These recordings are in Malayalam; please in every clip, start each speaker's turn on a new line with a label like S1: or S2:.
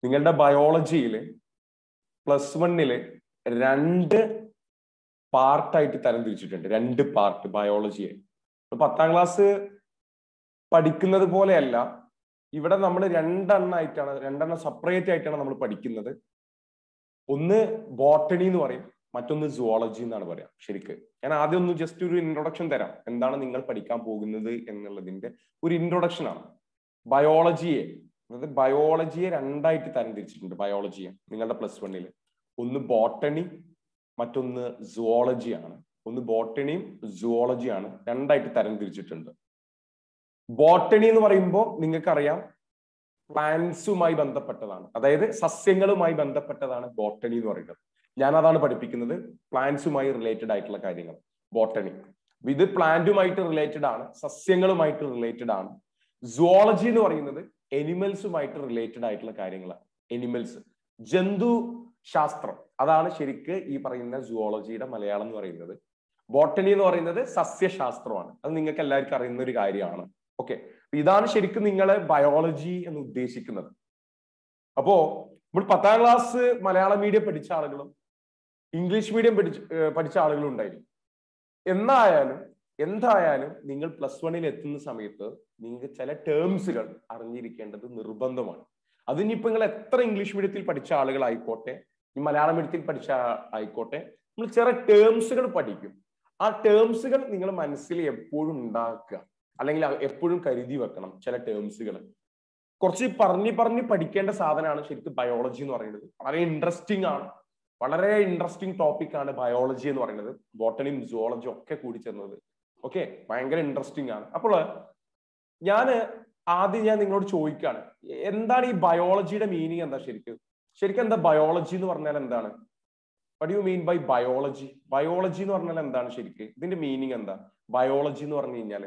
S1: നിങ്ങളുടെ ബയോളജിയിൽ പ്ലസ് വണ്ണില് രണ്ട് പാർട്ടായിട്ട് തരംതിരിച്ചിട്ടുണ്ട് രണ്ട് പാർട്ട് ബയോളജിയെ പത്താം ക്ലാസ് പഠിക്കുന്നത് പോലെയല്ല ഇവിടെ നമ്മൾ രണ്ടെണ്ണമായിട്ടാണ് രണ്ടെണ്ണം സെപ്പറേറ്റ് ആയിട്ടാണ് നമ്മൾ പഠിക്കുന്നത് ഒന്ന് ബോട്ടണി എന്ന് പറയും മറ്റൊന്ന് സുവോളജി എന്നാണ് പറയാം ശരിക്ക് ഞാൻ ആദ്യം ഒന്ന് ജസ്റ്റ് ഒരു ഇൻട്രൊഡക്ഷൻ തരാം എന്താണ് നിങ്ങൾ പഠിക്കാൻ പോകുന്നത് എന്നുള്ളതിന്റെ ഒരു ഇൻട്രൊഡക്ഷൻ ആണ് ബയോളജിയെ അതായത് ബയോളജിയെ രണ്ടായിട്ട് തരംതിരിച്ചിട്ടുണ്ട് ബയോളജിയെ നിങ്ങളുടെ പ്ലസ് വണ്ണിൽ ഒന്ന് ബോട്ടണി മറ്റൊന്ന് സുവോളജി ആണ് ഒന്ന് ബോട്ടണിയും സുവോളജിയാണ് രണ്ടായിട്ട് തരംതിരിച്ചിട്ടുണ്ട് ബോട്ടണി എന്ന് പറയുമ്പോൾ നിങ്ങൾക്കറിയാം പ്ലാന്റ്സുമായി ബന്ധപ്പെട്ടതാണ് അതായത് സസ്യങ്ങളുമായി ബന്ധപ്പെട്ടതാണ് ബോട്ടണി എന്ന് പറയുന്നത് ഞാൻ അതാണ് പഠിപ്പിക്കുന്നത് പ്ലാന്റ്സുമായി റിലേറ്റഡ് ആയിട്ടുള്ള കാര്യങ്ങൾ ബോട്ടണി ഇത് പ്ലാന്റുമായിട്ട് റിലേറ്റഡ് ആണ് സസ്യങ്ങളുമായിട്ട് റിലേറ്റഡ് ആണ് സുവോളജി എന്ന് പറയുന്നത് എനിമൽസുമായിട്ട് റിലേറ്റഡ് ആയിട്ടുള്ള കാര്യങ്ങളാണ് എനിമൽസ് ജന്തു ശാസ്ത്രം അതാണ് ശരിക്ക് ഈ പറയുന്ന സുവോളജിയുടെ മലയാളം എന്ന് പറയുന്നത് ബോട്ടണി എന്ന് പറയുന്നത് സസ്യശാസ്ത്രമാണ് അത് നിങ്ങൾക്ക് എല്ലാവർക്കും അറിയുന്ന ഒരു കാര്യമാണ് ഓക്കെ ഇതാണ് ശരിക്കും നിങ്ങളെ ബയോളജി എന്ന് ഉദ്ദേശിക്കുന്നത് അപ്പോ നമ്മൾ പത്താം ക്ലാസ് മലയാളം മീഡിയം പഠിച്ച ആളുകളും ഇംഗ്ലീഷ് മീഡിയം പഠിച്ച പഠിച്ച ആളുകളും ഉണ്ടായിരുന്നു എന്നായാലും എന്തായാലും നിങ്ങൾ പ്ലസ് വണ്ണിൽ എത്തുന്ന സമയത്ത് നിങ്ങൾക്ക് ചില ടേംസുകൾ അറിഞ്ഞിരിക്കേണ്ടത് നിർബന്ധമാണ് അതിനിപ്പോ നിങ്ങൾ എത്ര ഇംഗ്ലീഷ് മീഡിയത്തിൽ പഠിച്ച ആളുകളായിക്കോട്ടെ ഈ മലയാളം മീഡിയത്തിൽ പഠിച്ച ആയിക്കോട്ടെ നമ്മൾ ചില ടേംസുകൾ പഠിക്കും ആ ടേംസുകൾ നിങ്ങൾ മനസ്സിൽ എപ്പോഴും ഉണ്ടാക്കുക അല്ലെങ്കിൽ എപ്പോഴും കരുതി വെക്കണം ചില ടേംസുകൾ കുറച്ച് പറഞ്ഞ് പറഞ്ഞ് പഠിക്കേണ്ട സാധനമാണ് ശരിക്കും ബയോളജി എന്ന് പറയുന്നത് വളരെ ഇൻട്രസ്റ്റിംഗ് ആണ് വളരെ ഇൻട്രസ്റ്റിംഗ് ടോപ്പിക് ആണ് ബയോളജി എന്ന് പറയുന്നത് ബോട്ടണിയും സുവോളജിയും ഒക്കെ കൂടി ചേർന്നത് ഓക്കെ ഭയങ്കര ഇൻട്രസ്റ്റിംഗ് ആണ് അപ്പോൾ ഞാൻ ആദ്യം ഞാൻ നിങ്ങളോട് ചോദിക്കുകയാണ് എന്താണ് ഈ ബയോളജിയുടെ മീനിങ് എന്താ ശരിക്കും ശരിക്കും എന്താ ബയോളജി എന്ന് പറഞ്ഞാൽ എന്താണ് what you mean by biology biology എന്ന് പറഞ്ഞാൽ എന്താണ് ശരിക്കും ഇതിന്റെ മീനിങ് എന്താ ബയോളജി എന്ന് പറഞ്ഞു കഴിഞ്ഞാല്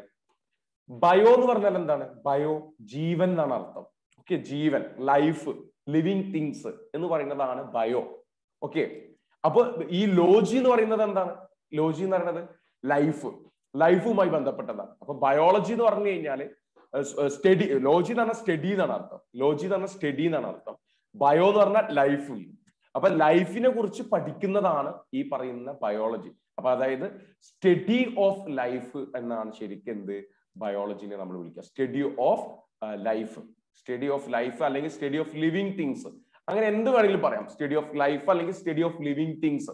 S1: ബയോ എന്ന് പറഞ്ഞാൽ എന്താണ് ബയോ ജീവൻ എന്നാണ് അർത്ഥം ഓക്കെ ജീവൻ ലൈഫ് ലിവിങ് തിങ്സ് എന്ന് പറയുന്നതാണ് ബയോ ഓക്കെ അപ്പൊ ഈ ലോജി എന്ന് പറയുന്നത് എന്താണ് ലോജി എന്ന് പറയുന്നത് ലൈഫ് ലൈഫുമായി ബന്ധപ്പെട്ടതാണ് അപ്പൊ ബയോളജി എന്ന് പറഞ്ഞു കഴിഞ്ഞാല് സ്റ്റഡി ലോജി എന്ന് പറഞ്ഞാൽ സ്റ്റഡി എന്നാണ് അർത്ഥം ലോജി എന്ന് പറഞ്ഞാൽ സ്റ്റഡി എന്നാണ് അർത്ഥം ബയോ എന്ന് പറഞ്ഞാൽ ലൈഫ് അപ്പൊ ലൈഫിനെ കുറിച്ച് പഠിക്കുന്നതാണ് ഈ പറയുന്ന ബയോളജി അപ്പൊ അതായത് സ്റ്റഡി ഓഫ് ലൈഫ് എന്നാണ് ശരിക്കും എന്ത് ബയോളജിനെ നമ്മൾ വിളിക്കുക study of life study of life അല്ലെങ്കിൽ സ്റ്റഡി ഓഫ് ലിവിങ് തിങ്സ് അങ്ങനെ എന്ത് വേണമെങ്കിലും പറയാം സ്റ്റഡി ഓഫ് ലൈഫ് അല്ലെങ്കിൽ study of living things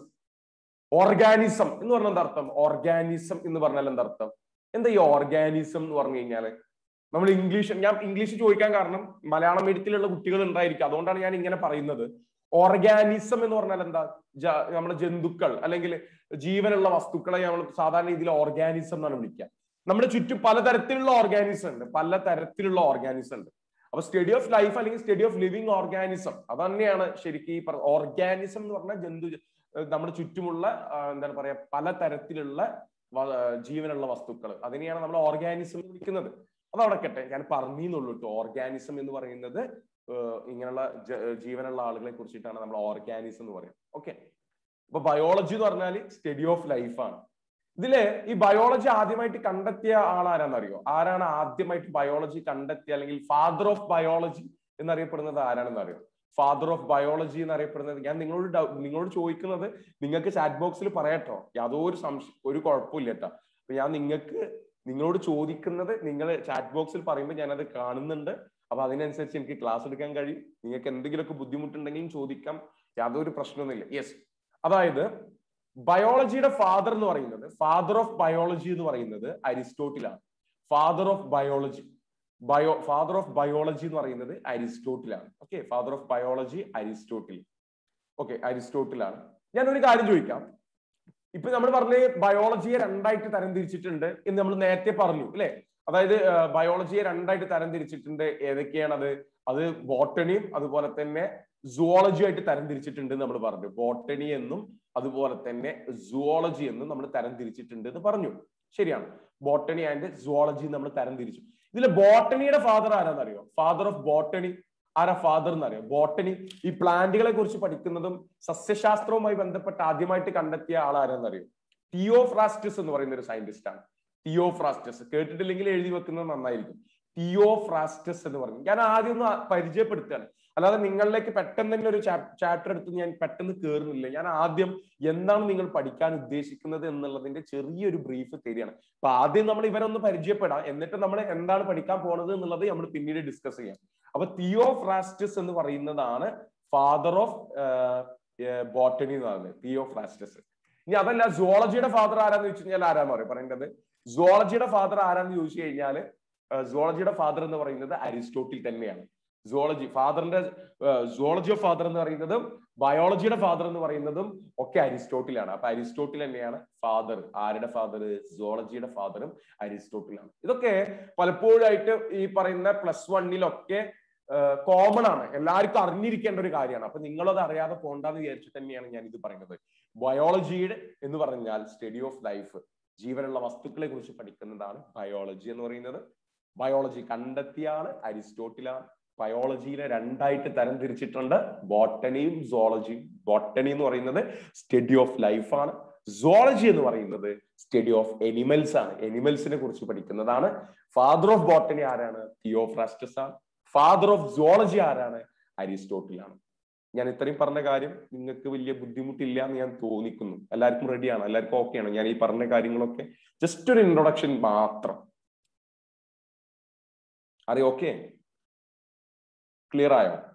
S1: organism എന്ന് പറഞ്ഞാൽ എന്താ അർത്ഥം ഓർഗാനിസം എന്ന് പറഞ്ഞാൽ എന്താ അർത്ഥം എന്താ ഈ ഓർഗാനിസം എന്ന് പറഞ്ഞു കഴിഞ്ഞാല് നമ്മൾ ഇംഗ്ലീഷ് ഞാൻ ഇംഗ്ലീഷ് ചോദിക്കാൻ കാരണം മലയാളം മീഡിയത്തിലുള്ള കുട്ടികൾ ഉണ്ടായിരിക്കും അതുകൊണ്ടാണ് ഞാൻ ഇങ്ങനെ പറയുന്നത് ഓർഗാനിസം എന്ന് പറഞ്ഞാൽ എന്താ നമ്മുടെ ജന്തുക്കൾ അല്ലെങ്കിൽ ജീവനുള്ള വസ്തുക്കളെ നമ്മൾ സാധാരണ രീതിയിൽ ഓർഗാനിസം എന്നാണ് വിളിക്കുക നമ്മുടെ ചുറ്റും പലതരത്തിലുള്ള ഓർഗാനിസം ഉണ്ട് പല തരത്തിലുള്ള ഓർഗാനിസം ഉണ്ട് അപ്പൊ സ്റ്റഡി ഓഫ് ലൈഫ് അല്ലെങ്കിൽ സ്റ്റഡി ഓഫ് ലിവിങ് ഓർഗാനിസം അത് തന്നെയാണ് ശരിക്കും ഈ ഓർഗാനിസം എന്ന് പറഞ്ഞാൽ ജന്തു നമ്മുടെ ചുറ്റുമുള്ള എന്താണ് പറയാ പല തരത്തിലുള്ള ജീവനുള്ള വസ്തുക്കൾ അതിനെയാണ് നമ്മൾ ഓർഗാനിസം എന്ന് വിളിക്കുന്നത് അത് അവിടെ കെട്ടെ ഞാൻ പറഞ്ഞെന്നുള്ളൂ കേട്ടോ ഓർഗാനിസം എന്ന് പറയുന്നത് ഇങ്ങനെയുള്ള ജീവനുള്ള ആളുകളെ കുറിച്ചിട്ടാണ് നമ്മൾ ഓർഗാനിസം എന്ന് പറയുന്നത് ഓക്കെ അപ്പൊ ബയോളജി എന്ന് പറഞ്ഞാൽ സ്റ്റഡി ഓഫ് ലൈഫാണ് ഇതില് ഈ ബയോളജി ആദ്യമായിട്ട് കണ്ടെത്തിയ ആളാരാന്നറിയോ ആരാണ് ആദ്യമായിട്ട് ബയോളജി കണ്ടെത്തിയ അല്ലെങ്കിൽ ഫാദർ ഓഫ് ബയോളജി എന്നറിയപ്പെടുന്നത് ആരാണെന്ന് അറിയോ ഫാദർ ഓഫ് ബയോളജി എന്നറിയപ്പെടുന്നത് ഞാൻ നിങ്ങളോട് നിങ്ങളോട് ചോദിക്കുന്നത് നിങ്ങൾക്ക് ചാറ്റ് ബോക്സിൽ പറയട്ടോ യാതൊരു സംശയം ഒരു കുഴപ്പമില്ല കേട്ടോ അപ്പൊ ഞാൻ നിങ്ങൾക്ക് നിങ്ങളോട് ചോദിക്കുന്നത് നിങ്ങൾ ചാറ്റ് ബോക്സിൽ പറയുമ്പോൾ ഞാനത് കാണുന്നുണ്ട് അപ്പൊ അതിനനുസരിച്ച് എനിക്ക് ക്ലാസ് എടുക്കാൻ കഴിയും നിങ്ങൾക്ക് എന്തെങ്കിലുമൊക്കെ ബുദ്ധിമുട്ടുണ്ടെങ്കിലും ചോദിക്കാം യാതൊരു പ്രശ്നമൊന്നുമില്ല യെസ് അതായത് ബയോളജിയുടെ ഫാദർ എന്ന് പറയുന്നത് ഫാദർ ഓഫ് ബയോളജി എന്ന് പറയുന്നത് അരിസ്റ്റോട്ടിലാണ് father of biology bio father of biology എന്ന് പറയുന്നത് അരിസ്റ്റോട്ടിലാണ് okay father of biology Aristotle okay അരിസ്റ്റോട്ടിലാണ് ഞാൻ ഒരു കാര്യം ചോദിക്കാം ഇപ്പൊ നമ്മൾ പറഞ്ഞ ബയോളജിയെ രണ്ടായിട്ട് തരംതിരിച്ചിട്ടുണ്ട് എന്ന് നമ്മൾ നേരത്തെ പറഞ്ഞു അല്ലെ അതായത് ബയോളജിയെ രണ്ടായിട്ട് തരംതിരിച്ചിട്ടുണ്ട് ഏതൊക്കെയാണത് അത് ബോട്ടണിയും അതുപോലെ തന്നെ സുവോളജി ആയിട്ട് തരംതിരിച്ചിട്ടുണ്ട് നമ്മൾ പറഞ്ഞു ബോട്ടണി എന്നും അതുപോലെ തന്നെ സുവോളജി എന്നും നമ്മൾ തരംതിരിച്ചിട്ടുണ്ട് എന്ന് പറഞ്ഞു ശരിയാണ് ബോട്ടണി ആൻഡ് സുവോളജി നമ്മൾ തരംതിരിച്ചു ഇതിലെ ബോട്ടണിയുടെ ഫാദർ ആരാന്നറിയോ ഫാദർ ഓഫ് ബോട്ടണി ആരാ ഫാദർ എന്നറിയോ ബോട്ടണി ഈ പ്ലാന്റുകളെ കുറിച്ച് പഠിക്കുന്നതും സസ്യശാസ്ത്രവുമായി ബന്ധപ്പെട്ട് ആദ്യമായിട്ട് കണ്ടെത്തിയ ആൾ ആരാന്നറിയോ തിയോഫ്രാസ്റ്റസ് എന്ന് പറയുന്ന ഒരു സയന്റിസ്റ്റ് ആണ് തിയോഫ്രാസ്റ്റസ് കേട്ടിട്ടില്ലെങ്കിൽ എഴുതി വെക്കുന്നത് നന്നായിരിക്കും തിയോഫ്രാസ്റ്റസ് എന്ന് പറയും ഞാൻ ആദ്യം ഒന്ന് പരിചയപ്പെടുത്തുകയാണ് അല്ലാതെ നിങ്ങളിലേക്ക് പെട്ടെന്ന് തന്നെ ഒരു ചാപ്റ്റർ എടുത്ത് ഞാൻ പെട്ടെന്ന് കയറുന്നില്ല ഞാൻ ആദ്യം എന്താണ് നിങ്ങൾ പഠിക്കാൻ ഉദ്ദേശിക്കുന്നത് എന്നുള്ളതിന്റെ ചെറിയൊരു ബ്രീഫ് തരികയാണ് അപ്പൊ ആദ്യം നമ്മൾ ഇവരൊന്ന് പരിചയപ്പെടാം എന്നിട്ട് നമ്മൾ എന്താണ് പഠിക്കാൻ പോണത് എന്നുള്ളത് നമ്മൾ പിന്നീട് ഡിസ്കസ് ചെയ്യാം അപ്പൊ തിയോഫ്രാസ്റ്റസ് എന്ന് പറയുന്നതാണ് ഫാദർ ഓഫ് ബോട്ടണി എന്ന് പറയുന്നത് തിയോഫ്രാസ്റ്റസ് ഇനി അതല്ല സുവോളജിയുടെ ഫാദർ ആരാന്ന് ചോദിച്ചു കഴിഞ്ഞാൽ ആരാന്ന് പറയും പറയുന്നത് സുവോളജിയുടെ ഫാദർ ആരാന്ന് ചോദിച്ചു കഴിഞ്ഞാൽ സുവോളജിയുടെ ഫാദർ എന്ന് പറയുന്നത് അരിസ്റ്റോട്ടിൽ തന്നെയാണ് സുവോളജി ഫാദറിന്റെ സുവോളജി ഓഫ് ഫാദർ എന്ന് പറയുന്നതും ബയോളജിയുടെ ഫാദർ എന്ന് പറയുന്നതും ഒക്കെ അരിസ്റ്റോട്ടിലാണ് അപ്പൊ അരിസ്റ്റോട്ടിൽ തന്നെയാണ് ഫാദർ ആരുടെ ഫാദർ സുവോളജിയുടെ ഫാദറും അരിസ്റ്റോട്ടിലാണ് ഇതൊക്കെ പലപ്പോഴായിട്ട് ഈ പറയുന്ന പ്ലസ് വണ്ണിലൊക്കെ കോമൺ ആണ് എല്ലാവർക്കും അറിഞ്ഞിരിക്കേണ്ട ഒരു കാര്യമാണ് അപ്പൊ നിങ്ങളത് അറിയാതെ പോണ്ടെന്ന് വിചാരിച്ചിട്ട് തന്നെയാണ് ഞാൻ ഇത് പറയുന്നത് ബയോളജിയുടെ എന്ന് പറഞ്ഞാൽ സ്റ്റഡി ഓഫ് ലൈഫ് ജീവനുള്ള വസ്തുക്കളെ കുറിച്ച് പഠിക്കുന്നതാണ് ബയോളജി എന്ന് പറയുന്നത് ബയോളജി കണ്ടെത്തിയാണ് അരിസ്റ്റോട്ടിലാണ് ബയോളജിയിലെ രണ്ടായിട്ട് തരം തിരിച്ചിട്ടുണ്ട് ബോട്ടണിയും സോളജിയും ബോട്ടണി എന്ന് പറയുന്നത് സ്റ്റഡി ഓഫ് ലൈഫാണ് സോളജി എന്ന് പറയുന്നത് സ്റ്റഡി ഓഫ് എനിമൽസ് ആണ് എനിമൽസിനെ കുറിച്ച് പഠിക്കുന്നതാണ് ഫാദർ ഓഫ് ബോട്ടണി ആരാണ് തിയോഫ്രാസ്റ്റസ് ആണ് ഫാദർ ഓഫ് സോളജി ആരാണ് അരിസ്റ്റോട്ടിലാണ് ഞാൻ ഇത്രയും പറഞ്ഞ കാര്യം നിങ്ങൾക്ക് വലിയ ബുദ്ധിമുട്ടില്ല എന്ന് ഞാൻ തോന്നിക്കുന്നു എല്ലാവർക്കും റെഡിയാണ് എല്ലാവർക്കും ഓക്കെയാണ് ഞാൻ ഈ പറഞ്ഞ കാര്യങ്ങളൊക്കെ ജസ്റ്റ് ഒരു ഇൻട്രൊഡക്ഷൻ മാത്രം അറിയോ ഓക്കെ ക്ലിയർ ആയോ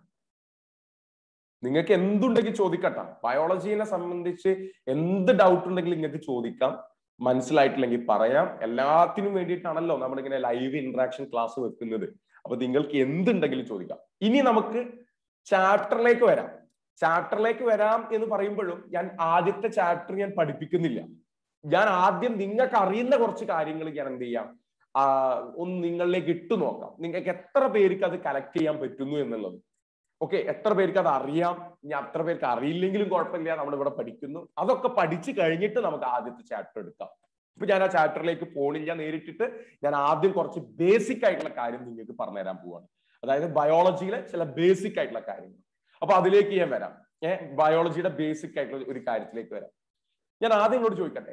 S1: നിങ്ങൾക്ക് എന്തുണ്ടെങ്കിൽ ചോദിക്കട്ടെ ബയോളജീനെ സംബന്ധിച്ച് എന്ത് ഡൗട്ട് ഉണ്ടെങ്കിലും നിങ്ങൾക്ക് ചോദിക്കാം മനസ്സിലായിട്ടില്ലെങ്കിൽ പറയാം എല്ലാത്തിനും വേണ്ടിയിട്ടാണല്ലോ നമ്മളിങ്ങനെ ലൈവ് ഇന്ററാക്ഷൻ ക്ലാസ് വെക്കുന്നത് അപ്പൊ നിങ്ങൾക്ക് എന്തുണ്ടെങ്കിലും ചോദിക്കാം ഇനി നമുക്ക് ചാപ്റ്ററിലേക്ക് വരാം ചാപ്റ്ററിലേക്ക് വരാം എന്ന് പറയുമ്പോഴും ഞാൻ ആദ്യത്തെ ചാപ്റ്റർ ഞാൻ പഠിപ്പിക്കുന്നില്ല ഞാൻ ആദ്യം നിങ്ങൾക്ക് അറിയുന്ന കുറച്ച് കാര്യങ്ങൾ ഞാൻ എന്ത് ചെയ്യാം ഒന്ന് നിങ്ങളിലേക്ക് ഇട്ടു നോക്കാം നിങ്ങൾക്ക് എത്ര പേർക്ക് അത് കലക്ട് ചെയ്യാൻ പറ്റുന്നു എന്നുള്ളത് ഓക്കെ എത്ര പേർക്ക് അത് അറിയാം ഇനി അത്ര പേർക്ക് അറിയില്ലെങ്കിലും കുഴപ്പമില്ല നമ്മൾ ഇവിടെ പഠിക്കുന്നു അതൊക്കെ പഠിച്ചു കഴിഞ്ഞിട്ട് നമുക്ക് ആദ്യത്തെ ചാപ്റ്റർ എടുക്കാം ഇപ്പൊ ഞാൻ ആ ചാപ്റ്ററിലേക്ക് പോണില്ല നേരിട്ടിട്ട് ഞാൻ ആദ്യം കുറച്ച് ബേസിക് ആയിട്ടുള്ള കാര്യം നിങ്ങൾക്ക് പറഞ്ഞുതരാൻ പോവാണ് അതായത് ബയോളജിയിലെ ചില ബേസിക് ആയിട്ടുള്ള കാര്യങ്ങൾ അപ്പൊ അതിലേക്ക് ഞാൻ വരാം ഏഹ് ബയോളജിയുടെ ബേസിക് ആയിട്ടുള്ള ഒരു കാര്യത്തിലേക്ക് വരാം ഞാൻ ആദ്യം ഇങ്ങോട്ട് ചോദിക്കട്ടെ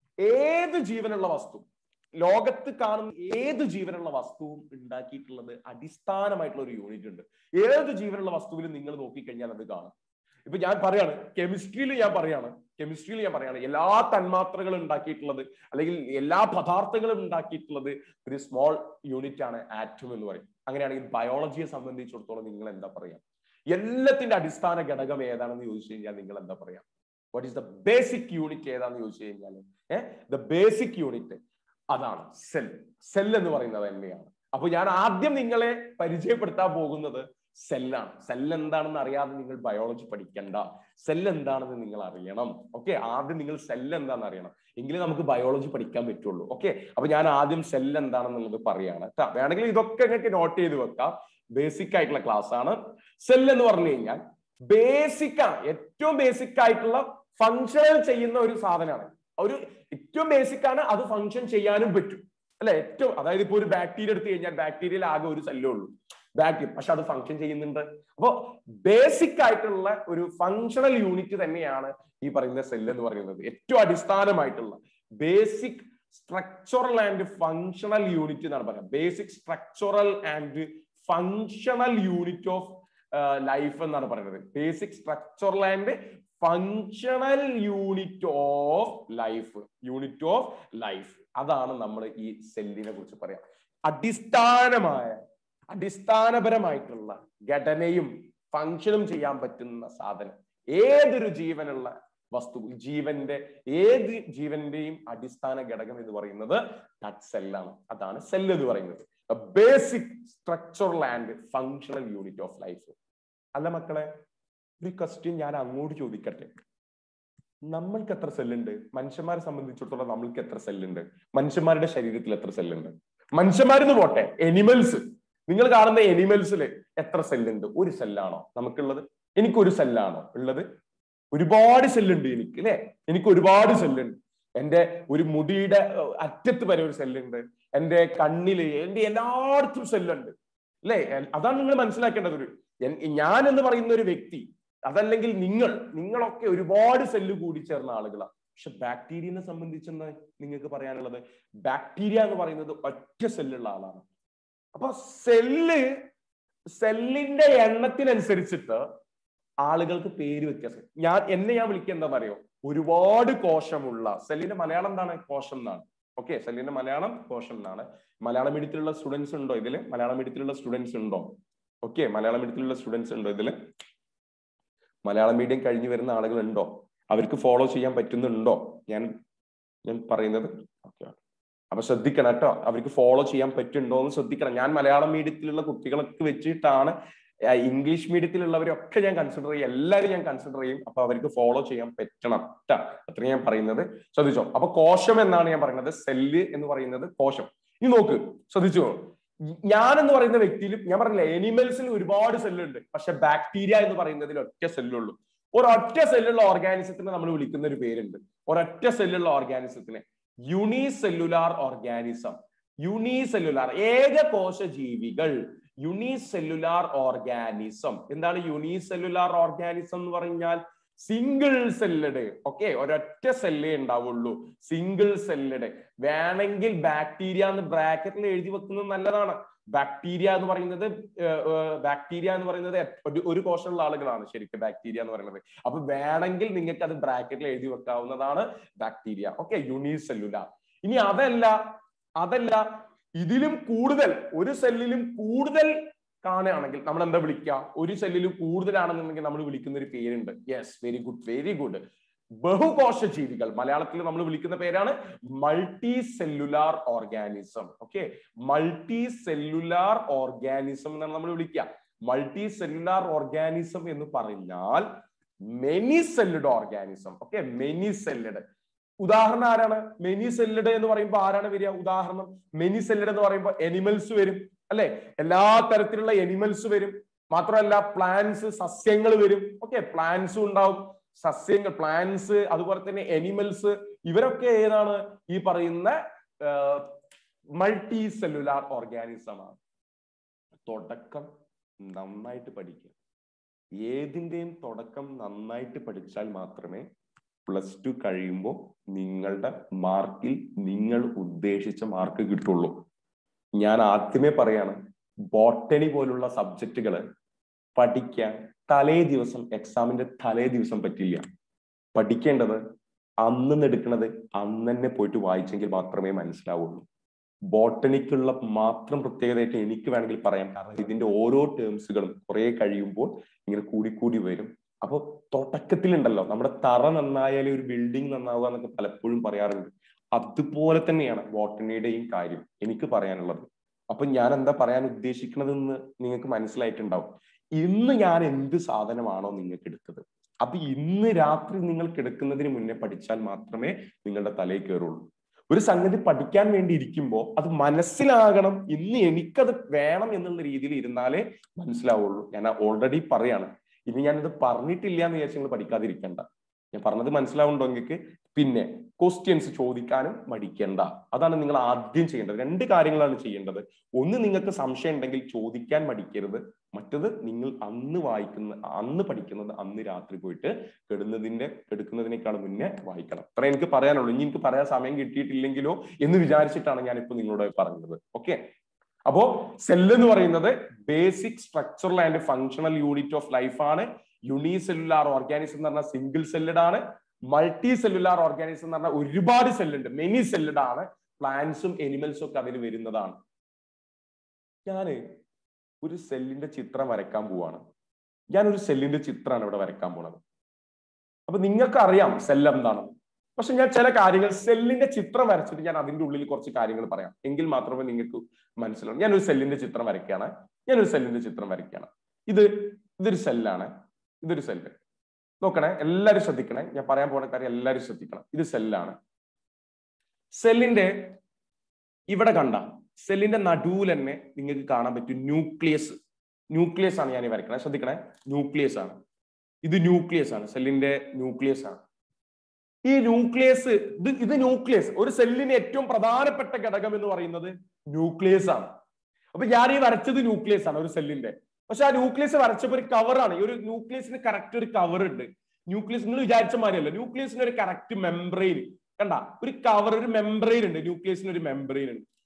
S1: ഏത് ജീവനുള്ള വസ്തു ലോകത്ത് കാണുന്ന ഏത് ജീവനുള്ള വസ്തുവും ഉണ്ടാക്കിയിട്ടുള്ളത് അടിസ്ഥാനമായിട്ടുള്ള ഒരു യൂണിറ്റ് ഉണ്ട് ഏത് ജീവനുള്ള വസ്തുവിലും നിങ്ങൾ നോക്കിക്കഴിഞ്ഞാൽ അത് കാണും ഇപ്പൊ ഞാൻ പറയാണ് കെമിസ്ട്രിയിൽ ഞാൻ പറയാണ് കെമിസ്ട്രിയിൽ ഞാൻ പറയാണ് എല്ലാ തന്മാത്രകളും ഉണ്ടാക്കിയിട്ടുള്ളത് അല്ലെങ്കിൽ എല്ലാ പദാർത്ഥങ്ങളും ഉണ്ടാക്കിയിട്ടുള്ളത് ഒരു സ്മോൾ യൂണിറ്റ് ആണ് ആറ്റം എന്ന് പറയും അങ്ങനെയാണെങ്കിൽ ബയോളജിയെ സംബന്ധിച്ചിടത്തോളം നിങ്ങൾ എന്താ പറയാ എല്ലാത്തിന്റെ അടിസ്ഥാന ഘടകം ഏതാണെന്ന് ചോദിച്ചു കഴിഞ്ഞാൽ നിങ്ങൾ എന്താ പറയാ what is the basic unit ഏതാണെന്ന് ചോദിച്ചു കഴിഞ്ഞാൽ ഏഹ് ദ ബേസിക് യൂണിറ്റ് അതാണ് സെൽ സെൽ എന്ന് പറയുന്നത് തന്നെയാണ് അപ്പൊ ഞാൻ ആദ്യം നിങ്ങളെ പരിചയപ്പെടുത്താൻ പോകുന്നത് സെല്ലാണ് സെൽ എന്താണെന്ന് അറിയാതെ നിങ്ങൾ ബയോളജി പഠിക്കണ്ട സെൽ എന്താണെന്ന് നിങ്ങൾ അറിയണം ഓക്കെ ആദ്യം നിങ്ങൾ സെൽ എന്താണെന്ന് അറിയണം എങ്കിലേ നമുക്ക് ബയോളജി പഠിക്കാൻ പറ്റുള്ളൂ ഓക്കെ അപ്പൊ ഞാൻ ആദ്യം സെൽ എന്താണെന്നുള്ളത് പറയാണ് വേണമെങ്കിൽ ഇതൊക്കെ നിങ്ങൾക്ക് നോട്ട് ചെയ്ത് വെക്കാം ബേസിക് ആയിട്ടുള്ള ക്ലാസ് ആണ് സെൽ എന്ന് പറഞ്ഞു കഴിഞ്ഞാൽ ബേസിക് ആണ് ഏറ്റവും ബേസിക് ആയിട്ടുള്ള ഫങ്ഷണൽ ചെയ്യുന്ന ഒരു സാധനമാണ് ഒരു ഏറ്റവും ബേസിക് ആണ് അത് ഫങ്ഷൻ ചെയ്യാനും പറ്റും അല്ലെ ഏറ്റവും അതായത് ഇപ്പൊ ഒരു ബാക്ടീരിയ എടുത്തു കഴിഞ്ഞാൽ ബാക്ടീരിയയിൽ ആകെ ഒരു സെല്ലേ ഉള്ളൂ ബാക്ടീരിയ പക്ഷെ അത് ഫങ്ഷൻ ചെയ്യുന്നുണ്ട് അപ്പോ ബേസിക് ആയിട്ടുള്ള ഒരു ഫങ്ഷണൽ യൂണിറ്റ് തന്നെയാണ് ഈ പറയുന്ന സെൽ എന്ന് പറയുന്നത് ഏറ്റവും അടിസ്ഥാനമായിട്ടുള്ള basic structural and functional unit എന്നാണ് പറയുന്നത് basic structural and functional unit of life എന്നാണ് പറയുന്നത് basic structural and functional unit of life unit of life അതാണ് നമ്മൾ ഈ സെല്ലിനെ കുറിച്ച് പറയാം അടിസ്ഥാനമായ അടിസ്ഥാനപരമായിട്ടുള്ള ഘടനയും ഫങ്ഷനും ചെയ്യാൻ പറ്റുന്ന സാധനം ഏതൊരു ജീവനുള്ള വസ്തു ജീവന്റെ ഏത് ജീവന്റെയും അടിസ്ഥാന ഘടകം എന്ന് പറയുന്നത് ദാറ്റ് സെല്ലാണ് അതാണ് സെൽ എന്ന് പറയുന്നത് basic structural and functional unit of life അല്ല മക്കളെ ഒരു ക്വസ്റ്റ്യൻ ഞാൻ അങ്ങോട്ട് ചോദിക്കട്ടെ നമ്മൾക്ക് എത്ര സെല്ലുണ്ട് മനുഷ്യന്മാരെ സംബന്ധിച്ചിടത്തോളം നമ്മൾക്ക് എത്ര സെല്ലുണ്ട് മനുഷ്യന്മാരുടെ ശരീരത്തിൽ എത്ര സെല്ലുണ്ട് മനുഷ്യന്മാരെന്ന് പോട്ടെ എനിമൽസ് നിങ്ങൾ കാണുന്ന എനിമൽസിൽ എത്ര സെല്ലുണ്ട് ഒരു സെല്ലാണോ നമുക്കുള്ളത് എനിക്കൊരു സെല്ലാണോ ഉള്ളത് ഒരുപാട് സെല്ലുണ്ട് എനിക്ക് അല്ലെ എനിക്ക് ഒരുപാട് സെല്ലുണ്ട് എന്റെ ഒരു മുടിയുടെ അറ്റത്ത് വരെ ഒരു സെല്ലുണ്ട് എന്റെ കണ്ണില് എന്റെ എല്ലായിടത്തും സെല്ലുണ്ട് അല്ലെ അതാണ് നിങ്ങൾ മനസ്സിലാക്കേണ്ടത് ഒരു ഞാൻ എന്ന് പറയുന്ന ഒരു വ്യക്തി അതല്ലെങ്കിൽ നിങ്ങൾ നിങ്ങളൊക്കെ ഒരുപാട് സെല്ല് കൂടി ചേർന്ന ആളുകളാണ് പക്ഷെ ബാക്ടീരിയനെ സംബന്ധിച്ചെന്ന് നിങ്ങൾക്ക് പറയാനുള്ളത് ബാക്ടീരിയ എന്ന് പറയുന്നത് ഒറ്റ സെല്ലുള്ള ആളാണ് അപ്പൊ സെല്ല് സെല്ലിന്റെ എണ്ണത്തിനനുസരിച്ചിട്ട് ആളുകൾക്ക് പേര് വ്യത്യാസം ഞാൻ എന്നെ ഞാൻ വിളിക്കുക എന്താ പറയോ ഒരുപാട് കോശമുള്ള സെല്ലിന്റെ മലയാളം എന്താണ് കോശം എന്നാണ് ഓക്കെ സെല്ലിന്റെ മലയാളം കോശം എന്നാണ് മലയാളം മീഡിയത്തിലുള്ള സ്റ്റുഡൻസ് ഉണ്ടോ ഇതില് മലയാളം മീഡിയത്തിലുള്ള സ്റ്റുഡൻസ് ഉണ്ടോ ഓക്കെ മലയാളം മീഡിയത്തിലുള്ള സ്റ്റുഡൻസ് ഉണ്ടോ ഇതില് മലയാളം മീഡിയം കഴിഞ്ഞു വരുന്ന ആളുകൾ ഉണ്ടോ അവർക്ക് ഫോളോ ചെയ്യാൻ പറ്റുന്നുണ്ടോ ഞാൻ ഞാൻ പറയുന്നത് ഓക്കെ അപ്പൊ ശ്രദ്ധിക്കണം കേട്ടോ അവർക്ക് ഫോളോ ചെയ്യാൻ പറ്റുന്നുണ്ടോ എന്ന് ശ്രദ്ധിക്കണം ഞാൻ മലയാളം മീഡിയത്തിലുള്ള കുട്ടികളൊക്കെ വെച്ചിട്ടാണ് ഇംഗ്ലീഷ് മീഡിയത്തിലുള്ളവരൊക്കെ ഞാൻ കൺസിഡർ ചെയ്യും എല്ലാവരും ഞാൻ കൺസിഡർ ചെയ്യും അപ്പൊ അവർക്ക് ഫോളോ ചെയ്യാൻ പറ്റണം കേട്ടാ അത്രയും ഞാൻ പറയുന്നത് ശ്രദ്ധിച്ചോ അപ്പൊ കോശം എന്നാണ് ഞാൻ പറയുന്നത് സെല്ല് എന്ന് പറയുന്നത് കോശം ഇനി നോക്ക് ശ്രദ്ധിച്ചോ ഞാൻ എന്ന് പറയുന്ന വ്യക്തിയിൽ ഞാൻ പറഞ്ഞില്ലേ എനിമൽസിൽ ഒരുപാട് സെല്ലുണ്ട് പക്ഷെ ബാക്ടീരിയ എന്ന് പറയുന്നതിൽ ഒറ്റ സെല്ലുള്ളൂ ഒരൊറ്റ സെല്ലുള്ള ഓർഗാനിസത്തിനെ നമ്മൾ വിളിക്കുന്ന ഒരു പേരുണ്ട് ഒരൊറ്റ സെല്ലുള്ള ഓർഗാനിസത്തിനെ യൂണിസെല്ലുലാർ ഓർഗാനിസം യൂണിസെല്ലുലാർ ഏകകോശ ജീവികൾ യൂണിസെല്ലുലാർ ഓർഗാനിസം എന്താണ് യൂണിസെല്ലുലാർ ഓർഗാനിസം എന്ന് പറഞ്ഞാൽ സിംഗിൾ സെല്ലഡ് ഓക്കെ ഒരൊറ്റ സെല്ലേ ഉണ്ടാവുള്ളൂ സിംഗിൾ സെല്ലഡ് വേണമെങ്കിൽ ബാക്ടീരിയ എന്ന് ബ്രാക്കറ്റിൽ എഴുതി വെക്കുന്നത് നല്ലതാണ് ബാക്ടീരിയ എന്ന് പറയുന്നത് ബാക്ടീരിയ എന്ന് പറയുന്നത് ഒരു കോശമുള്ള ആളുകളാണ് ശരിക്കും ബാക്ടീരിയ എന്ന് പറയുന്നത് അപ്പൊ വേണമെങ്കിൽ നിങ്ങൾക്ക് അത് ബ്രാക്കറ്റിൽ എഴുതി വെക്കാവുന്നതാണ് ബാക്ടീരിയ ഓക്കെ യൂണിസെല്ലുലാർ ഇനി അതല്ല അതല്ല ഇതിലും കൂടുതൽ ഒരു സെല്ലിലും കൂടുതൽ കാണുകയാണെങ്കിൽ നമ്മൾ എന്താ വിളിക്കുക ഒരു സെല്ലിലും കൂടുതലാണെന്നുണ്ടെങ്കിൽ നമ്മൾ വിളിക്കുന്ന ഒരു പേരുണ്ട് yes very good very good ബഹുകോശ ജീവികൾ മലയാളത്തിൽ നമ്മൾ വിളിക്കുന്ന പേരാണ് multi cellular organism okay multi cellular organism എന്നാണ് നമ്മൾ വിളിക്കുക മൾട്ടി സെല്ലുലാർ ഓർഗാനിസം എന്ന് പറഞ്ഞാൽ many celled organism okay many celled ഉദാഹരണം ആരാണ് മെനി സെല്ലുഡ് എന്ന് പറയുമ്പോൾ ആരാണ് വരിക ഉദാഹരണം മെനി സെല്ലുഡ് എന്ന് പറയുമ്പോൾ എനിമൽസ് വരും അല്ലെ എല്ലാ തരത്തിലുള്ള എനിമൽസ് വരും മാത്രമല്ല പ്ലാന്റ്സ് സസ്യങ്ങൾ വരും ഓക്കെ പ്ലാന്റ്സും ഉണ്ടാവും സസ്യങ്ങൾ പ്ലാന്റ്സ് അതുപോലെ തന്നെ എനിമൽസ് ഇവരൊക്കെ ഏതാണ് ഈ പറയുന്ന മൾട്ടി സെല്ലുലാർ ഓർഗാനിസം ആണ് തുടക്കം നന്നായിട്ട് പഠിക്കുക ഏതിൻ്റെയും തുടക്കം നന്നായിട്ട് പഠിച്ചാൽ മാത്രമേ പ്ലസ് ടു കഴിയുമ്പോൾ നിങ്ങളുടെ മാർക്കിൽ നിങ്ങൾ ഉദ്ദേശിച്ച മാർക്ക് കിട്ടുള്ളൂ ഞാൻ ആദ്യമേ പറയാണ് ബോട്ടണി പോലുള്ള സബ്ജക്റ്റുകൾ പഠിക്കാൻ തലേ ദിവസം എക്സാമിന്റെ തലേ ദിവസം പറ്റില്ല പഠിക്കേണ്ടത് അന്ന് എടുക്കുന്നത് അന്ന് തന്നെ പോയിട്ട് വായിച്ചെങ്കിൽ മാത്രമേ മനസ്സിലാവുള്ളൂ ബോട്ടണിക്കുള്ള മാത്രം പ്രത്യേകതയായിട്ട് എനിക്ക് വേണമെങ്കിൽ പറയാം കാരണം ഇതിന്റെ ഓരോ ടേംസുകളും കുറെ കഴിയുമ്പോൾ ഇങ്ങനെ കൂടിക്കൂടി വരും അപ്പോൾ തുടക്കത്തിലുണ്ടല്ലോ നമ്മുടെ തറ നന്നായാലേ ഒരു ബിൽഡിംഗ് നന്നാവുക എന്നൊക്കെ പലപ്പോഴും പറയാറുണ്ട് അതുപോലെ തന്നെയാണ് ബോട്ടണിയുടെയും കാര്യം എനിക്ക് പറയാനുള്ളത് അപ്പൊ ഞാൻ എന്താ പറയാൻ ഉദ്ദേശിക്കുന്നതെന്ന് നിങ്ങൾക്ക് മനസ്സിലായിട്ടുണ്ടാവും ഇന്ന് ഞാൻ എന്ത് സാധനമാണോ നിങ്ങൾക്ക് എടുത്തത് അത് ഇന്ന് രാത്രി നിങ്ങൾ കിടക്കുന്നതിന് മുന്നേ പഠിച്ചാൽ മാത്രമേ നിങ്ങളുടെ തലയിൽ കയറുള്ളൂ ഒരു സംഗതി പഠിക്കാൻ വേണ്ടി ഇരിക്കുമ്പോൾ അത് മനസ്സിലാകണം ഇന്ന് എനിക്കത് വേണം എന്നുള്ള രീതിയിൽ ഇരുന്നാലേ മനസ്സിലാവുള്ളൂ ഞാൻ ഓൾറെഡി പറയാണ് ഇനി ഞാനിത് പറഞ്ഞിട്ടില്ല എന്ന് വിചാരിച്ച് നിങ്ങൾ പഠിക്കാതിരിക്കണ്ട ഞാൻ പറഞ്ഞത് മനസ്സിലാവുന്നുണ്ടോ നിങ്ങൾക്ക് പിന്നെ ക്വസ്റ്റ്യൻസ് ചോദിക്കാനും മടിക്കേണ്ട അതാണ് നിങ്ങൾ ആദ്യം ചെയ്യേണ്ടത് രണ്ട് കാര്യങ്ങളാണ് ചെയ്യേണ്ടത് ഒന്ന് നിങ്ങൾക്ക് സംശയം ഉണ്ടെങ്കിൽ ചോദിക്കാൻ മടിക്കരുത് മറ്റത് നിങ്ങൾ അന്ന് വായിക്കുന്ന അന്ന് പഠിക്കുന്നത് അന്ന് രാത്രി പോയിട്ട് കെടുന്നതിന്റെ കെടുക്കുന്നതിനേക്കാൾ മുന്നേ വായിക്കണം അത്ര എനിക്ക് പറയാനുള്ളൂ ഇനി എനിക്ക് പറയാൻ സമയം കിട്ടിയിട്ടില്ലെങ്കിലോ എന്ന് വിചാരിച്ചിട്ടാണ് ഞാനിപ്പോ നിങ്ങളോട് പറഞ്ഞത് ഓക്കെ അപ്പോ സെൽ എന്ന് പറയുന്നത് basic structural and functional unit of life ആണ് യൂണിസെല്ലുലാർ ഓർഗാനിസം എന്ന് പറഞ്ഞാൽ സിംഗിൾ സെല്ലഡ് ആണ് മൾട്ടി സെല്ലുലാർ ഓർഗാനിസം എന്ന് പറഞ്ഞാൽ ഒരുപാട് സെല്ലുണ്ട് മെനി സെല്ലഡ് ആണ് പ്ലാന്റ്സും എനിമൽസും ഒക്കെ അതിൽ വരുന്നതാണ് ഞാന് ഒരു സെല്ലിന്റെ ചിത്രം വരയ്ക്കാൻ പോവാണ് ഞാൻ ഒരു സെല്ലിന്റെ ചിത്രമാണ് ഇവിടെ വരയ്ക്കാൻ പോണത് അപ്പൊ നിങ്ങൾക്ക് അറിയാം സെൽ എന്താണ് പക്ഷെ ഞാൻ ചില കാര്യങ്ങൾ സെല്ലിന്റെ ചിത്രം വരച്ചിട്ട് ഞാൻ അതിന്റെ ഉള്ളിൽ കുറച്ച് കാര്യങ്ങൾ പറയാം എങ്കിൽ മാത്രമേ നിങ്ങൾക്ക് മനസ്സിലാവും ഞാനൊരു സെല്ലിന്റെ ചിത്രം വരയ്ക്കുകയാണ് ഞാനൊരു സെല്ലിന്റെ ചിത്രം വരയ്ക്കുകയാണ് ഇത് ഇതൊരു സെല്ലാണ് ഇതൊരു സെല്ല് നോക്കണേ എല്ലാവരും ശ്രദ്ധിക്കണേ ഞാൻ പറയാൻ പോണ കാര്യം എല്ലാവരും ശ്രദ്ധിക്കണം ഇത് സെല്ലാണ് സെല്ലിന്റെ ഇവിടെ കണ്ട സെല്ലിന്റെ നടുവിൽ തന്നെ നിങ്ങൾക്ക് കാണാൻ പറ്റും ന്യൂക്ലിയസ് ന്യൂക്ലിയസ് ആണ് ഞാൻ ഈ വരയ്ക്കണേ ശ്രദ്ധിക്കണേ ന്യൂക്ലിയസ് ആണ് ഇത് ന്യൂക്ലിയസ് ആണ് സെല്ലിന്റെ ന്യൂക്ലിയസ് ആണ് ഈ ന്യൂക്ലിയസ് ഇത് ഇത് ന്യൂക്ലിയസ് ഒരു സെല്ലിന് ഏറ്റവും പ്രധാനപ്പെട്ട ഘടകം എന്ന് പറയുന്നത് ന്യൂക്ലിയസ് ആണ് അപ്പൊ ഞാൻ ഈ വരച്ചത് ന്യൂക്ലിയസ് ആണ് ഒരു സെല്ലിന്റെ പക്ഷെ ആ ന്യൂക്ലിയസ് വരച്ചപ്പോ ഒരു കവറാണ് ഈ ഒരു ന്യൂക്ലിയസിന് കറക്റ്റ് ഒരു കവർ ഉണ്ട് ന്യൂക്ലിയസ് നിങ്ങൾ വിചാരിച്ച മാതിരിയല്ല ന്യൂക്ലിയസിന് ഒരു കറക്റ്റ് മെംബ്രെയിൻ കണ്ട ഒരു കവർ ഒരു മെംബ്രെയിൻ ഉണ്ട് ന്യൂക്ലിയസിന് ഒരു മെംബ്രെയിൻ ഉണ്ട്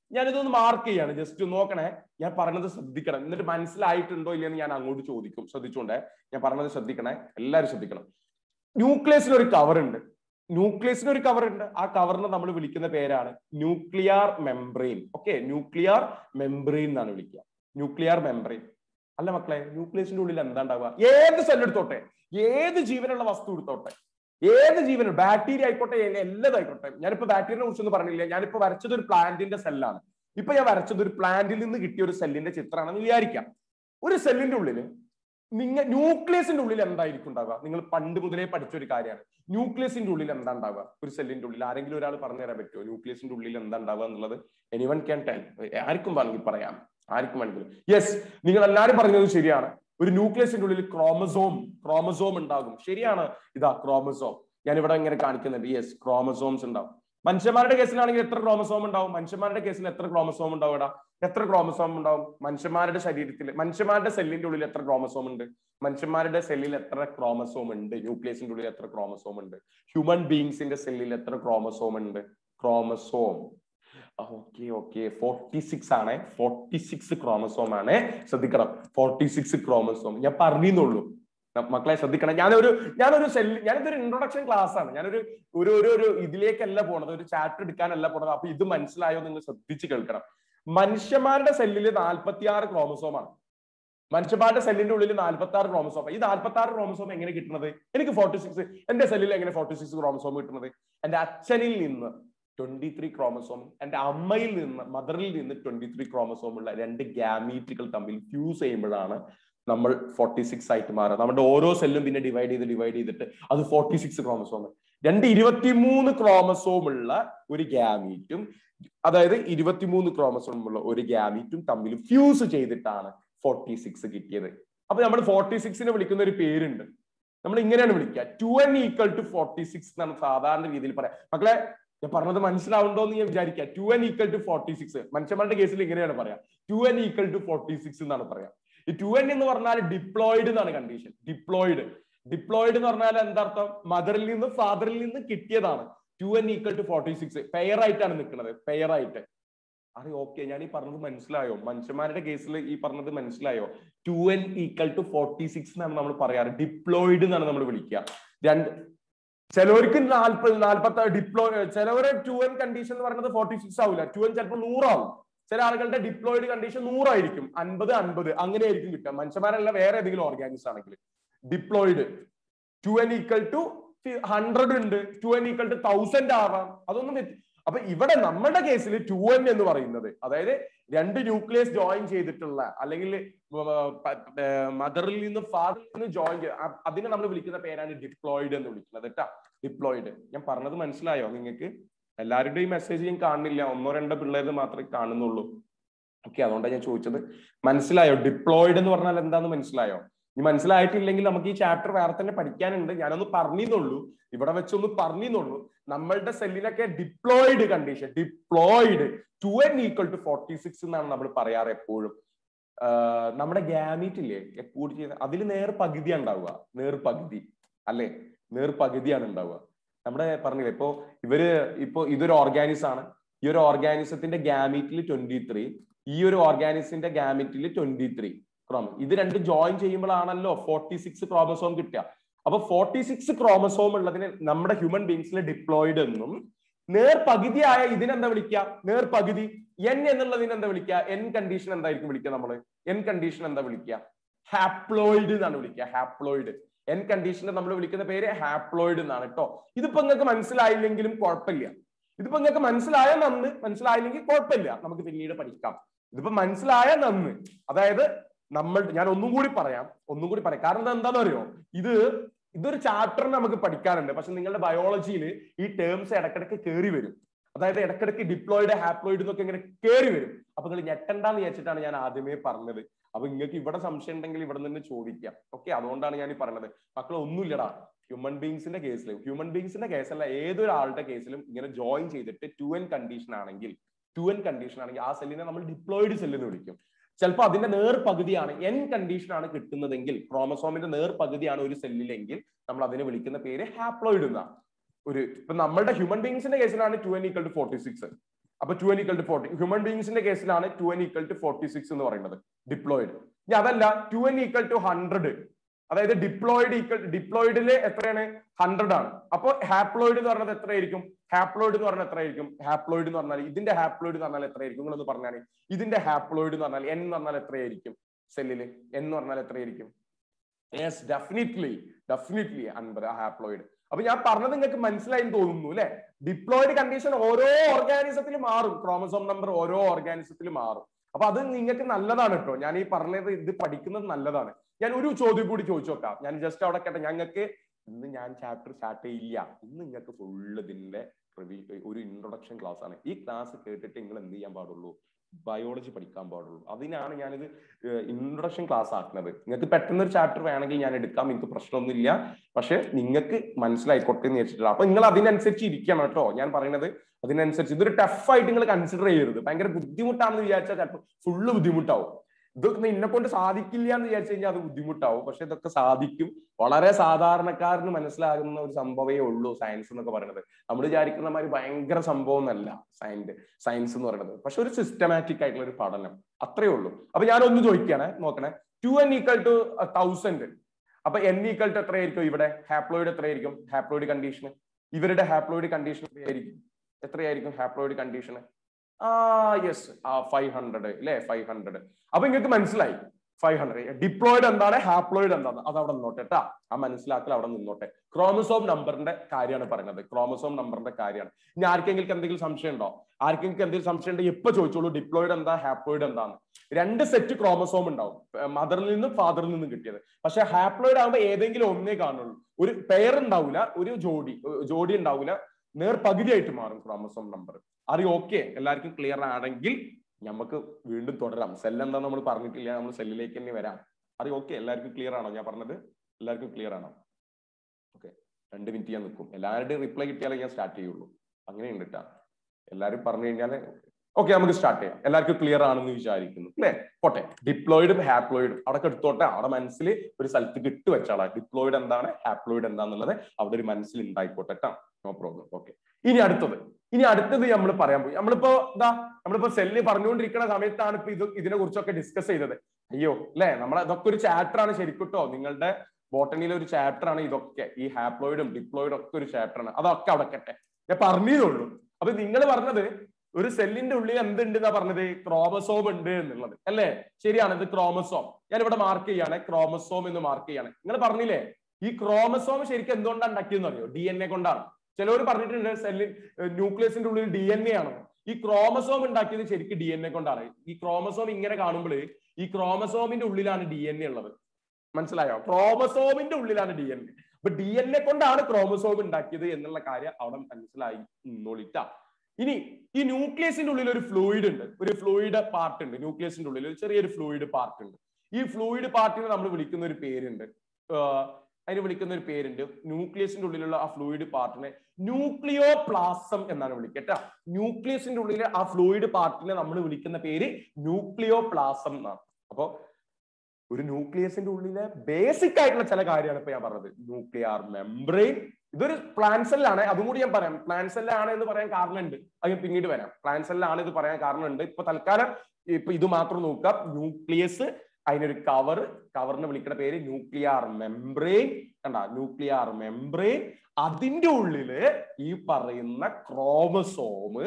S1: ഞാനിതൊന്ന് മാർക്ക് ചെയ്യാണ് ജസ്റ്റ് നോക്കണേ ഞാൻ പറഞ്ഞത് ശ്രദ്ധിക്കണം എന്നിട്ട് മനസ്സിലായിട്ടുണ്ടോ ഇല്ലെന്ന് ഞാൻ അങ്ങോട്ട് ചോദിക്കും ശ്രദ്ധിച്ചോണ്ടേ ഞാൻ പറഞ്ഞത് ശ്രദ്ധിക്കണേ എല്ലാവരും ശ്രദ്ധിക്കണം ന്യൂക്ലിയസിന് ഒരു കവർ ഉണ്ട് ന്യൂക്ലിയസിന് ഒരു കവർ ഉണ്ട് ആ കവറിനെ നമ്മൾ വിളിക്കുന്ന പേരാണ് nuclear membrane okay nuclear membrane എന്നാണ് വിളിക്കുക ന്യൂക്ലിയർ മെംബ്രെയിൻ അല്ല മക്കളെ ന്യൂക്ലിയസിന്റെ ഉള്ളിൽ എന്താ ഉണ്ടാവുക ഏത് സെൽ എടുത്തോട്ടെ ഏത് ജീവനുള്ള വസ്തു എടുത്തോട്ടെ ഏത് ജീവനും ബാക്ടീരിയ ആയിക്കോട്ടെ എല്ലാതായിക്കോട്ടെ ഞാനിപ്പോ ബാക്ടീരിയനെ കുറിച്ചൊന്നും പറഞ്ഞില്ല ഞാനിപ്പോ വരച്ചത് ഒരു പ്ലാന്റിന്റെ സെല്ലാണ് ഇപ്പൊ ഞാൻ വരച്ചത് ഒരു പ്ലാന്റിൽ നിന്ന് കിട്ടിയ ഒരു സെല്ലിന്റെ ചിത്രമാണെന്ന് വിചാരിക്കാം ഒരു സെല്ലിന്റെ ഉള്ളിൽ നിങ്ങൾ ന്യൂക്ലിയസിന്റെ ഉള്ളിൽ എന്തായിരിക്കും ഉണ്ടാവുക നിങ്ങൾ പണ്ട് മുതലേ പഠിച്ച ഒരു കാര്യമാണ് ന്യൂക്ലിയസിന്റെ ഉള്ളിൽ എന്താ ഉണ്ടാവുക ഒരു സെല്ലിന്റെ ഉള്ളിൽ ആരെങ്കിലും ഒരാൾ പറഞ്ഞു തരാൻ പറ്റുമോ ന്യൂക്ലിയസിന്റെ ഉള്ളിൽ എന്താ ഉണ്ടാവുക എന്നുള്ളത് എനിവൺ ക്യാൻ ടെൽ ആർക്കും വേണമെങ്കിൽ പറയാം ആർക്കും വേണമെങ്കിലും യെസ് നിങ്ങൾ എല്ലാവരും പറഞ്ഞത് ശരിയാണ് ഒരു ന്യൂക്ലിയസിന്റെ ഉള്ളിൽ ക്രോമസോം ക്രോമസോം ഉണ്ടാകും ശരിയാണ് ഇതാ ക്രോമസോം ഞാൻ ഇവിടെ ഇങ്ങനെ കാണിക്കുന്നുണ്ട് യെസ് ക്രോമസോംസ് ഉണ്ടാവും മനുഷ്യന്മാരുടെ കേസിലാണെങ്കിൽ എത്ര ക്രോമസോം ഉണ്ടാവും മനുഷ്യന്മാരുടെ കേസിൽ എത്ര ക്രോമസോം ഉണ്ടാവും ഇവിടെ എത്ര ക്രോമസോം ഉണ്ടാവും മനുഷ്യന്മാരുടെ ശരീരത്തിൽ മനുഷ്യന്മാരുടെ സെല്ലിന്റെ ഉള്ളിൽ എത്ര ക്രോമസോം ഉണ്ട് മനുഷ്യന്മാരുടെ സെല്ലിൽ എത്ര ക്രോമസോം ഉണ്ട് ന്യൂക്ലിയസിന്റെ ഉള്ളിൽ എത്ര ക്രോമസോം ഉണ്ട് ഹ്യൂമൻ ബീങ്സിന്റെ സെല്ലിൽ എത്ര ക്രോമസോം ഉണ്ട് chromosome okay okay forty six ആണ് ഫോർട്ടി സിക്സ് ക്രോമസോം ആണ് ശ്രദ്ധിക്കണം ഫോർട്ടി സിക്സ് ക്രോമസോം ഞാൻ പറഞ്ഞുള്ളൂ മക്കളെ ശ്രദ്ധിക്കണം ഞാനൊരു ഞാനൊരു സെല്ല് ഞാനിതൊരു ഇൻട്രൊഡക്ഷൻ ക്ലാസ് ആണ് ഞാനൊരു ഒരു ഒരു ഒരു ഇതിലേക്കല്ല പോണത് ഒരു ചാപ്റ്റർ എടുക്കാനല്ല പോണത് അപ്പൊ ഇത് മനസ്സിലായോ നിങ്ങൾ ശ്രദ്ധിച്ച് കേൾക്കണം മനുഷ്യന്മാരുടെ സെല്ലിൽ നാൽപ്പത്തി ആറ് ക്രോമസോമാണ് മനുഷ്യന്മാരുടെ സെല്ലിന്റെ ഉള്ളിൽ നാൽപ്പത്തി ആറ് ക്രോമസോം ഈ നാൽപ്പത്തി ആറ് ക്രോമസോം എങ്ങനെ കിട്ടുന്നത് എനിക്ക് ഫോർട്ടി സിക്സ് എന്റെ സെല്ലിൽ എങ്ങനെ ഫോർട്ടി സിക്സ് ക്രോമസോം കിട്ടുന്നത് എന്റെ അച്ഛനിൽ നിന്ന് ട്വന്റി ത്രീ ക്രോമസോം എന്റെ അമ്മയിൽ നിന്ന് മദറിൽ നിന്ന് ട്വന്റി ത്രീ ക്രോമസോം ഉള്ള രണ്ട് ഗ്യാമീറ്റുകൾ തമ്മിൽ ഫ്യൂസ് ചെയ്യുമ്പോഴാണ് നമ്മൾ ഫോർട്ടി സിക്സ് ആയിട്ട് മാറുക നമ്മുടെ ഓരോ സെല്ലും പിന്നെ ഡിവൈഡ് ചെയ്ത് ഡിവൈഡ് ചെയ്തിട്ട് അത് ഫോർട്ടി സിക്സ് ക്രോമസോം രണ്ട് ഇരുപത്തിമൂന്ന് ക്രോമസോം ഉള്ള ഒരു ഗ്യാമീറ്റും അതായത് ഇരുപത്തിമൂന്ന് ക്രോമസോം ഉള്ള ഒരു ഗ്യാമീറ്റും തമ്മിൽ ഫ്യൂസ് ചെയ്തിട്ടാണ് ഫോർട്ടി സിക്സ് കിട്ടിയത് അപ്പൊ നമ്മൾ ഫോർട്ടി സിക്സിനെ വിളിക്കുന്ന ഒരു പേരുണ്ട് നമ്മൾ ഇങ്ങനെയാണ് വിളിക്കുക two N equal to forty six എന്നാണ് സാധാരണ രീതിയിൽ പറയാം മക്കളെ ഞാൻ പറഞ്ഞത് മനസ്സിലാവുണ്ടോ എന്ന് ഞാൻ വിചാരിക്കുക two N equal to forty six മനുഷ്യന്മാരുടെ കേസിൽ ഇങ്ങനെയാണ് പറയാ two N equal to forty six എന്നാണ് പറയാ ഈ ടു എൻ എന്ന് പറഞ്ഞാൽ ഡിപ്ലോയിഡ് എന്നാണ് കണ്ടീഷൻ ഡിപ്ലോയിഡ് ഡിപ്ലോയിഡ് എന്ന് പറഞ്ഞാൽ എന്താർത്ഥം മദറിൽ നിന്ന് ഫാദറിൽ നിന്ന് കിട്ടിയതാണ് two N equal to forty six pair ആയിട്ടാണ് നിൽക്കുന്നത് പെയർ ആയിട്ട് അതെ ഓക്കെ ഞാൻ ഈ പറഞ്ഞത് മനസ്സിലായോ മനുഷ്യന്മാരുടെ കേസിൽ ഈ പറഞ്ഞത് മനസ്സിലായോ two N equal to forty six എന്നാണ് നമ്മൾ പറയാറ് ഡിപ്ലോയിഡ് എന്നാണ് നമ്മൾ വിളിക്കുക രണ്ട് ചിലവർക്ക് നാൽപ്പത് നാൽപ്പത്തി ഡിപ്ലോ ചിലവരെ ടു എൻ കണ്ടീഷൻ എന്ന് പറയുന്നത് ഫോർട്ടി സിക്സ് ആവില്ല ടു എൻ ചിലപ്പോൾ നൂറാവും ചില ആളുകളുടെ ഡിപ്ലോയിഡ് കണ്ടീഷൻ നൂറായിരിക്കും അൻപത് അൻപത് അങ്ങനെ ആയിരിക്കും കിട്ടുക മനുഷ്യന്മാരല്ല വേറെ ഏതെങ്കിലും ഓർഗാനിക്സ് ആണെങ്കിൽ diploid two N equal to hundred ഉണ്ട് two N equal to thousand ആവാം അതൊന്നും അപ്പൊ ഇവിടെ നമ്മുടെ കേസിൽ ടു എൻ എന്ന് പറയുന്നത് അതായത് രണ്ട് ന്യൂക്ലിയസ് ജോയിൻ ചെയ്തിട്ടുള്ള അല്ലെങ്കിൽ മദറിൽ നിന്ന് ഫാദറിൽ നിന്ന് ജോയിൻ ചെയ്ത് അതിനെ നമ്മൾ വിളിക്കുന്ന പേരാണ് ഡിപ്ലോയിഡ് എന്ന് വിളിക്കുന്നത് കേട്ടാ ഡിപ്ലോയിഡ് ഞാൻ പറഞ്ഞത് മനസ്സിലായോ നിങ്ങൾക്ക് എല്ലാവരുടെയും മെസ്സേജ് ഞാൻ കാണുന്നില്ല ഒന്നോ രണ്ടോ പിള്ളേര് മാത്രമേ കാണുന്നുള്ളൂ ഓക്കെ അതുകൊണ്ടാണ് ഞാൻ ചോദിച്ചത് മനസ്സിലായോ ഡിപ്ലോയിഡ് എന്ന് പറഞ്ഞാൽ എന്താന്ന് മനസ്സിലായോ ഇനി മനസ്സിലായിട്ടില്ലെങ്കിൽ നമുക്ക് ഈ ചാപ്റ്റർ വേറെ തന്നെ പഠിക്കാനുണ്ട് ഞാനൊന്ന് പറഞ്ഞിന്നുള്ളൂ ഇവിടെ വെച്ചൊന്ന് പറഞ്ഞിന്നുള്ളൂ നമ്മളുടെ സെല്ലിനൊക്കെ diploid condition diploid two N equal to forty six എന്നാണ് നമ്മൾ പറയാറ് എപ്പോഴും നമ്മുടെ ഗ്യാമീറ്റ് ഇല്ലേ എപ്പോഴും ചെയ്യുന്ന അതിൽ നേർ പകുതി ഉണ്ടാവുക നേർ പകുതി അല്ലെ നേർ പകുതിയാണ് ഉണ്ടാവുക നമ്മുടെ പറഞ്ഞില്ലേ ഇപ്പോ ഇവര് ഇപ്പോ ഇതൊരു ഓർഗാനിസം ആണ് ഈ ഒരു ഓർഗാനിസത്തിന്റെ ഗ്യാമീറ്റിൽ ട്വന്റി ത്രീ ഈ ഒരു ഓർഗാനിസിന്റെ ഗ്യാമീറ്റിൽ ട്വന്റി ത്രീ ക്രോമ ഇത് രണ്ട് ജോയിൻ ചെയ്യുമ്പോഴാണല്ലോ ഫോർട്ടി സിക്സ് ക്രോമസോം കിട്ടുക അപ്പൊ ഫോർട്ടി സിക്സ് ക്രോമസോം ഉള്ളതിന് നമ്മുടെ ഹ്യൂമൻ ബീങ്സിൽ ഡിപ്ലോയിഡ് എന്നും നേർ പകുതിയായ ഇതിനെന്താ വിളിക്കുക നേർ പകുതി എൻ എന്നുള്ളതിന് എന്താ വിളിക്കുക എൻ കണ്ടീഷൻ എന്തായിരിക്കും വിളിക്കുക നമ്മള് എൻ കണ്ടീഷൻ എന്താ വിളിക്കുക ഹാപ്ലോയിഡ് എന്നാണ് വിളിക്കുക ഹാപ്ലോയിഡ് എൻ കണ്ടീഷനെ നമ്മൾ വിളിക്കുന്ന പേര് ഹാപ്ലോയിഡ് എന്നാണ് കേട്ടോ ഇതിപ്പോ നിങ്ങൾക്ക് മനസ്സിലായില്ലെങ്കിലും കുഴപ്പമില്ല ഇതിപ്പോ നിങ്ങൾക്ക് മനസ്സിലായ നന്ന് മനസ്സിലായില്ലെങ്കിൽ കുഴപ്പമില്ല നമുക്ക് പിന്നീട് പഠിക്കാം ഇതിപ്പോ മനസ്സിലായ നന്ന് അതായത് നമ്മൾ ഞാൻ ഒന്നും കൂടി പറയാം ഒന്നും കൂടി പറയാം കാരണം എന്താണെന്ന് അറിയോ ഇത് ഇതൊരു ചാപ്റ്റർ നമുക്ക് പഠിക്കാറുണ്ട് പക്ഷെ നിങ്ങളുടെ ബയോളജിയിൽ ഈ ടേംസ് ഇടക്കിടക്ക് കയറി വരും അതായത് ഇടക്കിടക്ക് ഡിപ്ലോയിഡ് ഹാപ്ലോയിഡ് എന്നൊക്കെ ഇങ്ങനെ കയറി വരും അപ്പൊ നിങ്ങൾ ഞെട്ടണ്ടെന്ന് വിചാരിച്ചിട്ടാണ് ഞാൻ ആദ്യമേ പറഞ്ഞത് അപ്പൊ നിങ്ങൾക്ക് ഇവിടെ സംശയം ഉണ്ടെങ്കിൽ ഇവിടെ നിന്ന് ചോദിക്കാം ഓക്കെ അതുകൊണ്ടാണ് ഞാൻ ഈ പറഞ്ഞത് മക്കൾ ഒന്നുമില്ലടാ ഹ്യൂമൻ ബീങ്സിന്റെ കേസിലും ഹ്യൂമൻ ബീങ്സിന്റെ കേസല്ല ഏതൊരാളുടെ കേസിലും ഇങ്ങനെ ജോയിൻ ചെയ്തിട്ട് ടു എൻ കണ്ടീഷൻ ആണെങ്കിൽ ടു എൻ കണ്ടീഷൻ ആണെങ്കിൽ ആ സെല്ലിനെ നമ്മൾ ഡിപ്ലോയിഡ് സെല്ല് എന്ന് വിളിക്കും ചിലപ്പോൾ അതിന്റെ നേർ പകുതിയാണ് എൻ കണ്ടീഷൻ ആണ് കിട്ടുന്നതെങ്കിൽ ക്രോമസോമിന്റെ നേർ പകുതിയാണ് ഒരു സെല്ലിലെങ്കിൽ നമ്മൾ അതിനെ വിളിക്കുന്ന പേര് ഹാപ്ലോയിഡ് എന്നാണ് ഒരു ഇപ്പൊ നമ്മളുടെ ഹ്യൂമൻ ബീങ്സിന്റെ കേസിലാണ് two N equal to forty six അപ്പൊ two N equal to forty human ബീങ്സിന്റെ കേസിലാണ് two N equal to forty six എന്ന് പറയുന്നത് ഡിപ്ലോയിഡ് ഇനി അതല്ല two N equal to hundred അതായത് ഡിപ്ലോയിഡ് ഈക്വൽ ഡിപ്ലോയിഡില് എത്രയാണ് ഹൺഡ്രഡ് ആണ് അപ്പോൾ ഹാപ്ലോയിഡ് എന്ന് പറഞ്ഞത് എത്രയായിരിക്കും ഹാപ്ലോയിഡ് എന്ന് പറഞ്ഞാൽ എത്രയായിരിക്കും ഹാപ്ലോയിഡ് എന്ന് പറഞ്ഞാൽ ഇതിന്റെ ഹാപ്ലോയിഡ് എന്ന് പറഞ്ഞാൽ എത്രയായിരിക്കും നിങ്ങളൊന്ന് പറഞ്ഞാൽ ഇതിന്റെ ഹാപ്ലോയിഡ് എന്ന് പറഞ്ഞാൽ എൻ എന്ന് പറഞ്ഞാൽ എത്രയായിരിക്കും സെല്ലില് എൻ എന്ന് പറഞ്ഞാൽ എത്രയായിരിക്കും യെസ് ഡെഫിനറ്റ്ലി ഡെഫിനറ്റ്ലി അൻപത് ഹാപ്ലോയിഡ് അപ്പൊ ഞാൻ പറഞ്ഞത് നിങ്ങൾക്ക് മനസ്സിലായി എന്ന് തോന്നുന്നു അല്ലെ ഡിപ്ലോയിഡ് കണ്ടീഷൻ ഓരോ ഓർഗാനിസത്തിൽ മാറും ക്രോമസോം നമ്പർ ഓരോ ഓർഗാനിസത്തിൽ മാറും അപ്പൊ അത് നിങ്ങൾക്ക് നല്ലതാണ് കേട്ടോ ഞാൻ ഈ പറഞ്ഞത് ഇത് പഠിക്കുന്നത് നല്ലതാണ് ഞാൻ ഒരു ചോദ്യം കൂടി ചോദിച്ചു നോക്കാം ഞാൻ ജസ്റ്റ് അവിടെ കേട്ടെ ഞങ്ങൾക്ക് ഇന്ന് ഞാൻ ചാപ്റ്റർ സ്റ്റാർട്ട് ചെയ്യില്ല ഇന്ന് നിങ്ങൾക്ക് ഫുള്ള് ഇതിന്റെ ഒരു ഇൻട്രൊഡക്ഷൻ ക്ലാസ് ആണ് ഈ ക്ലാസ് കേട്ടിട്ട് നിങ്ങൾ എന്ത് ചെയ്യാൻ പാടുള്ളൂ ബയോളജി പഠിക്കാൻ പാടുള്ളൂ അതിനാണ് ഞാനിത് ഇൻട്രൊഡക്ഷൻ ക്ലാസ് ആക്കുന്നത് നിങ്ങൾക്ക് പെട്ടെന്ന് ഒരു ചാപ്റ്റർ വേണമെങ്കിൽ ഞാൻ എടുക്കാം എനിക്ക് പ്രശ്നമൊന്നുമില്ല പക്ഷെ നിങ്ങൾക്ക് മനസ്സിലായിക്കോട്ടെ എന്ന് വെച്ചിട്ടില്ല അപ്പൊ നിങ്ങൾ അതിനനുസരിച്ച് ഇരിക്കണം കേട്ടോ ഞാൻ പറയുന്നത് അതിനനുസരിച്ച് ഇതൊരു ടഫായിട്ട് നിങ്ങൾ കൺസിഡർ ചെയ്യരുത് ഭയങ്കര ബുദ്ധിമുട്ടാണെന്ന് വിചാരിച്ചാൽ ചിലപ്പോൾ ഫുള്ള് ബുദ്ധിമുട്ടാവും ഇതൊക്കെ എന്നെ കൊണ്ട് സാധിക്കില്ല എന്ന് വിചാരിച്ചു കഴിഞ്ഞാൽ അത് ബുദ്ധിമുട്ടാവും പക്ഷെ ഇതൊക്കെ സാധിക്കും വളരെ സാധാരണക്കാരന് മനസ്സിലാകുന്ന ഒരു സംഭവമേ ഉള്ളൂ സയൻസ് എന്നൊക്കെ പറയുന്നത് നമ്മൾ വിചാരിക്കുന്ന മാതിരി ഭയങ്കര സംഭവം എന്നല്ല സയൻസ് സയൻസ് എന്ന് പറയുന്നത് പക്ഷെ ഒരു സിസ്റ്റമാറ്റിക് ആയിട്ടുള്ള ഒരു പഠനം അത്രേ ഉള്ളൂ അപ്പൊ ഞാനൊന്ന് ചോദിക്കുകയാണ് നോക്കണേ two N equal to thousand അപ്പൊ എൻ ഈക്വൽ ടു എത്രയായിരിക്കും ഇവിടെ ഹാപ്ലോയിഡ് എത്രയായിരിക്കും ഹാപ്ലോയിഡ് കണ്ടീഷൻ ഇവരുടെ ഹാപ്ലോയിഡ് കണ്ടീഷൻ എത്രയായിരിക്കും എത്രയായിരിക്കും ഹാപ്ലോയിഡ് കണ്ടീഷൻ ആ യെസ് ആ ഫൈവ് ഹൺഡ്രഡ് അല്ലെ ഫൈവ് ഹൺഡ്രഡ് അപ്പൊ നിങ്ങൾക്ക് മനസ്സിലായി ഫൈവ് ഹൺഡ്രഡ് ഡിപ്ലോയിഡ് എന്താണ് ഹാപ്ലോയിഡ് എന്താണ് അത് അവിടെ നിന്നോട്ടെ കേട്ടാ ആ മനസ്സിലാക്കൽ അവിടെ നിന്നോട്ടെ ക്രോമസോം നമ്പറിന്റെ കാര്യമാണ് പറയുന്നത് ക്രോമസോം നമ്പറിന്റെ കാര്യമാണ് ഇനി ആർക്കെങ്കിലും എന്തെങ്കിലും സംശയം ഉണ്ടോ ആർക്കെങ്കിലും എന്തെങ്കിലും സംശയം ഉണ്ടെങ്കിൽ ഇപ്പൊ ചോദിച്ചോളൂ ഡിപ്ലോയിഡ് എന്താ ഹാപ്ലോയിഡ് എന്താണ് രണ്ട് സെറ്റ് ക്രോമസോം ഉണ്ടാവും മദറിൽ നിന്നും ഫാദറിൽ നിന്നും കിട്ടിയത് പക്ഷെ ഹാപ്ലോയിഡ് ആകുമ്പോൾ ഏതെങ്കിലും ഒന്നേ കാണുള്ളൂ ഒരു പെയർ ഉണ്ടാവില്ല ഒരു ജോഡി ജോഡി ഉണ്ടാവില്ല നേർ പകുതിയായിട്ട് മാറും ക്രോമസോം നമ്പർ അത് ഓക്കെ എല്ലാവർക്കും ക്ലിയർ ആണെങ്കിൽ നമുക്ക് വീണ്ടും തുടരാം സെൽ എന്താ നമ്മൾ പറഞ്ഞിട്ടില്ല നമ്മൾ സെല്ലിലേക്ക് തന്നെ വരാം അത് ഓക്കെ എല്ലാവർക്കും ക്ലിയർ ആണോ ഞാൻ പറഞ്ഞത് എല്ലാവർക്കും ക്ലിയർ ആണോ ഓക്കെ രണ്ട് മിനിറ്റ് ഞാൻ നിൽക്കും എല്ലാവരുടെയും റിപ്ലൈ കിട്ടിയാലേ ഞാൻ സ്റ്റാർട്ട് ചെയ്യുള്ളൂ അങ്ങനെയുണ്ട് കേട്ടാ എല്ലാവരും പറഞ്ഞു കഴിഞ്ഞാൽ ഓക്കെ നമുക്ക് സ്റ്റാർട്ട് ചെയ്യാം എല്ലാവർക്കും ക്ലിയർ ആണെന്ന് വിചാരിക്കുന്നു അല്ലേ പോട്ടെ ഡിപ്ലോയിഡും ഹാപ്ലോയിഡും അവിടെ എടുത്തോട്ടെ അവിടെ മനസ്സിൽ ഒരു സ്ഥലത്ത് ഇട്ട് വെച്ചാളാ ഡിപ്ലോയിഡ് എന്താണ് ഹാപ്ലോയിഡ് എന്താന്നുള്ളത് അവിടെ ഒരു മനസ്സിൽ ഉണ്ടായിക്കോട്ടെ കേട്ടോ നോ പ്രോബ്ലം ഓക്കെ ഇനി അടുത്തത് ഇനി അടുത്തത് നമ്മൾ പറയാൻ പോയി നമ്മളിപ്പോ ഇതാ നമ്മളിപ്പോ സെല്ല് പറഞ്ഞുകൊണ്ടിരിക്കുന്ന സമയത്താണ് ഇപ്പൊ ഇത് ഇതിനെ കുറിച്ചൊക്കെ ഡിസ്കസ് ചെയ്തത് അയ്യോ അല്ലെ നമ്മളെ ഇതൊക്കെ ഒരു ചാപ്റ്റർ ആണ് ശരിക്കുട്ടോ നിങ്ങളുടെ ബോട്ടണിയിലെ ഒരു ചാപ്റ്റർ ആണ് ഇതൊക്കെ ഈ ഹാപ്ലോയിഡും ഡിപ്ലോയിഡും ഒക്കെ ഒരു ചാപ്റ്റർ ആണ് അതൊക്കെ അവിടെ കെട്ടെ ഞാൻ പറഞ്ഞതേ അപ്പൊ നിങ്ങൾ പറഞ്ഞത് ഒരു സെല്ലിന്റെ ഉള്ളിൽ എന്തുണ്ട് എന്നാ പറഞ്ഞത് ക്രോമസോം ഉണ്ട് എന്നുള്ളത് അല്ലേ ശരിയാണ് ഇത് ക്രോമസോം ഞാൻ ഇവിടെ മാർക്ക് ചെയ്യാണ് ക്രോമസോം എന്ന് മാർക്ക് ചെയ്യാണ് നിങ്ങൾ പറഞ്ഞില്ലേ ഈ ക്രോമസോം ശരിക്കും എന്തുകൊണ്ടാണ് ഉണ്ടാക്കിയെന്ന് അറിയോ ഡി എൻ എ കൊണ്ടാണ് ചിലവർ പറഞ്ഞിട്ടുണ്ട് സെല്ലിൻ ന്യൂക്ലിയസിന്റെ ഉള്ളിൽ ഡി എൻ എ ആണ് ഈ ക്രോമസോം ഉണ്ടാക്കിയത് ശരിക്കും ഡി എൻ എ കൊണ്ടാണ് ഈ ക്രോമസോം ഇങ്ങനെ കാണുമ്പോൾ ഈ ക്രോമസോമിന്റെ ഉള്ളിലാണ് ഡി എൻ എ ഉള്ളത് മനസ്സിലായോ ക്രോമസോമിന്റെ ഉള്ളിലാണ് ഡി എൻ എ അപ്പൊ ഡി എൻ എ കൊണ്ടാണ് ക്രോമസോം ഉണ്ടാക്കിയത് എന്നുള്ള കാര്യം അവിടെ മനസ്സിലായി നോളിറ്റ ഇനി ഈ ന്യൂക്ലിയസിന്റെ ഉള്ളിൽ ഒരു ഫ്ലൂയിഡ് ഉണ്ട് ഒരു ഫ്ലൂയിഡ് പാർട്ട് ഉണ്ട് ന്യൂക്ലിയസിന്റെ ഉള്ളിൽ ഒരു ചെറിയൊരു ഫ്ലൂയിഡ് പാർട്ട് ഉണ്ട് ഈ ഫ്ലൂയിഡ് പാർട്ടിനെ നമ്മൾ വിളിക്കുന്ന ഒരു പേരുണ്ട് അതിന് വിളിക്കുന്ന ഒരു പേരുണ്ട് ന്യൂക്ലിയസിന്റെ ഉള്ളിലുള്ള ആ ഫ്ലൂയിഡ് പാർട്ടിനെ ന്യൂക്ലിയോ പ്ലാസം എന്നാണ് വിളിക്കട്ട ന്യൂക്ലിയസിന്റെ ഉള്ളിലെ ആ ഫ്ലൂയിഡ് പാർട്ടിനെ നമ്മൾ വിളിക്കുന്ന പേര് ന്യൂക്ലിയോ പ്ലാസം എന്നാണ് അപ്പോ ഒരു ന്യൂക്ലിയസിന്റെ ഉള്ളിലെ ബേസിക് ആയിട്ടുള്ള ചില കാര്യമാണ് ഇപ്പൊ ഞാൻ പറഞ്ഞത് ന്യൂക്ലിയർ മെംബ്രെയിൻ ഇതൊരു പ്ലാൻ സെല്ലാണ് അതും കൂടി ഞാൻ പറയാം പ്ലാൻ സെല്ലാണ് എന്ന് പറയാൻ കാരണമുണ്ട് അത് പിന്നീട് വരാം പ്ലാൻ സെല്ലാണ് ഇത് പറയാൻ കാരണമുണ്ട് ഇപ്പൊ തൽക്കാലം ഇപ്പൊ ഇത് മാത്രം നോക്കാം ന്യൂക്ലിയസ് അതിനൊരു കവർ കവറിന് വിളിക്കുന്ന പേര് ന്യൂക്ലിയർ മെംബ്രെയിൻ കണ്ട ന്യൂക്ലിയർ മെംബ്രെയിൻ അതിന്റെ ഉള്ളില് ഈ പറയുന്ന ക്രോമസോമ്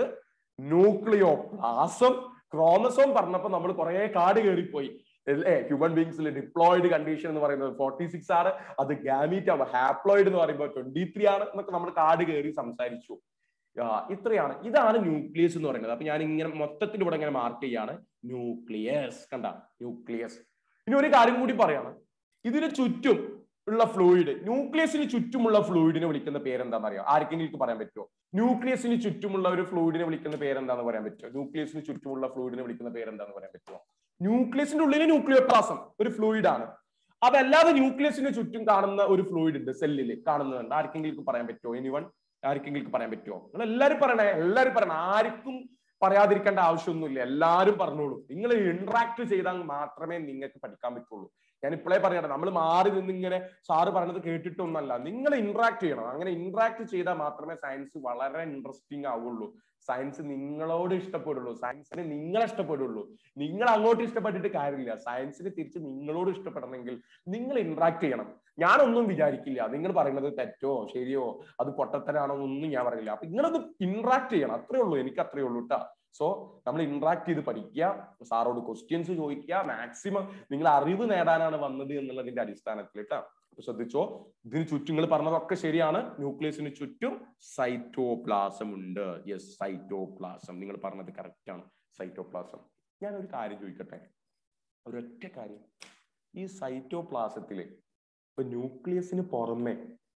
S1: ന്യൂക്ലിയോപ്ലാസം ക്രോമസോം പറഞ്ഞപ്പോ നമ്മൾ കുറെ കാട് കയറിപ്പോയി അല്ലേ ഹ്യൂമൻ ബീങ്സിൽ ഡിപ്ലോയിഡ് കണ്ടീഷൻ എന്ന് പറയുന്നത് ഫോർട്ടി സിക്സ് ആണ് അത് ഗാമീറ്റ് ആണ് ഹാപ്ലോയിഡ് എന്ന് പറയുമ്പോൾ ട്വന്റി ത്രീ ആണ് എന്നൊക്കെ നമ്മൾ കാട് കയറി സംസാരിച്ചു ഇത്രയാണ് ഇതാണ് ന്യൂക്ലിയസ് എന്ന് പറയുന്നത് അപ്പൊ ഞാൻ ഇങ്ങനെ മൊത്തത്തിൽ ഇവിടെ ഇങ്ങനെ മാർക്ക് ചെയ്യാണ് ന്യൂക്ലിയസ് കണ്ട ന്യൂക്ലിയസ് ഇനി ഒരു കാര്യം കൂടി പറയാണ് ഇതിന് ചുറ്റും ഉള്ള ഫ്ലൂയിഡ് ന്യൂക്ലിയസിന് ചുറ്റുമുള്ള ഫ്ലൂയിഡിനെ വിളിക്കുന്ന പേരെന്താണെന്ന് അറിയാം ആർക്കെങ്കിലും പറയാൻ പറ്റുമോ ന്യൂക്ലിയസിന് ചുറ്റുമുള്ള ഒരു ഫ്ലൂയിഡിനെ വിളിക്കുന്ന പേരെന്താന്ന് പറയാൻ പറ്റുമോ ന്യൂക്ലിയസിന് ചുറ്റുമുള്ള ഫ്ലൂയിഡിനെ വിളിക്കുന്ന പേരെന്താന്ന് പറയാൻ പറ്റുമോ ന്യൂക്ലിയസിന്റെ ഉള്ളിൽ ന്യൂക്ലിയോപ്ലാസം ഒരു ഫ്ലൂയിഡ് ആണ് അതല്ലാതെ ന്യൂക്ലിയസിന് ചുറ്റും കാണുന്ന ഒരു ഫ്ലൂയിഡ് ഉണ്ട് സെല്ലിൽ കാണുന്നുണ്ട് ആർക്കെങ്കിലും പറയാൻ പറ്റുമോ എനിവൺ ആർക്കെങ്കിലും പറയാൻ പറ്റുമോ നിങ്ങൾ എല്ലാവരും പറയണേ എല്ലാവരും പറയണേ ആർക്കും പറയാതിരിക്കേണ്ട ആവശ്യമൊന്നുമില്ല എല്ലാവരും പറഞ്ഞോളൂ നിങ്ങൾ ഇന്ററാക്ട് ചെയ്താൽ മാത്രമേ നിങ്ങൾക്ക് പഠിക്കാൻ പറ്റുള്ളൂ ഞാൻ ഇപ്പോഴേ പറയട്ടെ നമ്മൾ മാറി നിന്ന് ഇങ്ങനെ സാറ് പറഞ്ഞത് കേട്ടിട്ടൊന്നല്ല നിങ്ങൾ ഇന്ററാക്ട് ചെയ്യണം അങ്ങനെ ഇന്ററാക്ട് ചെയ്താൽ മാത്രമേ സയൻസ് വളരെ ഇൻട്രസ്റ്റിംഗ് ആവുള്ളൂ സയൻസ് നിങ്ങളോട് ഇഷ്ടപ്പെടുള്ളൂ സയൻസിനെ നിങ്ങൾ ഇഷ്ടപ്പെടുള്ളൂ നിങ്ങൾ അങ്ങോട്ട് ഇഷ്ടപ്പെട്ടിട്ട് കാര്യമില്ല സയൻസിന് തിരിച്ച് നിങ്ങളോട് ഇഷ്ടപ്പെടണമെങ്കിൽ നിങ്ങൾ ഇന്ററാക്ട് ചെയ്യണം ഞാനൊന്നും വിചാരിക്കില്ല നിങ്ങൾ പറയുന്നത് തെറ്റോ ശരിയോ അത് പൊട്ടത്തരാണോ ഒന്നും ഞാൻ പറയില്ല അപ്പൊ നിങ്ങളത് ഇന്ററാക്ട് ചെയ്യണം അത്രേ ഉള്ളൂ എനിക്ക് അത്രേ ഉള്ളൂ കേട്ടോ സോ നമ്മൾ ഇന്ററാക്ട് ചെയ്ത് പഠിക്കുക സാറോട് ക്വസ്റ്റ്യൻസ് ചോദിക്കുക മാക്സിമം നിങ്ങൾ അറിവ് നേടാനാണ് വന്നത് എന്നുള്ളതിന്റെ അടിസ്ഥാനത്തിൽ കേട്ടോ അപ്പൊ ശ്രദ്ധിച്ചോ ഇതിന് ചുറ്റും നിങ്ങൾ പറഞ്ഞതൊക്കെ ശരിയാണ് ന്യൂക്ലിയസിന് ചുറ്റും സൈറ്റോപ്ലാസം ഉണ്ട് യെസ് സൈറ്റോപ്ലാസം നിങ്ങൾ പറഞ്ഞത് കറക്റ്റ് ആണ് സൈറ്റോപ്ലാസം ഞാൻ ഒരു കാര്യം ചോദിക്കട്ടെ ഒരൊറ്റ കാര്യം ഈ സൈറ്റോപ്ലാസത്തില് ഇപ്പൊ ന്യൂക്ലിയസിന് പുറമെ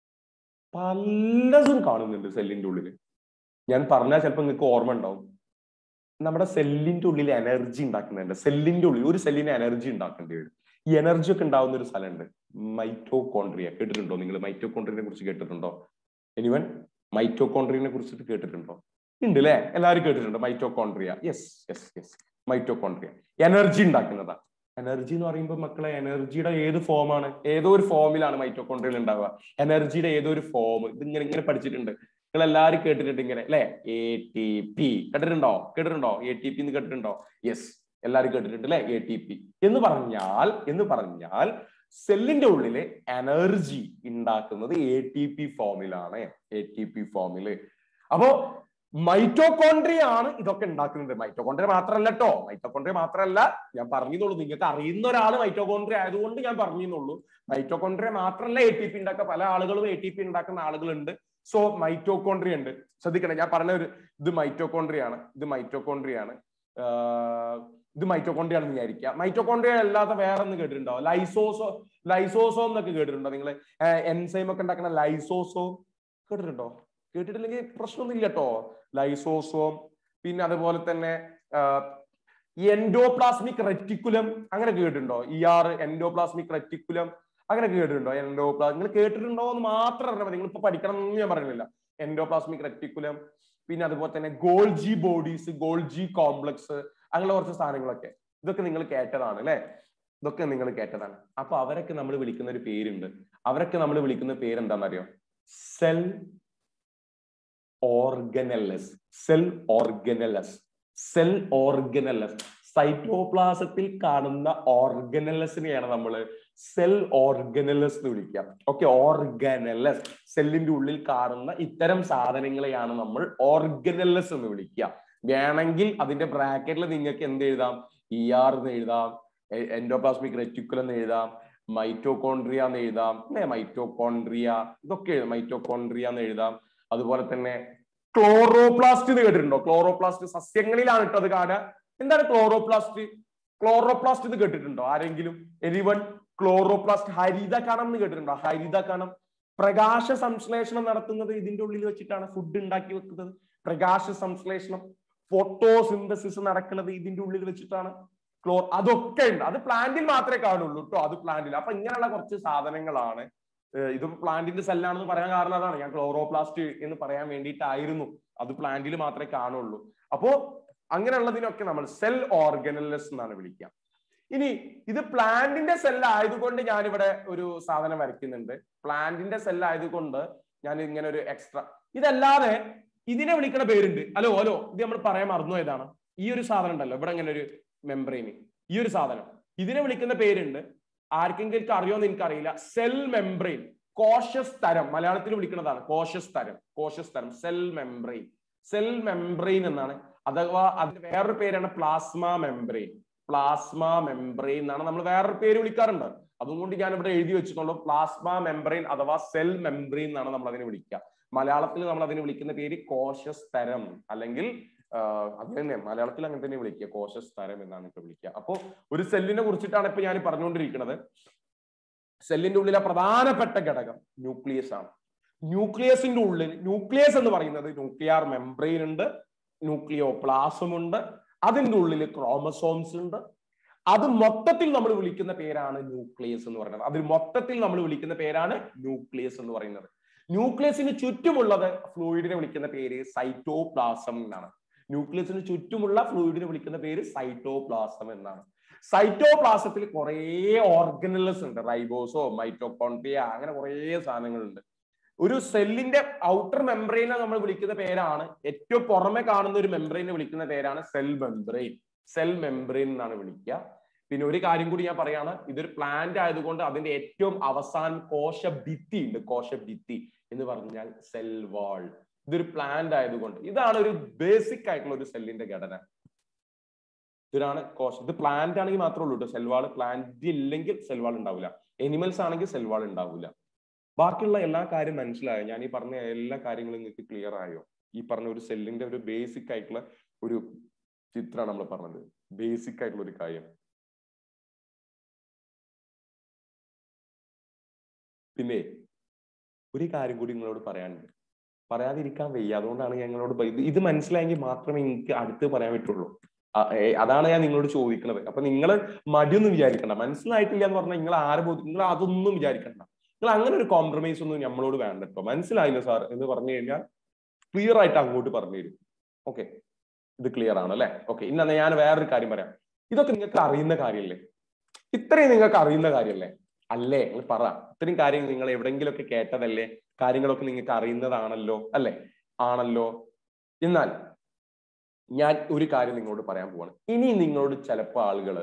S1: പലതും കാണുന്നുണ്ട് സെല്ലിന്റെ ഉള്ളില് ഞാൻ പറഞ്ഞാൽ ചിലപ്പോൾ നിങ്ങൾക്ക് ഓർമ്മ ഉണ്ടാവും നമ്മുടെ സെല്ലിന്റെ ഉള്ളിൽ എനർജി ഉണ്ടാക്കുന്നുണ്ട് സെല്ലിന്റെ ഉള്ളിൽ ഒരു സെല്ലിന് എനർജി ഉണ്ടാക്കേണ്ടി വരും ഈ എനർജി ഒക്കെ ഉണ്ടാവുന്ന ഒരു സ്ഥലമുണ്ട് മൈറ്റോകോൺട്രിയ കേട്ടിട്ടുണ്ടോ നിങ്ങൾ മൈറ്റോകോൺട്രിയനെ കുറിച്ച് കേട്ടിട്ടുണ്ടോ എനിവൻ മൈറ്റോകോൺട്രിയനെ കുറിച്ചിട്ട് കേട്ടിട്ടുണ്ടോ ഉണ്ട് അല്ലെ എല്ലാവരും കേട്ടിട്ടുണ്ട് mitochondria yes yes yes mitochondria energy ഉണ്ടാക്കുന്നതാ എനർജി എന്ന് പറയുമ്പോൾ മക്കളെ എനർജിയുടെ ഏത് ഫോമാണ് ഏതോ ഒരു ഫോമിലാണ് മൈറ്റോകോൺട്രിയൽ ഉണ്ടാവുക എനർജിയുടെ ഏതോ ഒരു ഫോം ഇത് ഇങ്ങനെ ഇങ്ങനെ പഠിച്ചിട്ടുണ്ട് നിങ്ങൾ എല്ലാവരും കേട്ടിട്ടുണ്ട് ഇങ്ങനെ അല്ലെ എ ടി പി കേട്ടിട്ടുണ്ടോ കേട്ടിട്ടുണ്ടോ എ ടി പി എന്ന് കേട്ടിട്ടുണ്ടോ യെസ് എല്ലാവരും കേട്ടിട്ടുണ്ട് അല്ലെ എ ടി പി എന്ന് പറഞ്ഞാൽ എന്ന് പറഞ്ഞാൽ സെല്ലിന്റെ ഉള്ളിലെ എനർജി ഉണ്ടാക്കുന്നത് എ ടി പി ഫോമിലാണ് എ ടി പി ഫോമില് അപ്പോ മൈറ്റോകോൺട്രിയ ആണ് ഇതൊക്കെ ഉണ്ടാക്കുന്നത് മൈറ്റോകോൺട്രിയ മാത്രമല്ല കേട്ടോ മൈറ്റോകോൺട്രിയ മാത്രമല്ല ഞാൻ പറഞ്ഞതുള്ളൂ നിങ്ങൾക്ക് അറിയുന്ന ഒരാൾ മൈറ്റോകോൺട്രിയ ആയതുകൊണ്ട് ഞാൻ പറഞ്ഞുള്ളൂ മൈറ്റോകോൺട്രിയ മാത്രമല്ല എ ടി പി ഉണ്ടാക്കുക പല ആളുകളും എ ടി പി ഉണ്ടാക്കുന്ന ആളുകളുണ്ട് സോ മൈറ്റോകോൺട്രിയ ഉണ്ട് ശ്രദ്ധിക്കണം ഞാൻ പറഞ്ഞ ഒരു ഇത് മൈറ്റോകോൺട്രിയ ആണ് ഇത് മൈറ്റോകോൺട്രിയ ആണ് ഇത് മൈറ്റോകോൺട്രിയ ആണെന്ന് വിചാരിക്കുക മൈറ്റോകോൺട്രിയ അല്ലാത്ത വേറെ ഒന്ന് കേട്ടിട്ടുണ്ടോ ലൈസോസോ ലൈസോസോം എന്നൊക്കെ കേട്ടിട്ടുണ്ടോ നിങ്ങൾ എൻസൈം ഒക്കെ ഉണ്ടാക്കുന്ന ലൈസോസോം കേട്ടിട്ടുണ്ടോ കേട്ടിട്ടില്ലെങ്കിൽ പ്രശ്നമൊന്നും ഇല്ല കേട്ടോ ലൈസോസോം പിന്നെ അതുപോലെ തന്നെ എൻഡോപ്ലാസ്മിക് റെറ്റിക്കുലം അങ്ങനെ കേട്ടിട്ടുണ്ടോ ഇ ആർ എൻഡോപ്ലാസ്മിക് റെറ്റിക്കുലം അങ്ങനെ കേട്ടിട്ടുണ്ടോ എൻഡോപ്ലാ നിങ്ങൾ കേട്ടിട്ടുണ്ടോ എന്ന് മാത്രം അറിഞ്ഞാൽ മതി നിങ്ങൾ ഇപ്പൊ പഠിക്കണം എന്ന് ഞാൻ പറയുന്നില്ല എൻഡോപ്ലാസ്മിക് റെറ്റിക്കുലം പിന്നെ അതുപോലെ തന്നെ ഗോൾജി ബോഡീസ് ഗോൾജി കോംപ്ലക്സ് അങ്ങനെ കുറച്ച് സാധനങ്ങളൊക്കെ ഇതൊക്കെ നിങ്ങൾ കേട്ടതാണ് അല്ലെ ഇതൊക്കെ നിങ്ങൾ കേട്ടതാണ് അപ്പൊ അവരൊക്കെ നമ്മൾ വിളിക്കുന്ന ഒരു പേരുണ്ട് അവരൊക്കെ നമ്മൾ വിളിക്കുന്ന പേര് എന്താണെന്നറിയോ cell organelles cell organelles cell organelles സൈറ്റോപ്ലാസത്തിൽ കാണുന്ന ഓർഗനലസിനെയാണ് നമ്മൾ സെൽ ഓർഗനലസ് എന്ന് വിളിക്കുക ഓക്കെ ഓർഗനലസ് സെല്ലിന്റെ ഉള്ളിൽ കാണുന്ന ഇത്തരം സാധനങ്ങളെയാണ് നമ്മൾ ഓർഗനലസ് എന്ന് വിളിക്കുക വേണമെങ്കിൽ അതിന്റെ ബ്രാക്കറ്റിൽ നിങ്ങൾക്ക് എന്ത് എഴുതാം ഇ ആർ എന്ന് എഴുതാം എൻഡോപ്ലാസ്മിക് റെറ്റിക്കുലം എന്ന് എഴുതാം മൈറ്റോകോൺട്രിയ എന്ന് എഴുതാം അല്ലെ മൈറ്റോകോൺട്രിയ ഇതൊക്കെ എഴുതാം മൈറ്റോകോൺട്രിയ എന്ന് എഴുതാം അതുപോലെ തന്നെ ക്ലോറോപ്ലാസ്റ്റ് എന്ന് കേട്ടിട്ടുണ്ടോ ക്ലോറോപ്ലാസ്റ്റ് സസ്യങ്ങളിലാണ് ഇട്ടത് കാണുക എന്താണ് ക്ലോറോപ്ലാസ്റ്റ് ക്ലോറോപ്ലാസ്റ്റ് എന്ന് കേട്ടിട്ടുണ്ടോ ആരെങ്കിലും എരിവൺ ക്ലോറോപ്ലാസ്റ്റ് ഹരിത കണം എന്ന് കേട്ടിട്ടുണ്ടോ ഹരിത കണം പ്രകാശ സംശ്ലേഷണം നടത്തുന്നത് ഇതിന്റെ ഉള്ളിൽ വെച്ചിട്ടാണ് ഫുഡ് ഉണ്ടാക്കി വെക്കുന്നത് പ്രകാശ സംശ്ലേഷണം ഫോട്ടോസിന്തസിസ് നടക്കുന്നത് ഇതിന്റെ ഉള്ളിൽ വെച്ചിട്ടാണ് ക്ലോർ അതൊക്കെ ഉണ്ട് അത് പ്ലാന്റിൽ മാത്രമേ കാണുള്ളൂ കേട്ടോ അത് പ്ലാന്റിൽ അപ്പൊ ഇങ്ങനെയുള്ള കുറച്ച് സാധനങ്ങളാണ് ഇത് പ്ലാന്റിന്റെ സെല്ലാണെന്ന് പറയാൻ കാരണം അതാണ് ഞാൻ ക്ലോറോപ്ലാസ്റ്റ് എന്ന് പറയാൻ വേണ്ടിയിട്ടായിരുന്നു അത് പ്ലാന്റിൽ മാത്രമേ കാണുള്ളൂ അപ്പോ അങ്ങനെയുള്ളതിനൊക്കെ നമ്മൾ സെൽ ഓർഗനലസ് എന്നാണ് വിളിക്കുക ഇനി ഇത് പ്ലാന്റിന്റെ സെൽ ആയതുകൊണ്ട് ഞാനിവിടെ ഒരു സാധനം വരയ്ക്കുന്നുണ്ട് പ്ലാന്റിന്റെ സെൽ ആയതുകൊണ്ട് ഞാൻ ഇങ്ങനെ ഒരു എക്സ്ട്രാ ഇതല്ലാതെ ഇതിനെ വിളിക്കുന്ന പേരുണ്ട് ഹലോ ഹലോ ഇത് നമ്മൾ പറയാൻ മറന്നു ഏതാണ് ഈ ഒരു സാധനം ഉണ്ടല്ലോ ഇവിടെ ഇങ്ങനെ ഒരു മെമ്പറൈന് ഈ ഒരു സാധനം ഇതിനെ വിളിക്കുന്ന പേരുണ്ട് ആർക്കെങ്കിലും അറിയോന്ന് എനിക്കറിയില്ല സെൽ മെംബ്രെയിൻ കോശസ്തരം മലയാളത്തിൽ വിളിക്കുന്നതാണ് കോശസ്തരം കോശസ്തരം സെൽ മെംബ്രെയിൻ സെൽ മെംബ്രെയിൻ എന്നാണ് അഥവാ അതിന്റെ വേറൊരു പേരാണ് പ്ലാസ്മ മെംബ്രെയിൻ പ്ലാസ്മ മെംബ്രെയിൻ എന്നാണ് നമ്മൾ വേറൊരു പേര് വിളിക്കാറുണ്ട് അതുകൊണ്ട് ഞാൻ ഇവിടെ എഴുതി വെച്ചിട്ടുള്ളൂ പ്ലാസ്മ മെംബ്രെയിൻ അഥവാ സെൽ മെംബ്രെയിൻ എന്നാണ് നമ്മൾ അതിനെ വിളിക്കുക മലയാളത്തിൽ നമ്മൾ അതിനെ വിളിക്കുന്ന പേര് കോശസ്തരം അല്ലെങ്കിൽ അത് തന്നെ മലയാളത്തിൽ അങ്ങനെ തന്നെ വിളിക്കുക കോശസ്തരം എന്നാണ് ഇപ്പൊ വിളിക്കുക അപ്പോ ഒരു സെല്ലിനെ കുറിച്ചിട്ടാണ് ഇപ്പൊ ഞാൻ പറഞ്ഞുകൊണ്ടിരിക്കുന്നത് സെല്ലിന്റെ ഉള്ളിലെ പ്രധാനപ്പെട്ട ഘടകം ന്യൂക്ലിയസ് ആണ് ന്യൂക്ലിയസിന്റെ ഉള്ളിൽ ന്യൂക്ലിയസ് എന്ന് പറയുന്നത് ന്യൂക്ലിയർ മെംബ്രെയിൻ ഉണ്ട് ന്യൂക്ലിയോ പ്ലാസം ഉണ്ട് അതിന്റെ ഉള്ളിൽ ക്രോമസോംസ് ഉണ്ട് അത് മൊത്തത്തിൽ നമ്മൾ വിളിക്കുന്ന പേരാണ് ന്യൂക്ലിയസ് എന്ന് പറയുന്നത് അതിൽ മൊത്തത്തിൽ നമ്മൾ വിളിക്കുന്ന പേരാണ് ന്യൂക്ലിയസ് എന്ന് പറയുന്നത് ന്യൂക്ലിയസിന് ചുറ്റുമുള്ളത് ഫ്ലൂയിഡിനെ വിളിക്കുന്ന പേര് സൈറ്റോപ്ലാസം എന്നാണ് ന്യൂക്ലിയസിന് ചുറ്റുമുള്ള ഫ്ലൂയിഡിനെ വിളിക്കുന്ന പേര് സൈറ്റോപ്ലാസം എന്നാണ് സൈറ്റോപ്ലാസത്തിൽ കുറേ ഓർഗനൽസ് ഉണ്ട് റൈബോസോ മൈറ്റോകോൺട്രിയ അങ്ങനെ കുറേ സാധനങ്ങളുണ്ട് ഒരു സെല്ലിന്റെ ഔട്ടർ മെംബ്രെയിനെ നമ്മൾ വിളിക്കുന്ന പേരാണ് ഏറ്റവും പുറമെ കാണുന്ന ഒരു മെംബ്രെയിനെ വിളിക്കുന്ന പേരാണ് സെൽ മെംബ്രെയിൻ സെൽ മെംബ്രെയിൻ എന്നാണ് വിളിക്കുക പിന്നെ ഒരു കാര്യം കൂടി ഞാൻ പറയാണ് ഇതൊരു പ്ലാന്റ് ആയതുകൊണ്ട് അതിന്റെ ഏറ്റവും അവസാനം കോശഭിത്തി ഉണ്ട് കോശഭിത്തി എന്ന് പറഞ്ഞാൽ സെൽ വാൾ ഇതൊരു പ്ലാന്റ് ആയതുകൊണ്ട് ഇതാണ് ഒരു ബേസിക് ആയിട്ടുള്ള ഒരു സെല്ലിന്റെ ഘടന ഇതാണ് കോശം ഇത് പ്ലാന്റ് ആണെങ്കിൽ മാത്രമേ ഉള്ളൂ കേട്ടോ സെൽവാൾ പ്ലാന്റ് ഇല്ലെങ്കിൽ സെൽവാൾ ഉണ്ടാവില്ല എനിമൽസ് ആണെങ്കിൽ സെൽവാൾ ഉണ്ടാവില്ല ബാക്കിയുള്ള എല്ലാ കാര്യം മനസ്സിലായോ ഞാൻ ഈ പറഞ്ഞ എല്ലാ കാര്യങ്ങളും നിങ്ങൾക്ക് ക്ലിയർ ആയോ ഈ പറഞ്ഞ ഒരു സെല്ലിന്റെ ഒരു ബേസിക് ആയിട്ടുള്ള ഒരു ചിത്രമാണ് നമ്മൾ പറഞ്ഞത് ബേസിക് ആയിട്ടുള്ള ഒരു കാര്യം പിന്നെ ഒരു കാര്യം കൂടി നിങ്ങളോട് പറയാനുണ്ട് പറയാതിരിക്കാൻ വയ്യ അതുകൊണ്ടാണ് ഞങ്ങളോട് ഇത് ഇത് മനസ്സിലായെങ്കിൽ മാത്രമേ എനിക്ക് അടുത്ത് പറയാൻ പറ്റുള്ളൂ അതാണ് ഞാൻ നിങ്ങളോട് ചോദിക്കുന്നത് അപ്പൊ നിങ്ങൾ മടിയൊന്നും വിചാരിക്കണ്ട മനസ്സിലായിട്ടില്ല എന്ന് പറഞ്ഞാൽ നിങ്ങൾ ആരെ നിങ്ങൾ അതൊന്നും വിചാരിക്കണ്ട നിങ്ങൾ അങ്ങനെ ഒരു കോംപ്രമൈസ് ഒന്നും നമ്മളോട് വേണ്ട കേട്ടോ മനസ്സിലായില്ല സാർ എന്ന് പറഞ്ഞു കഴിഞ്ഞാൽ ക്ലിയർ ആയിട്ട് അങ്ങോട്ട് പറഞ്ഞു തരും ഓക്കെ ഇത് ക്ലിയർ ആണ് അല്ലെ ഓക്കെ ഇന്ന ഞാൻ വേറൊരു കാര്യം പറയാം ഇതൊക്കെ നിങ്ങൾക്ക് അറിയുന്ന കാര്യമല്ലേ ഇത്രയും നിങ്ങൾക്ക് അറിയുന്ന കാര്യമല്ലേ അല്ലേ നിങ്ങൾ പറ ഇത്രയും കാര്യങ്ങൾ നിങ്ങൾ എവിടെങ്കിലുമൊക്കെ കേട്ടതല്ലേ കാര്യങ്ങളൊക്കെ നിങ്ങൾക്ക് അറിയുന്നതാണല്ലോ അല്ലെ ആണല്ലോ എന്നാൽ ഞാൻ ഒരു കാര്യം നിങ്ങളോട് പറയാൻ പോവാണ് ഇനി നിങ്ങളോട് ചിലപ്പോൾ ആളുകള്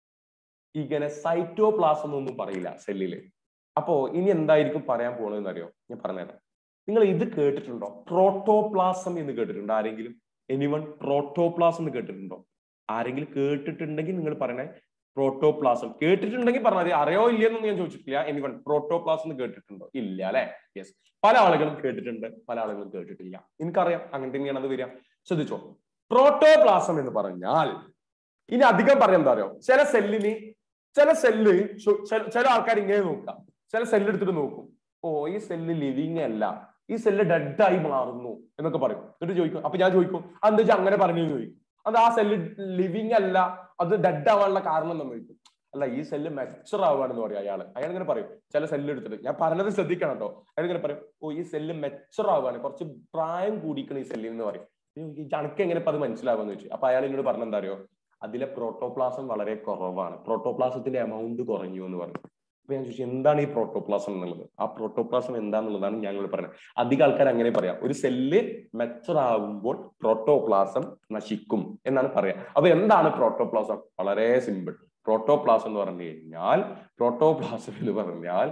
S1: ഇങ്ങനെ സൈറ്റോപ്ലാസം ഒന്നും പറയില്ല സെല്ലില് അപ്പോ ഇനി എന്തായിരിക്കും പറയാൻ പോകണമെന്ന് അറിയോ ഞാൻ പറഞ്ഞുതരാം നിങ്ങൾ ഇത് കേട്ടിട്ടുണ്ടോ പ്രോട്ടോപ്ലാസം എന്ന് കേട്ടിട്ടുണ്ടോ ആരെങ്കിലും എനിവൺ പ്രോട്ടോപ്ലാസം എന്ന് കേട്ടിട്ടുണ്ടോ ആരെങ്കിലും കേട്ടിട്ടുണ്ടെങ്കിൽ നിങ്ങൾ പറയണേ പ്രോട്ടോപ്ലാസം കേട്ടിട്ടുണ്ടെങ്കിൽ പറഞ്ഞാൽ മതി അറിയോ ഇല്ലയെന്നൊന്നും ഞാൻ ചോദിച്ചിട്ടില്ല എനിവൺ പ്രോട്ടോപ്ലാസം എന്ന് കേട്ടിട്ടുണ്ടോ ഇല്ല അല്ലെ യെസ് പല ആളുകളും കേട്ടിട്ടുണ്ട് പല ആളുകളും കേട്ടിട്ടില്ല എനിക്കറിയാം അങ്ങനെ തന്നെയാണ് അത് വരിക ശ്രദ്ധിച്ചോ പ്രോട്ടോപ്ലാസം എന്ന് പറഞ്ഞാൽ ഇനി അധികം പറയാൻ എന്താ അറിയോ ചില സെല്ലിന് ചില സെല്ല് ചില ആൾക്കാർ ഇങ്ങനെ നോക്കാം ചില സെല്ല് എടുത്തിട്ട് നോക്കും ഓ ഈ സെല്ല് ലിവിങ് അല്ല ഈ സെല്ല് ഡെഡായി മാറുന്നു എന്നൊക്കെ പറയും എന്നിട്ട് ചോദിക്കും അപ്പൊ ഞാൻ ചോദിക്കും എന്താ വെച്ചാൽ അങ്ങനെ പറഞ്ഞു ചോദിക്കും അത് ആ സെല്ല് ലിവിങ് അല്ല അത് ഡെഡ് ആവാനുള്ള കാരണം എന്ന് ചോദിക്കും അല്ല ഈ സെല്ല് മെച്ചർ ആവുകയാണെന്ന് പറയും അയാൾ അയാൾ ഇങ്ങനെ പറയും ചില സെല്ല് എടുത്തിട്ട് ഞാൻ പറഞ്ഞത് ശ്രദ്ധിക്കണം കേട്ടോ അയാൾ ഇങ്ങനെ പറയും ഓ ഈ സെല്ല് മെച്ചർ ആവുകയാണ് കുറച്ച് പ്രായം കൂടിക്കണം ഈ സെല്ലിൽ എന്ന് പറയും ജനക്ക് എങ്ങനെ ഇപ്പൊ അത് മനസ്സിലാവുമെന്ന് ചോദിച്ചു അപ്പൊ അയാൾ എന്നോട് പറഞ്ഞെന്താ അറിയോ അതിലെ പ്രോട്ടോപ്ലാസം വളരെ കുറവാണ് പ്രോട്ടോപ്ലാസത്തിന്റെ എമൗണ്ട് കുറഞ്ഞു എന്ന് പറഞ്ഞു അപ്പൊ ഞാൻ ചോദിച്ചു എന്താണ് ഈ പ്രോട്ടോപ്ലാസം എന്നുള്ളത് ആ പ്രോട്ടോപ്ലാസം എന്താണെന്നുള്ളതാണ് ഞങ്ങൾ പറയുന്നത് അധികം ആൾക്കാർ അങ്ങനെ പറയാം ഒരു സെല്ല് മെച്ചർ ആവുമ്പോൾ പ്രോട്ടോപ്ലാസം നശിക്കും എന്നാണ് പറയാ അപ്പൊ എന്താണ് പ്രോട്ടോപ്ലാസം വളരെ സിമ്പിൾ പ്രോട്ടോപ്ലാസം എന്ന് പറഞ്ഞു കഴിഞ്ഞാൽ പ്രോട്ടോപ്ലാസം എന്ന് പറഞ്ഞാൽ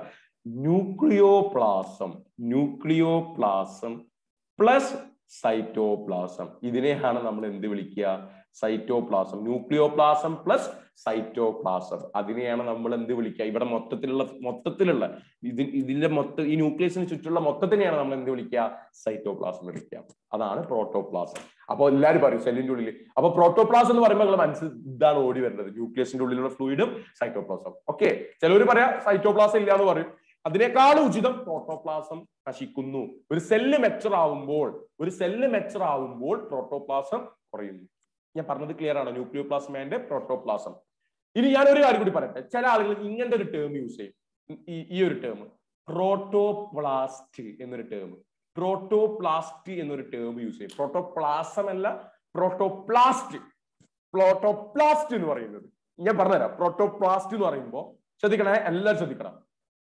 S1: ന്യൂക്ലിയോപ്ലാസം ന്യൂക്ലിയോപ്ലാസം പ്ലസ് സൈറ്റോപ്ലാസം ഇതിനെയാണ് നമ്മൾ എന്ത് വിളിക്കുക സൈറ്റോപ്ലാസം ന്യൂക്ലിയോപ്ലാസം പ്ലസ് സൈറ്റോപ്ലാസം അതിനെയാണ് നമ്മൾ എന്ത് വിളിക്കുക ഇവിടെ മൊത്തത്തിലുള്ള മൊത്തത്തിലുള്ള ഇത് ഇതിന്റെ മൊത്തം ഈ ന്യൂക്ലിയസിന് ചുറ്റുള്ള മൊത്തത്തിനെയാണ് നമ്മൾ എന്ത് വിളിക്കുക സൈറ്റോപ്ലാസം വിളിക്കുക അതാണ് പ്രോട്ടോപ്ലാസം അപ്പൊ എല്ലാവരും പറയും സെല്ലിന്റെ ഉള്ളിൽ അപ്പൊ പ്രോട്ടോപ്ലാസം എന്ന് പറയുമ്പോൾ നിങ്ങൾ മനസ്സിൽ ഇതാണ് ഓടി വരുന്നത് ന്യൂക്ലിയസിന്റെ ഉള്ളിലുള്ള ഫ്ലൂയിഡും സൈറ്റോപ്ലാസം ഓക്കെ ചിലവർ പറയാ സൈറ്റോപ്ലാസം ഇല്ല എന്ന് പറയും അതിനേക്കാളും ഉചിതം പ്രോട്ടോപ്ലാസം നശിക്കുന്നു ഒരു സെല്ല് മെച്ചർ ആവുമ്പോൾ ഒരു സെല്ല് മെച്ചർ ആവുമ്പോൾ പ്രോട്ടോപ്ലാസം കുറയുന്നു ഞാൻ പറഞ്ഞത് ക്ലിയർ ആണോ ന്യൂക്ലിയോപ്ലാസം ആൻഡ് പ്രോട്ടോപ്ലാസം ഇനി ഞാൻ ഒരു കാര്യം കൂടി പറയട്ടെ ചില ആളുകൾ ഇങ്ങനത്തെ ഒരു ടേം യൂസ് ചെയ്യും ഈ ഒരു ടേം പ്രോട്ടോപ്ലാസ്റ്റ് എന്നൊരു ടേം പ്രോട്ടോപ്ലാസ്റ്റ് എന്നൊരു ടേം യൂസ് ചെയ്യും പ്രോട്ടോപ്ലാസം അല്ല പ്രോട്ടോപ്ലാസ്റ്റ് പ്രോട്ടോപ്ലാസ്റ്റ് എന്ന് പറയുന്നത് ഞാൻ പറഞ്ഞുതരാം പ്രോട്ടോപ്ലാസ്റ്റ് എന്ന് പറയുമ്പോൾ ശ്രദ്ധിക്കണേ എല്ലാവരും ശ്രദ്ധിക്കണം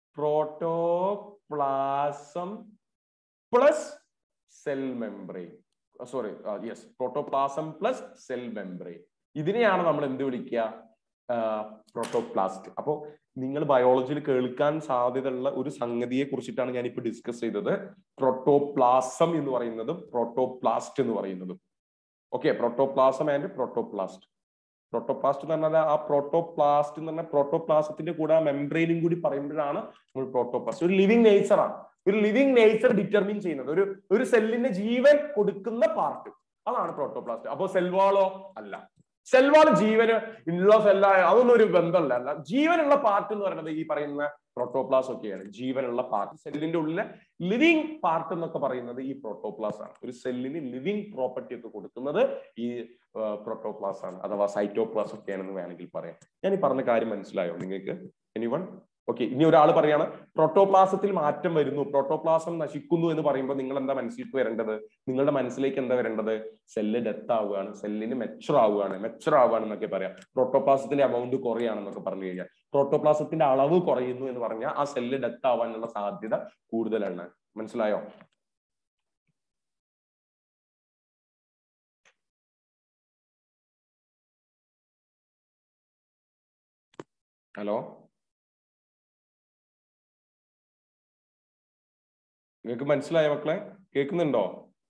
S1: protoplasm plus cell membrane sorry yes protoplasm plus cell membrane ഇതിനെയാണ് നമ്മൾ എന്ത് വിളിക്കുക പ്രോട്ടോപ്ലാസ്റ്റ് അപ്പോൾ നിങ്ങൾ ബയോളജിയിൽ കേൾക്കാൻ സാധ്യതയുള്ള ഒരു സംഗതിയെ കുറിച്ചിട്ടാണ് ഞാൻ ഇപ്പോൾ ഡിസ്കസ് ചെയ്തത് പ്രോട്ടോപ്ലാസം എന്ന് പറയുന്നതും പ്രോട്ടോപ്ലാസ്റ്റ് എന്ന് പറയുന്നതും okay protoplasm and protoplast protoplast എന്ന് പറഞ്ഞാൽ ആ പ്രോട്ടോപ്ലാസ്റ്റ് എന്ന് പറഞ്ഞാൽ പ്രോട്ടോപ്ലാസത്തിന്റെ കൂടെ ആ മെംബ്രെയിനും കൂടി പറയുമ്പോഴാണ് നമ്മൾ പ്രോട്ടോപ്ലാസ്റ്റ് ഒരു ലിവിങ് നേച്ചറാണ് ഒരു ലിവിങ് നേച്ചർ ഡിറ്റർമിൻ ചെയ്യുന്നത് ഒരു ഒരു സെല്ലിന് ജീവൻ കൊടുക്കുന്ന പാർട്ട് അതാണ് പ്രോട്ടോപ്ലാസ്റ്റ് അപ്പോ സെൽവാളോ അല്ല സെൽവാൾ ജീവന് ഉള്ള സെല്ലായ അതൊന്നും ഒരു ബന്ധമല്ല അല്ല ജീവനുള്ള പാർട്ട് എന്ന് പറയുന്നത് ഈ പറയുന്ന പ്രോട്ടോപ്ലാസ് ഒക്കെയാണ് ജീവനുള്ള പാർട്ട് സെല്ലിന്റെ ഉള്ളിലെ ലിവിങ് പാർട്ട് എന്നൊക്കെ പറയുന്നത് ഈ പ്രോട്ടോപ്ലാസ് ആണ് ഒരു സെല്ലിന് ലിവിങ് പ്രോപ്പർട്ടി ഒക്കെ കൊടുക്കുന്നത് ഈ പ്രോട്ടോപ്ലാസ് ആണ് അഥവാ സൈറ്റോപ്ലാസ് ഒക്കെയാണെന്ന് വേണമെങ്കിൽ പറയാം ഞാൻ ഈ പറഞ്ഞ കാര്യം മനസ്സിലായോ നിങ്ങൾക്ക് എനിവൺ ഓക്കെ ഇനി ഒരാൾ പറയാണ് പ്രോട്ടോപ്ലാസത്തിൽ മാറ്റം വരുന്നു പ്രോട്ടോപ്ലാസം നശിക്കുന്നു എന്ന് പറയുമ്പോൾ നിങ്ങൾ എന്താ മനസ്സിലേക്ക് വരേണ്ടത് നിങ്ങളുടെ മനസ്സിലേക്ക് എന്താ വരേണ്ടത് സെല്ല് ഡെത്ത് ആവുകയാണ് സെല്ലിന് മെച്ചർ ആവുകയാണ് മെച്ചർ ആവുകയാണ് എന്നൊക്കെ പറയാം പ്രോട്ടോപ്ലാസത്തിന്റെ എമൗണ്ട് കുറയാണെന്നൊക്കെ പറഞ്ഞു കഴിഞ്ഞാൽ പ്രോട്ടോപ്ലാസത്തിന്റെ അളവ് കുറയുന്നു എന്ന് പറഞ്ഞാൽ ആ സെല്ല് ഡെത്ത് ആവാനുള്ള സാധ്യത കൂടുതലാണ് മനസ്സിലായോ ഹലോ നിങ്ങൾക്ക് മനസ്സിലായോ മക്കളെ കേൾക്കുന്നുണ്ടോ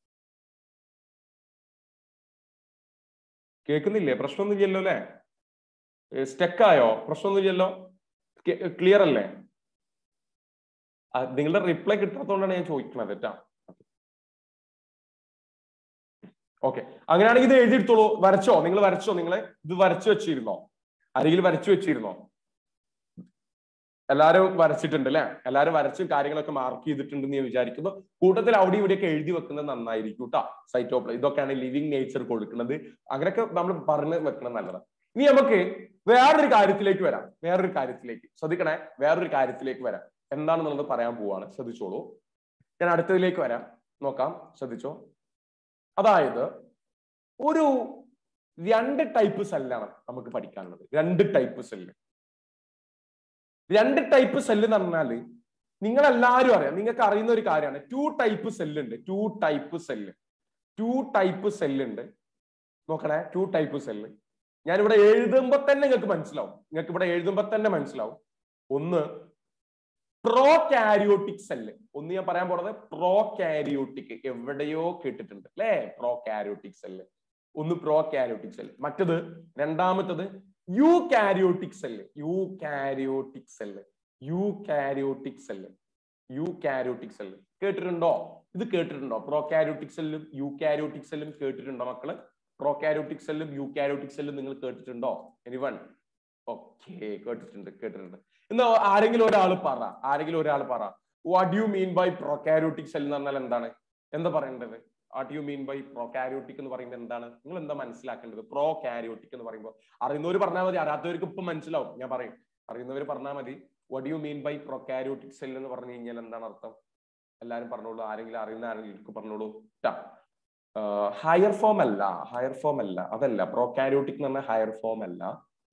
S1: കേൾക്കുന്നില്ലേ പ്രശ്നമൊന്നുമില്ലല്ലോ അല്ലേ സ്റ്റെക്കായോ പ്രശ്നമൊന്നുമില്ലല്ലോ ക്ലിയർ അല്ലേ ആ, നിങ്ങളുടെ റിപ്ലൈ കിട്ടാത്തതുകൊണ്ടാണ് ഞാൻ ചോദിക്കുന്നത് കേട്ടാ ഓക്കെ അങ്ങനെയാണെങ്കിൽ ഇത് എഴുതിയെടുത്തോളൂ വരച്ചോ നിങ്ങൾ വരച്ചോ നിങ്ങൾ ഇത് വരച്ചു വെച്ചിരുന്നോ ആരെങ്കിലും വരച്ചു വെച്ചിരുന്നോ എല്ലാരും വരച്ചിട്ടുണ്ട് അല്ലെ എല്ലാരും വരച്ചും കാര്യങ്ങളൊക്കെ മാർക്ക് ചെയ്തിട്ടുണ്ടെന്ന് ഞാൻ വിചാരിക്കുന്നു കൂട്ടത്തിൽ അവിടെ ഇവിടെയൊക്കെ എഴുതി വെക്കുന്നത് നന്നായിരിക്കും കേട്ടോ സൈറ്റോപ്ല ഇതൊക്കെയാണ് ലിവിങ് നേച്ചർ കൊടുക്കുന്നത് അങ്ങനെയൊക്കെ നമ്മൾ പറഞ്ഞ് വെക്കുന്നത് നല്ലതാണ് ഇനി നമുക്ക് വേറൊരു കാര്യത്തിലേക്ക് വരാം വേറൊരു കാര്യത്തിലേക്ക് ശ്രദ്ധിക്കണേ വേറൊരു കാര്യത്തിലേക്ക് വരാം എന്താണെന്നുള്ളത് പറയാൻ പോവാണ് ശ്രദ്ധിച്ചോളൂ ഞാൻ അടുത്തതിലേക്ക് വരാം നോക്കാം ശ്രദ്ധിച്ചോ അതായത് ഒരു രണ്ട് ടൈപ്പ് സെല്ലാണ് നമുക്ക് പഠിക്കാനുള്ളത് രണ്ട് ടൈപ്പ് സെല്ല് രണ്ട് ടൈപ്പ് സെല്ല് എന്ന് പറഞ്ഞാല് നിങ്ങൾ എല്ലാവരും അറിയാം നിങ്ങൾക്ക് അറിയുന്ന ഒരു കാര്യമാണ് ടു ടൈപ്പ് സെല്ല് ഉണ്ട് two type cell two type cell ഉണ്ട് നോക്കണേ ടു ടൈപ്പ് സെല്ല് ഞാനിവിടെ എഴുതുമ്പോ തന്നെ നിങ്ങൾക്ക് മനസ്സിലാവും നിങ്ങൾക്ക് ഇവിടെ എഴുതുമ്പോ തന്നെ മനസ്സിലാവും ഒന്ന് പ്രോ കാരിയോട്ടിക് സെല്ല് ഒന്ന് ഞാൻ പറയാൻ പോണത് പ്രോ കാരിയോട്ടിക് എവിടെയോ കേട്ടിട്ടുണ്ട് അല്ലേ പ്രോ കാരിയോട്ടിക് സെല്ല് ഒന്ന് പ്രോ കാരിയോട്ടിക് സെല്ല് മറ്റത് രണ്ടാമത്തത് eukaryotic cell eukaryotic cell eukaryotic cell eukaryotic cell കേട്ടിട്ടുണ്ടോ ഇത് കേട്ടിട്ടുണ്ടോ പ്രോ കാരിയോട്ടിക് സെല്ലും യു കാരിയോട്ടിക് സെല്ലും കേട്ടിട്ടുണ്ടോ മക്കള് പ്രോ കാരിയോട്ടിക് സെല്ലും യു കാരിയോട്ടിക് സെല്ലും നിങ്ങൾ കേട്ടിട്ടുണ്ടോ എനിവൺ ഓക്കെ കേട്ടിട്ടുണ്ട് കേട്ടിട്ടുണ്ട് എന്നാ ആരെങ്കിലും ഒരാൾ പറ ആരെങ്കിലും ഒരാൾ പറ what you mean by prokaryotic cell എന്ന് പറഞ്ഞാൽ എന്താണ് എന്താ പറയേണ്ടത് what you mean by prokaryotic എന്ന് പറയുന്നത് എന്താണ് നിങ്ങൾ എന്താ മനസ്സിലാക്കേണ്ടത് പ്രോ കാരിയോട്ടിക് എന്ന് പറയുമ്പോൾ അറിയുന്നവർ പറഞ്ഞാൽ മതി അറിയാത്തവർക്ക് ഇപ്പം മനസ്സിലാവും ഞാൻ പറയും അറിയുന്നവർ പറഞ്ഞാൽ മതി what you mean by prokaryotic cell എന്ന് പറഞ്ഞു കഴിഞ്ഞാൽ എന്താണ് അർത്ഥം എല്ലാവരും പറഞ്ഞോളൂ ആരെങ്കിലും അറിയുന്ന ആരെങ്കിലും പറഞ്ഞോളൂ ട്ടാ ഹയർ ഫോം അല്ല ഹയർ ഫോം അല്ല അതല്ല പ്രൊക്കാരിയോട്ടിക് എന്ന് പറഞ്ഞാൽ ഹയർ ഫോം അല്ല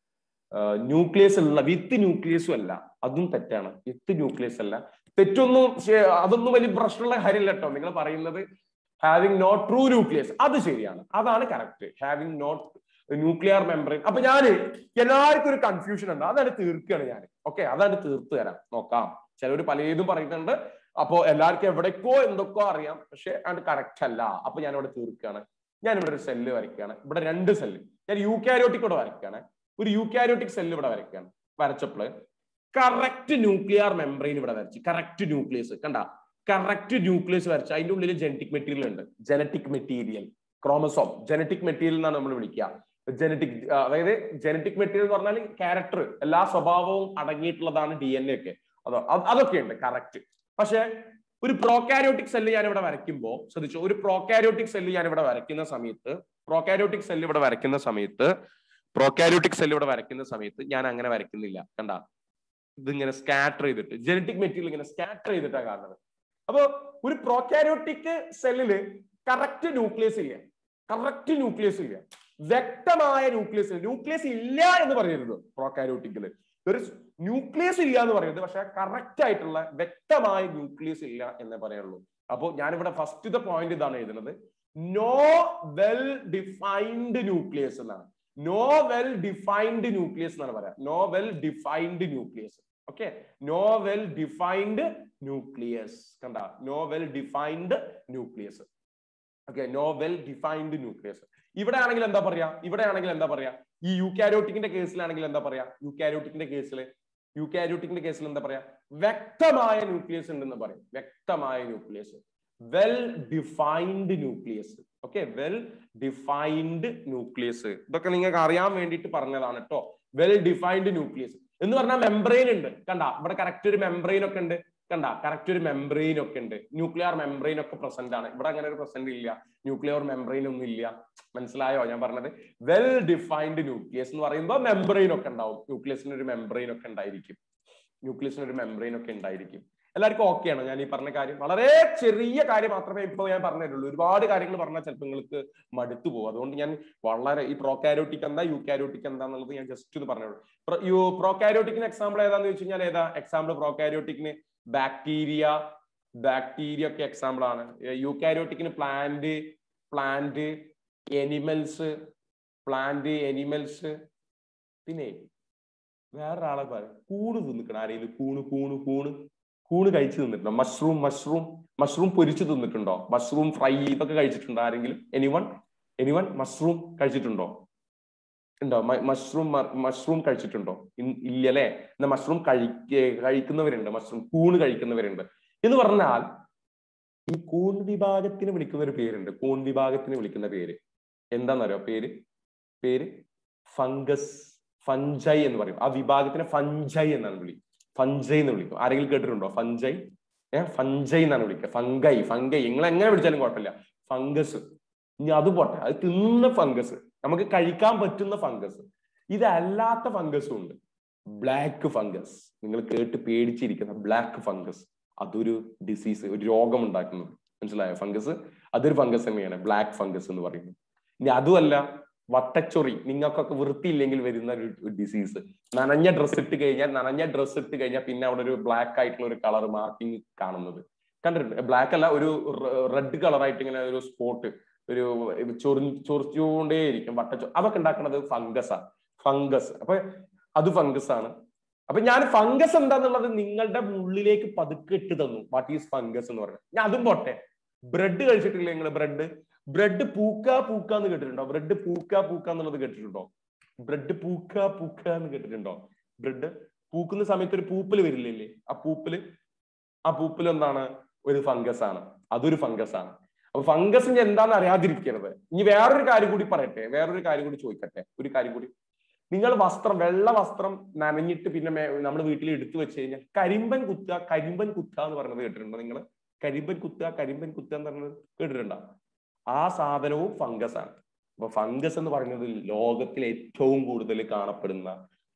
S1: ന്യൂക്ലിയസ് ഉള്ള വിത്ത് ന്യൂക്ലിയസും അല്ല അതും തെറ്റാണ് വിത്ത് ന്യൂക്ലിയസ് അല്ല തെറ്റൊന്നും ശ- അതൊന്നും വലിയ പ്രശ്നമുള്ള കാര്യമില്ല കേട്ടോ നിങ്ങൾ പറയുന്നത് ഹാവിങ് നോട്ട് ട്രൂ ന്യൂക്ലിയസ് അത് ശരിയാണ് അതാണ് correct having not nuclear membrane അപ്പൊ ഞാന് എല്ലാവർക്കും ഒരു കൺഫ്യൂഷൻ ഉണ്ട് അതാണ് തീർക്കുകയാണ് ഞാൻ ഓക്കെ അതാണ് തീർത്ത് തരാം നോക്കാം ചിലവർ പലതും പറയുന്നുണ്ട് അപ്പോ എല്ലാവർക്കും എവിടേക്കോ എന്തൊക്കെയോ അറിയാം പക്ഷെ അത് കറക്റ്റ് അല്ല അപ്പൊ ഞാൻ ഇവിടെ തീർക്കുകയാണ് ഞാൻ ഇവിടെ ഒരു സെല്ല് വരയ്ക്കുകയാണ് ഇവിടെ രണ്ട് സെല്ല് ഞാൻ യു കാരിയോട്ടിക് ഇവിടെ വരയ്ക്കുകയാണ് ഒരു യൂക്കാരിയോട്ടിക് സെല്ല് ഇവിടെ വരയ്ക്കുകയാണ് വരച്ചപ്പോൾ കറക്റ്റ് ന്യൂക്ലിയർ മെംബ്രെയിൻ ഇവിടെ വരച്ച് കറക്റ്റ് ന്യൂക്ലിയസ് കണ്ട കറക്റ്റ് ന്യൂക്ലിയസ് വരച്ച് അതിന്റെ ഉള്ളിൽ ജനറ്റിക് മെറ്റീരിയൽ ഉണ്ട് genetic material chromosome genetic material എന്നാണ് നമ്മൾ വിളിക്കുക ജനറ്റിക് അതായത് ജനറ്റിക് മെറ്റീരിയൽ എന്ന് പറഞ്ഞാൽ ക്യാരക്ടർ എല്ലാ സ്വഭാവവും അടങ്ങിയിട്ടുള്ളതാണ് ഡി എൻ എ ഒക്കെ അതോ അത് അതൊക്കെ ഉണ്ട് കറക്റ്റ് പക്ഷെ ഒരു പ്രോകാരിയോട്ടിക് സെല്ല് ഞാൻ ഇവിടെ വരയ്ക്കുമ്പോൾ ശ്രദ്ധിച്ചു ഒരു പ്രോകാരിയോട്ടിക് സെല്ല് ഞാൻ ഇവിടെ വരയ്ക്കുന്ന സമയത്ത് പ്രോകാരിയോട്ടിക് സെല്ല് ഇവിടെ വരയ്ക്കുന്ന സമയത്ത് പ്രോകാരിയോട്ടിക് സെല്ല് ഇവിടെ വരയ്ക്കുന്ന സമയത്ത് ഞാൻ അങ്ങനെ വരയ്ക്കുന്നില്ല കണ്ട ഇതിങ്ങനെ സ്കാറ്റർ ചെയ്തിട്ട് ജനറ്റിക് മെറ്റീരിയൽ ഇങ്ങനെ സ്കാറ്റർ ചെയ്തിട്ടാണ് കാണുന്നത് അപ്പൊ ഒരു പ്രോകാരിയോട്ടിക് സെല്ലില് കറക്റ്റ് ന്യൂക്ലിയസ് ഇല്ല കറക്റ്റ് ന്യൂക്ലിയസ് ഇല്ല വ്യക്തമായ ന്യൂക്ലിയസ് ന്യൂക്ലിയസ് ഇല്ല എന്ന് പറയരുത് പ്രോകാരിയോട്ടിക്കില് ഒരു ന്യൂക്ലിയസ് ഇല്ല എന്ന് പറയുന്നത് പക്ഷെ കറക്റ്റ് ആയിട്ടുള്ള വ്യക്തമായ ന്യൂക്ലിയസ് ഇല്ല എന്നേ പറയുള്ളൂ അപ്പോൾ ഞാനിവിടെ ഫസ്റ്റത്തെ പോയിന്റ് ഇതാണ് എഴുതുന്നത് നോ വെൽ ഡിഫൈൻഡ് ന്യൂക്ലിയസ് എന്നാണ് നോ വെൽ ഡിഫൈൻഡ് ന്യൂക്ലിയസ് എന്നാണ് പറയാം no well defined nucleus okay no well defined nucleus കണ്ട no well defined nucleus okay no well defined nucleus ഇവിടെ ആണെങ്കിൽ എന്താ പറയാ ഇവിടെ ആണെങ്കിൽ എന്താ പറയാ ഈ യൂക്കാരിയോട്ടിക്കിന്റെ കേസിലാണെങ്കിൽ എന്താ പറയാ യൂക്കാരിയോട്ടിക്കിന്റെ കേസിൽ യൂക്കാരിയോട്ടിക്കിന്റെ കേസിൽ എന്താ പറയാ വ്യക്തമായ ന്യൂക്ലിയസ് ഉണ്ടെന്ന് പറയും വ്യക്തമായ nucleus well defined nucleus okay well defined nucleus ഇതൊക്കെ നിങ്ങൾക്ക് അറിയാൻ വേണ്ടിയിട്ട് പറഞ്ഞതാണ് കേട്ടോ വെൽ ഡിഫൈൻഡ് ന്യൂക്ലിയസ് എന്ന് പറഞ്ഞാൽ മെംബ്രെയിൻ ഉണ്ട് കണ്ട ഇവിടെ കറക്റ്റ് ഒരു മെംബ്രെയിൻ ഒക്കെ ഉണ്ട് കണ്ട കറക്റ്റ് ഒരു മെംബ്രെയിൻ ഒക്കെ ഉണ്ട് ന്യൂക്ലിയർ മെംബ്രെയിൻ ഒക്കെ പ്രസന്റ് ആണ് ഇവിടെ അങ്ങനെ ഒരു പ്രസന്റ് ഇല്ല ന്യൂക്ലിയർ മെംബ്രെയിൻ ഒന്നും ഇല്ല മനസ്സിലായോ ഞാൻ പറഞ്ഞത് വെൽ ഡിഫൈൻഡ് ന്യൂക്ലിയസ് എന്ന് പറയുമ്പോൾ മെംബ്രെയിൻ ഒക്കെ ഉണ്ടാവും ന്യൂക്ലിയസിന് ഒരു മെംബ്രെയിൻ ഒക്കെ ഉണ്ടായിരിക്കും ന്യൂക്ലിയസിന് ഒരു മെംബ്രെയിൻ ഒക്കെ ഉണ്ടായിരിക്കും എല്ലാവർക്കും ഓക്കെ ആണോ ഞാൻ ഈ പറഞ്ഞ കാര്യം വളരെ ചെറിയ കാര്യം മാത്രമേ ഇപ്പോൾ ഞാൻ പറഞ്ഞിട്ടുള്ളൂ ഒരുപാട് കാര്യങ്ങൾ പറഞ്ഞാൽ ചിലപ്പോൾ നിങ്ങൾക്ക് മടുത്തു പോകും അതുകൊണ്ട് ഞാൻ വളരെ ഈ പ്രോകാരോട്ടിക് എന്താ യൂക്കാരോട്ടിക് എന്താന്നുള്ളത് ഞാൻ ജസ്റ്റ് ഒന്ന് പറഞ്ഞോളൂ യു പ്രോകാരോട്ടിക്കിന് എക്സാമ്പിൾ ഏതാന്ന് ചോദിച്ചു കഴിഞ്ഞാൽ ഏതാ എക്സാമ്പിൾ പ്രോകാരോട്ടിക്കിന് ബാക്ടീരിയ ബാക്ടീരിയ ഒക്കെ എക്സാമ്പിൾ ആണ് യൂക്കാരോട്ടിക്കിന് plant plant animals plant animals പിന്നെ വേറൊരാളെ പറയും കൂണ് തിന്നിക്കണം ആരെങ്കിലും കൂണ് കൂണ് കൂണ് കൂണ് കഴിച്ചു തിന്നിട്ടുണ്ടോ മഷ്റൂം മഷ്റൂം മഷ്റൂം പൊരിച്ചു തിന്നിട്ടുണ്ടോ മഷ്റൂം ഫ്രൈ ഇതൊക്കെ കഴിച്ചിട്ടുണ്ടോ ആരെങ്കിലും എനിവൺ എനിവൺ മഷ്റൂം കഴിച്ചിട്ടുണ്ടോ ഉണ്ടോ മഷ്റൂം മഷ്റൂം കഴിച്ചിട്ടുണ്ടോ ഇല്ല അല്ലെ എന്നാ മഷ്റൂം കഴിക്ക കഴിക്കുന്നവരുണ്ട് മഷ്റൂം കൂണ് കഴിക്കുന്നവരുണ്ട് എന്ന് പറഞ്ഞാൽ ഈ കൂൺ വിഭാഗത്തിന് വിളിക്കുന്ന ഒരു പേരുണ്ട് കൂൺ വിഭാഗത്തിന് വിളിക്കുന്ന പേര് എന്താണെന്നറിയോ പേര് പേര് ഫംഗസ് ഫഞ്ചൈ എന്ന് പറയും ആ വിഭാഗത്തിനെ ഫഞ്ചൈ എന്നാണ് വിളി ഫഞ്ചൈ എന്ന് വിളിക്കും ആരെങ്കിലും കേട്ടിട്ടുണ്ടോ ഫഞ്ചൈ ഏഹ് ഫഞ്ചൈ എന്നാണ് വിളിക്കുക ഫംഗൈ ഫംഗൈ നിങ്ങൾ എങ്ങനെ വിളിച്ചാലും കുഴപ്പമില്ല ഫംഗസ് ഇനി അത് പോട്ടെ അത് തിന്ന ഫംഗസ് നമുക്ക് കഴിക്കാൻ പറ്റുന്ന ഫംഗസ് ഇതല്ലാത്ത ഫംഗസും ഉണ്ട് ബ്ലാക്ക് ഫംഗസ് നിങ്ങൾ കേട്ട് പേടിച്ചിരിക്കുന്ന ബ്ലാക്ക് ഫംഗസ് അതൊരു ഡിസീസ് ഒരു രോഗം ഉണ്ടാക്കുന്നത് മനസ്സിലായോ ഫംഗസ് അതൊരു ഫംഗസ് തന്നെയാണ് ബ്ലാക്ക് ഫംഗസ് എന്ന് പറയുന്നത് ഇനി അതുമല്ല വട്ടച്ചൊറി നിങ്ങൾക്കൊക്കെ വൃത്തിയില്ലെങ്കിൽ വരുന്ന ഒരു ഡിസീസ് നനഞ്ഞ ഡ്രസ്സ് ഇട്ട് കഴിഞ്ഞാൽ നനഞ്ഞ ഡ്രസ്സ് ഇട്ട് കഴിഞ്ഞാൽ പിന്നെ അവിടെ ഒരു ബ്ലാക്ക് ആയിട്ടുള്ള ഒരു കളർ മാർക്കിംഗ് കാണുന്നത് കണ്ടിട്ടുണ്ട് ബ്ലാക്ക് അല്ല ഒരു റെഡ് കളറായിട്ട് ഇങ്ങനെ ഒരു സ്പോട്ട് ഒരു ചൊറി ചൊറിച്ചുകൊണ്ടേയിരിക്കും വട്ടച്ചൊ അതൊക്കെ ഉണ്ടാക്കുന്നത് ഫംഗസാ ഫംഗസ് അപ്പൊ അത് ഫംഗസ് ആണ് അപ്പൊ ഞാൻ ഫംഗസ് എന്താന്നുള്ളത് നിങ്ങളുടെ ഉള്ളിലേക്ക് പതുക്കെ ഇട്ട് തന്നു വാട്ട് ഈസ് ഫംഗസ് എന്ന് പറയുന്നത് ഞാൻ അതും പോട്ടെ ബ്രെഡ് കഴിച്ചിട്ടില്ലേ നിങ്ങൾ ബ്രെഡ് ബ്രെഡ് പൂക്ക പൂക്ക എന്ന് കേട്ടിട്ടുണ്ടോ ബ്രെഡ് പൂക്ക പൂക്ക എന്നുള്ളത് കേട്ടിട്ടുണ്ടോ ബ്രെഡ് പൂക്ക പൂക്ക എന്ന് കേട്ടിട്ടുണ്ടോ ബ്രെഡ് പൂക്കുന്ന സമയത്ത് ഒരു പൂപ്പല് വരില്ലേ ആ പൂപ്പല് ആ പൂപ്പൽ എന്താണ് ഒരു ഫംഗസ് ആണ് അതൊരു ഫംഗസ് ആണ് അപ്പൊ ഫംഗസിന് എന്താന്ന് അറിയാതിരിക്കരുത് ഇനി വേറൊരു കാര്യം കൂടി പറയട്ടെ വേറൊരു കാര്യം കൂടി ചോദിക്കട്ടെ ഒരു കാര്യം കൂടി നിങ്ങൾ വസ്ത്രം വെള്ള വസ്ത്രം നനഞ്ഞിട്ട് പിന്നെ നമ്മൾ വീട്ടിൽ എടുത്തു വെച്ച് കഴിഞ്ഞാൽ കരിമ്പൻ കുത്തുക കരിമ്പൻ കുത്തുക എന്ന് പറയുന്നത് കേട്ടിട്ടുണ്ടോ നിങ്ങൾ കരിമ്പൻ കുത്തുക കരിമ്പൻ കുത്തുക എന്ന് പറയുന്നത് കേട്ടിട്ടുണ്ടോ ആ സാധനവും ഫംഗസ് ആണ് അപ്പൊ ഫംഗസ് എന്ന് പറയുന്നത് ലോകത്തിൽ ഏറ്റവും കൂടുതൽ കാണപ്പെടുന്ന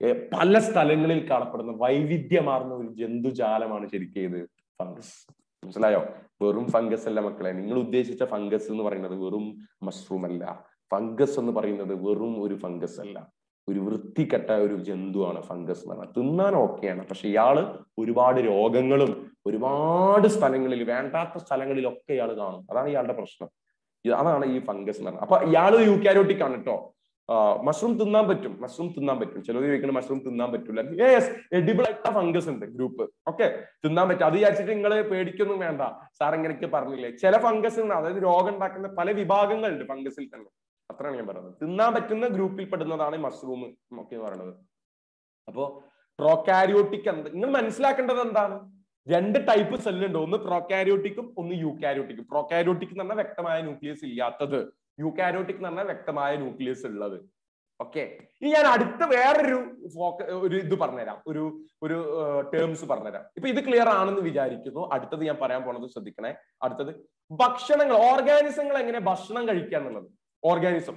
S1: പല സ്ഥലങ്ങളിൽ കാണപ്പെടുന്ന വൈവിധ്യമാർന്ന ഒരു ജന്തുജാലമാണ് ശരിക്കും ഇത് ഫംഗസ് മനസ്സിലായോ വെറും ഫംഗസ് അല്ല മക്കളെ നിങ്ങൾ ഉദ്ദേശിച്ച ഫംഗസ് എന്ന് പറയുന്നത് വെറും മഷ്റൂം അല്ല ഫംഗസ് എന്ന് പറയുന്നത് വെറും ഒരു ഫംഗസ് അല്ല ഒരു വൃത്തികെട്ട ഒരു ജന്തുവാണ് ഫംഗസ് എന്ന് പറയുന്നത് തിന്നാൻ ഓക്കെയാണ് പക്ഷെ ഇയാള് ഒരുപാട് രോഗങ്ങളും ഒരുപാട് സ്ഥലങ്ങളിൽ വേണ്ടാത്ത സ്ഥലങ്ങളിലൊക്കെ ഇയാൾ കാണും അതാണ് ഇയാളുടെ പ്രശ്നം അതാണ് ഈ ഫംഗസ് എന്ന് പറയുന്നത് അപ്പൊ ഇയാൾ യൂക്കാരോട്ടിക് ആണ് കേട്ടോ മഷ്റൂം തിന്നാൻ പറ്റും മഷ്റൂം തിന്നാൻ പറ്റും ചിലർ ചോദിക്കുന്നത് മഷ്റൂം തിന്നാൻ പറ്റൂല യെസ് എഡിബിൾ ആയിട്ടുള്ള ഫംഗസ് ഉണ്ട് ഗ്രൂപ്പ് ഓക്കെ തിന്നാൻ പറ്റും അത് വിചാരിച്ചിട്ട് നിങ്ങൾ പേടിക്കൊന്നും വേണ്ട സാർ ഇങ്ങനെയൊക്കെ പറഞ്ഞില്ലേ ചില ഫംഗസ് അതായത് രോഗം ഉണ്ടാക്കുന്ന പല വിഭാഗങ്ങളുണ്ട് ഫംഗസിൽ തന്നെ അത്രയാണ് ഞാൻ പറയുന്നത് തിന്നാൻ പറ്റുന്ന ഗ്രൂപ്പിൽ പെടുന്നതാണ് മഷ്റൂം ഒക്കെ പറയുന്നത് അപ്പോ പ്രോകാരിയോട്ടിക് എന്ത് നിങ്ങൾ മനസ്സിലാക്കേണ്ടത് എന്താണ് രണ്ട് ടൈപ്പ് സെല്ലുണ്ട് ഒന്ന് പ്രോകാരിയോട്ടിക്കും ഒന്ന് യൂക്കാരിയോട്ടിക്കും പ്രോകാരിയോട്ടിക് എന്ന് പറഞ്ഞാൽ വ്യക്തമായ ന്യൂക്ലിയസ് ഇല്ലാത്തത് യൂക്കാരിയോട്ടിക് എന്ന് പറഞ്ഞാൽ വ്യക്തമായ ന്യൂക്ലിയസ് ഉള്ളത് ഓക്കെ ഇനി ഞാൻ അടുത്ത വേറൊരു ഫോക്ക ഒരു ഇത് പറഞ്ഞുതരാം ഒരു ഒരു ടേംസ് പറഞ്ഞുതരാം ഇപ്പൊ ഇത് ക്ലിയർ ആണെന്ന് വിചാരിക്കുന്നു അടുത്തത് ഞാൻ പറയാൻ പോണത് ശ്രദ്ധിക്കണേ അടുത്തത് ഭക്ഷണങ്ങൾ ഓർഗാനിസങ്ങൾ എങ്ങനെ ഭക്ഷണം കഴിക്കുക എന്നുള്ളത് ഓർഗാനിസം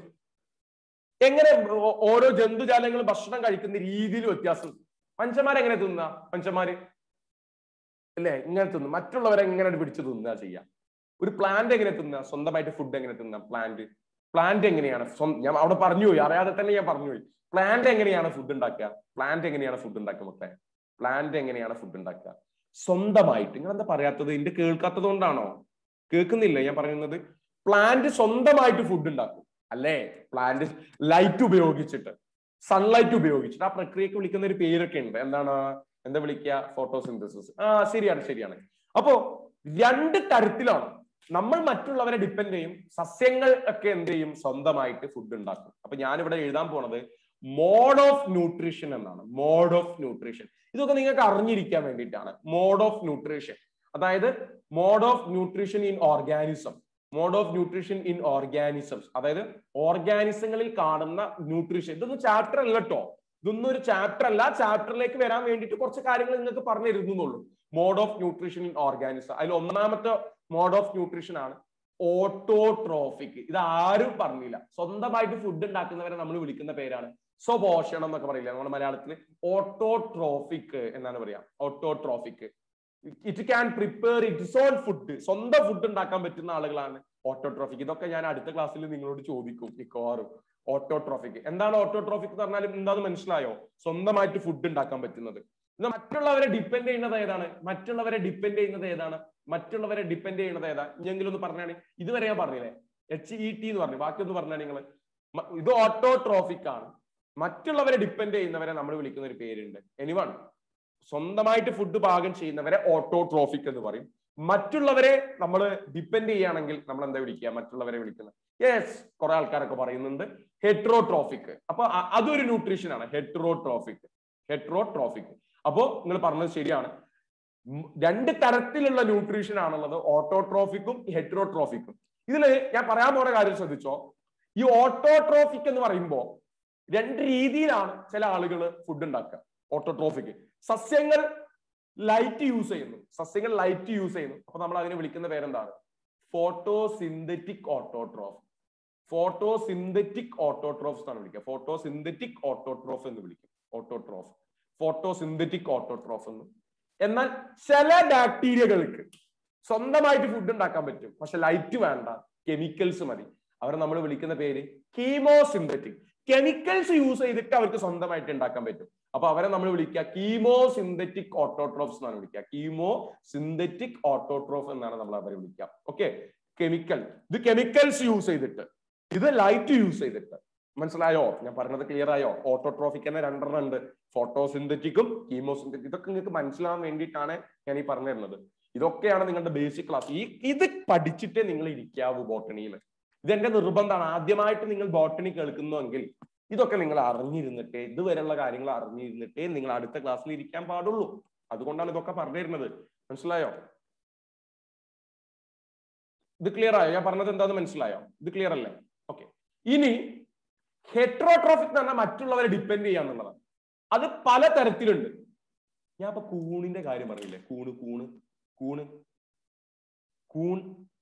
S1: എങ്ങനെ ഓരോ ജന്തുജാലങ്ങൾ ഭക്ഷണം കഴിക്കുന്ന രീതിയിൽ വ്യത്യാസം മനുഷ്യന്മാർ എങ്ങനെ തിന്നുക മനുഷ്യന്മാര് അല്ലേ ഇങ്ങനെ തിന്നും മറ്റുള്ളവരെ എങ്ങനെ പിടിച്ചു തിന്നുക ചെയ്യാം ഒരു പ്ലാന്റ് എങ്ങനെ തിന്നുക സ്വന്തമായിട്ട് ഫുഡ് എങ്ങനെ തിന്നുക പ്ലാന്റ് പ്ലാന്റ് എങ്ങനെയാണ് ഞാൻ അവിടെ പറഞ്ഞു പോയി അറിയാതെ തന്നെ ഞാൻ പറഞ്ഞു പോയി പ്ലാന്റ് എങ്ങനെയാണ് ഫുഡ് ഉണ്ടാക്കുക പ്ലാന്റ് എങ്ങനെയാണ് ഫുഡ് ഉണ്ടാക്കുക മക്കളെ പ്ലാന്റ് എങ്ങനെയാണ് ഫുഡ് ഉണ്ടാക്കുക സ്വന്തമായിട്ട് നിങ്ങൾ എന്താ പറയാത്തത് എന്റെ കേൾക്കാത്തത് കൊണ്ടാണോ കേൾക്കുന്നില്ല ഞാൻ പറയുന്നത് പ്ലാന്റ് സ്വന്തമായിട്ട് ഫുഡ് ഉണ്ടാക്കും അല്ലേ പ്ലാന്റ് ലൈറ്റ് ഉപയോഗിച്ചിട്ട് സൺലൈറ്റ് ഉപയോഗിച്ചിട്ട് ആ പ്രക്രിയക്ക് വിളിക്കുന്ന ഒരു പേരൊക്കെ ഉണ്ട് എന്താണ് എന്താ വിളിക്കുക ഫോട്ടോസിന്തസിസ് ആ ശരിയാണ് ശരിയാണ് അപ്പോ രണ്ട് തരത്തിലാണ് നമ്മൾ മറ്റുള്ളവരെ ഡിപ്പെൻഡ് ചെയ്യും സസ്യങ്ങൾ ഒക്കെ എന്ത് ചെയ്യും സ്വന്തമായിട്ട് ഫുഡ് ഉണ്ടാക്കും അപ്പൊ ഞാനിവിടെ എഴുതാൻ പോണത് മോഡ് ഓഫ് ന്യൂട്രീഷൻ എന്നാണ് മോഡ് ഓഫ് ന്യൂട്രീഷൻ ഇതൊക്കെ നിങ്ങൾക്ക് അറിഞ്ഞിരിക്കാൻ വേണ്ടിയിട്ടാണ് മോഡ് ഓഫ് ന്യൂട്രീഷൻ അതായത് mode of nutrition in organism mode of nutrition in organisms അതായത് ഓർഗാനിസങ്ങളിൽ കാണുന്ന ന്യൂട്രീഷൻ ഇതൊന്നും ചാപ്റ്റർ അല്ല കേട്ടോ ഇതൊന്നും ഒരു ചാപ്റ്റർ അല്ല ചാപ്റ്ററിലേക്ക് വരാൻ വേണ്ടിയിട്ട് കുറച്ച് കാര്യങ്ങൾ നിങ്ങൾക്ക് പറഞ്ഞു തരുന്നുള്ളൂ mode of nutrition in organism അതിൽ ഒന്നാമത്തെ മോഡ് ഓഫ് ന്യൂട്രീഷൻ ആണ് ഓട്ടോട്രോഫിക് ഇത് ആരും പറഞ്ഞില്ല സ്വന്തമായിട്ട് ഫുഡ് ഉണ്ടാക്കുന്നവരെ നമ്മൾ വിളിക്കുന്ന പേരാണ് സ്വപോഷണം എന്നൊക്കെ പറയില്ല നമ്മുടെ മലയാളത്തിൽ ഓട്ടോട്രോഫിക് എന്നാണ് പറയാ autotrophic it can prepare its own food സ്വന്തം ഫുഡ് ഉണ്ടാക്കാൻ പറ്റുന്ന ആളുകളാണ് ഓട്ടോട്രോഫിക് ഇതൊക്കെ ഞാൻ അടുത്ത ക്ലാസ്സിൽ നിങ്ങളോട് ചോദിക്കും മിക്കവാറും ഓട്ടോട്രോഫിക് എന്താണ് ഓട്ടോട്രോഫിക് എന്ന് പറഞ്ഞാൽ എന്താന്ന് മനസ്സിലായോ സ്വന്തമായിട്ട് ഫുഡ് ഉണ്ടാക്കാൻ പറ്റുന്നത് ഇത് മറ്റുള്ളവരെ ഡിപ്പെൻഡ് ചെയ്യുന്നത് ഏതാണ് മറ്റുള്ളവരെ ഡിപ്പെൻഡ് ചെയ്യുന്നത് ഏതാണ് മറ്റുള്ളവരെ ഡിപ്പെൻഡ് ചെയ്യുന്നത് ഏതാ ഇനിയെങ്കിലും ഒന്ന് പറഞ്ഞാണ് ഇതുവരെ ഞാൻ പറഞ്ഞില്ലേ എച്ച് ഇ ടി എന്ന് പറഞ്ഞു ബാക്കി ഒന്ന് പറഞ്ഞാൽ നിങ്ങൾ ഇത് ഓട്ടോട്രോഫിക് ആണ് മറ്റുള്ളവരെ ഡിപ്പെൻഡ് ചെയ്യുന്നവരെ നമ്മൾ വിളിക്കുന്ന ഒരു പേരുണ്ട് എനിവൺ സ്വന്തമായിട്ട് ഫുഡ് പാകം ചെയ്യുന്നവരെ ഓട്ടോട്രോഫിക് എന്ന് പറയും മറ്റുള്ളവരെ നമ്മൾ ഡിപ്പെൻഡ് ചെയ്യുകയാണെങ്കിൽ നമ്മൾ എന്താ വിളിക്കുക മറ്റുള്ളവരെ വിളിക്കുന്നത് യെസ് കുറെ ആൾക്കാരൊക്കെ പറയുന്നുണ്ട് ഹെട്രോട്രോഫിക് അപ്പൊ അ- അതൊരു ന്യൂട്രീഷൻ ആണ് ഹെട്രോട്രോഫിക് ഹെട്രോട്രോഫിക് അപ്പോ നിങ്ങൾ പറഞ്ഞത് ശരിയാണ് ഉം, രണ്ട് തരത്തിലുള്ള ന്യൂട്രീഷൻ ആണുള്ളത് ഓട്ടോട്രോഫിക്കും ഹെട്രോട്രോഫിക്കും ഇതില് ഞാൻ പറയാൻ പോണ കാര്യം ശ്രദ്ധിച്ചോ ഈ ഓട്ടോട്രോഫിക് എന്ന് പറയുമ്പോ രണ്ട് രീതിയിലാണ് ചില ആളുകൾ ഫുഡ് ഉണ്ടാക്കുക ഓട്ടോട്രോഫിക് സസ്യങ്ങൾ ലൈറ്റ് യൂസ് ചെയ്യുന്നു സസ്യങ്ങൾ ലൈറ്റ് യൂസ് ചെയ്യുന്നു അപ്പൊ നമ്മൾ അതിനെ വിളിക്കുന്ന പേരെന്താണ് ഫോട്ടോസിന്തറ്റിക് ഓട്ടോട്രോഫ് ഫോട്ടോസിന്തറ്റിക് ഓട്ടോട്രോഫ്സ് എന്നാണ് വിളിക്കുക ഫോട്ടോസിന്തറ്റിക് ഓട്ടോട്രോഫ് എന്ന് വിളിക്കും ഓട്ടോട്രോഫ് ഫോട്ടോസിന്തറ്റിക് ഓട്ടോട്രോഫ് എന്ന് എന്നാൽ ചില ബാക്ടീരിയകൾക്ക് സ്വന്തമായിട്ട് ഫുഡ് ഉണ്ടാക്കാൻ പറ്റും പക്ഷെ ലൈറ്റ് വേണ്ട കെമിക്കൽസ് മതി അവരെ നമ്മൾ വിളിക്കുന്ന പേര് കീമോസിന്തറ്റിക് കെമിക്കൽസ് യൂസ് ചെയ്തിട്ട് അവർക്ക് സ്വന്തമായിട്ട് ഉണ്ടാക്കാൻ പറ്റും അപ്പൊ അവരെ നമ്മൾ വിളിക്കുക കീമോ സിന്തറ്റിക് ഓട്ടോട്രോഫ്സ് എന്നാണ് വിളിക്കുക കീമോ സിന്തറ്റിക് ഓട്ടോട്രോഫ് എന്നാണ് നമ്മൾ അവരെ വിളിക്കുക ഓക്കെ കെമിക്കൽ ഇത് കെമിക്കൽസ് യൂസ് ചെയ്തിട്ട് ഇത് ലൈറ്റ് യൂസ് ചെയ്തിട്ട് മനസ്സിലായോ ഞാൻ പറഞ്ഞത് ക്ലിയർ ആയോ ഓട്ടോട്രോഫിക് തന്നെ രണ്ടെണ്ണം ഉണ്ട് ഫോട്ടോസിന്തറ്റിക്കും കീമോസിന്തറ്റിക് ഇതൊക്കെ നിങ്ങൾക്ക് മനസ്സിലാവാൻ വേണ്ടിയിട്ടാണ് ഞാൻ ഈ പറഞ്ഞു തരുന്നത് ഇതൊക്കെയാണ് നിങ്ങളുടെ ബേസിക് ക്ലാസ് ഈ ഇത് പഠിച്ചിട്ടേ നിങ്ങൾ ഇരിക്കാവൂ ബോട്ടണിയിൽ ഇതെന്റെ നിർബന്ധമാണ് ആദ്യമായിട്ട് നിങ്ങൾ ബോട്ടണി കേൾക്കുന്നുവെങ്കിൽ ഇതൊക്കെ നിങ്ങൾ അറിഞ്ഞിരുന്നിട്ടേ ഇതുവരെയുള്ള കാര്യങ്ങൾ അറിഞ്ഞിരുന്നിട്ടേ നിങ്ങൾ അടുത്ത ക്ലാസ്സിൽ ഇരിക്കാൻ പാടുള്ളൂ അതുകൊണ്ടാണ് ഇതൊക്കെ പറഞ്ഞിരുന്നത് മനസ്സിലായോ ഇത് ക്ലിയർ ആയോ ഞാൻ പറഞ്ഞത് എന്താന്ന് മനസ്സിലായോ ഇത് ക്ലിയർ അല്ലേ ഓക്കെ ഇനി ഹെട്രോട്രോഫിക് എന്ന് പറഞ്ഞാൽ മറ്റുള്ളവരെ ഡിപ്പെൻഡ് ചെയ്യാന്നുള്ളതാണ് അത് പല തരത്തിലുണ്ട് ഞാൻ ഇപ്പൊ കൂണിന്റെ കാര്യം പറഞ്ഞില്ലേ കൂണ് കൂണ് കൂണ് കൂൺ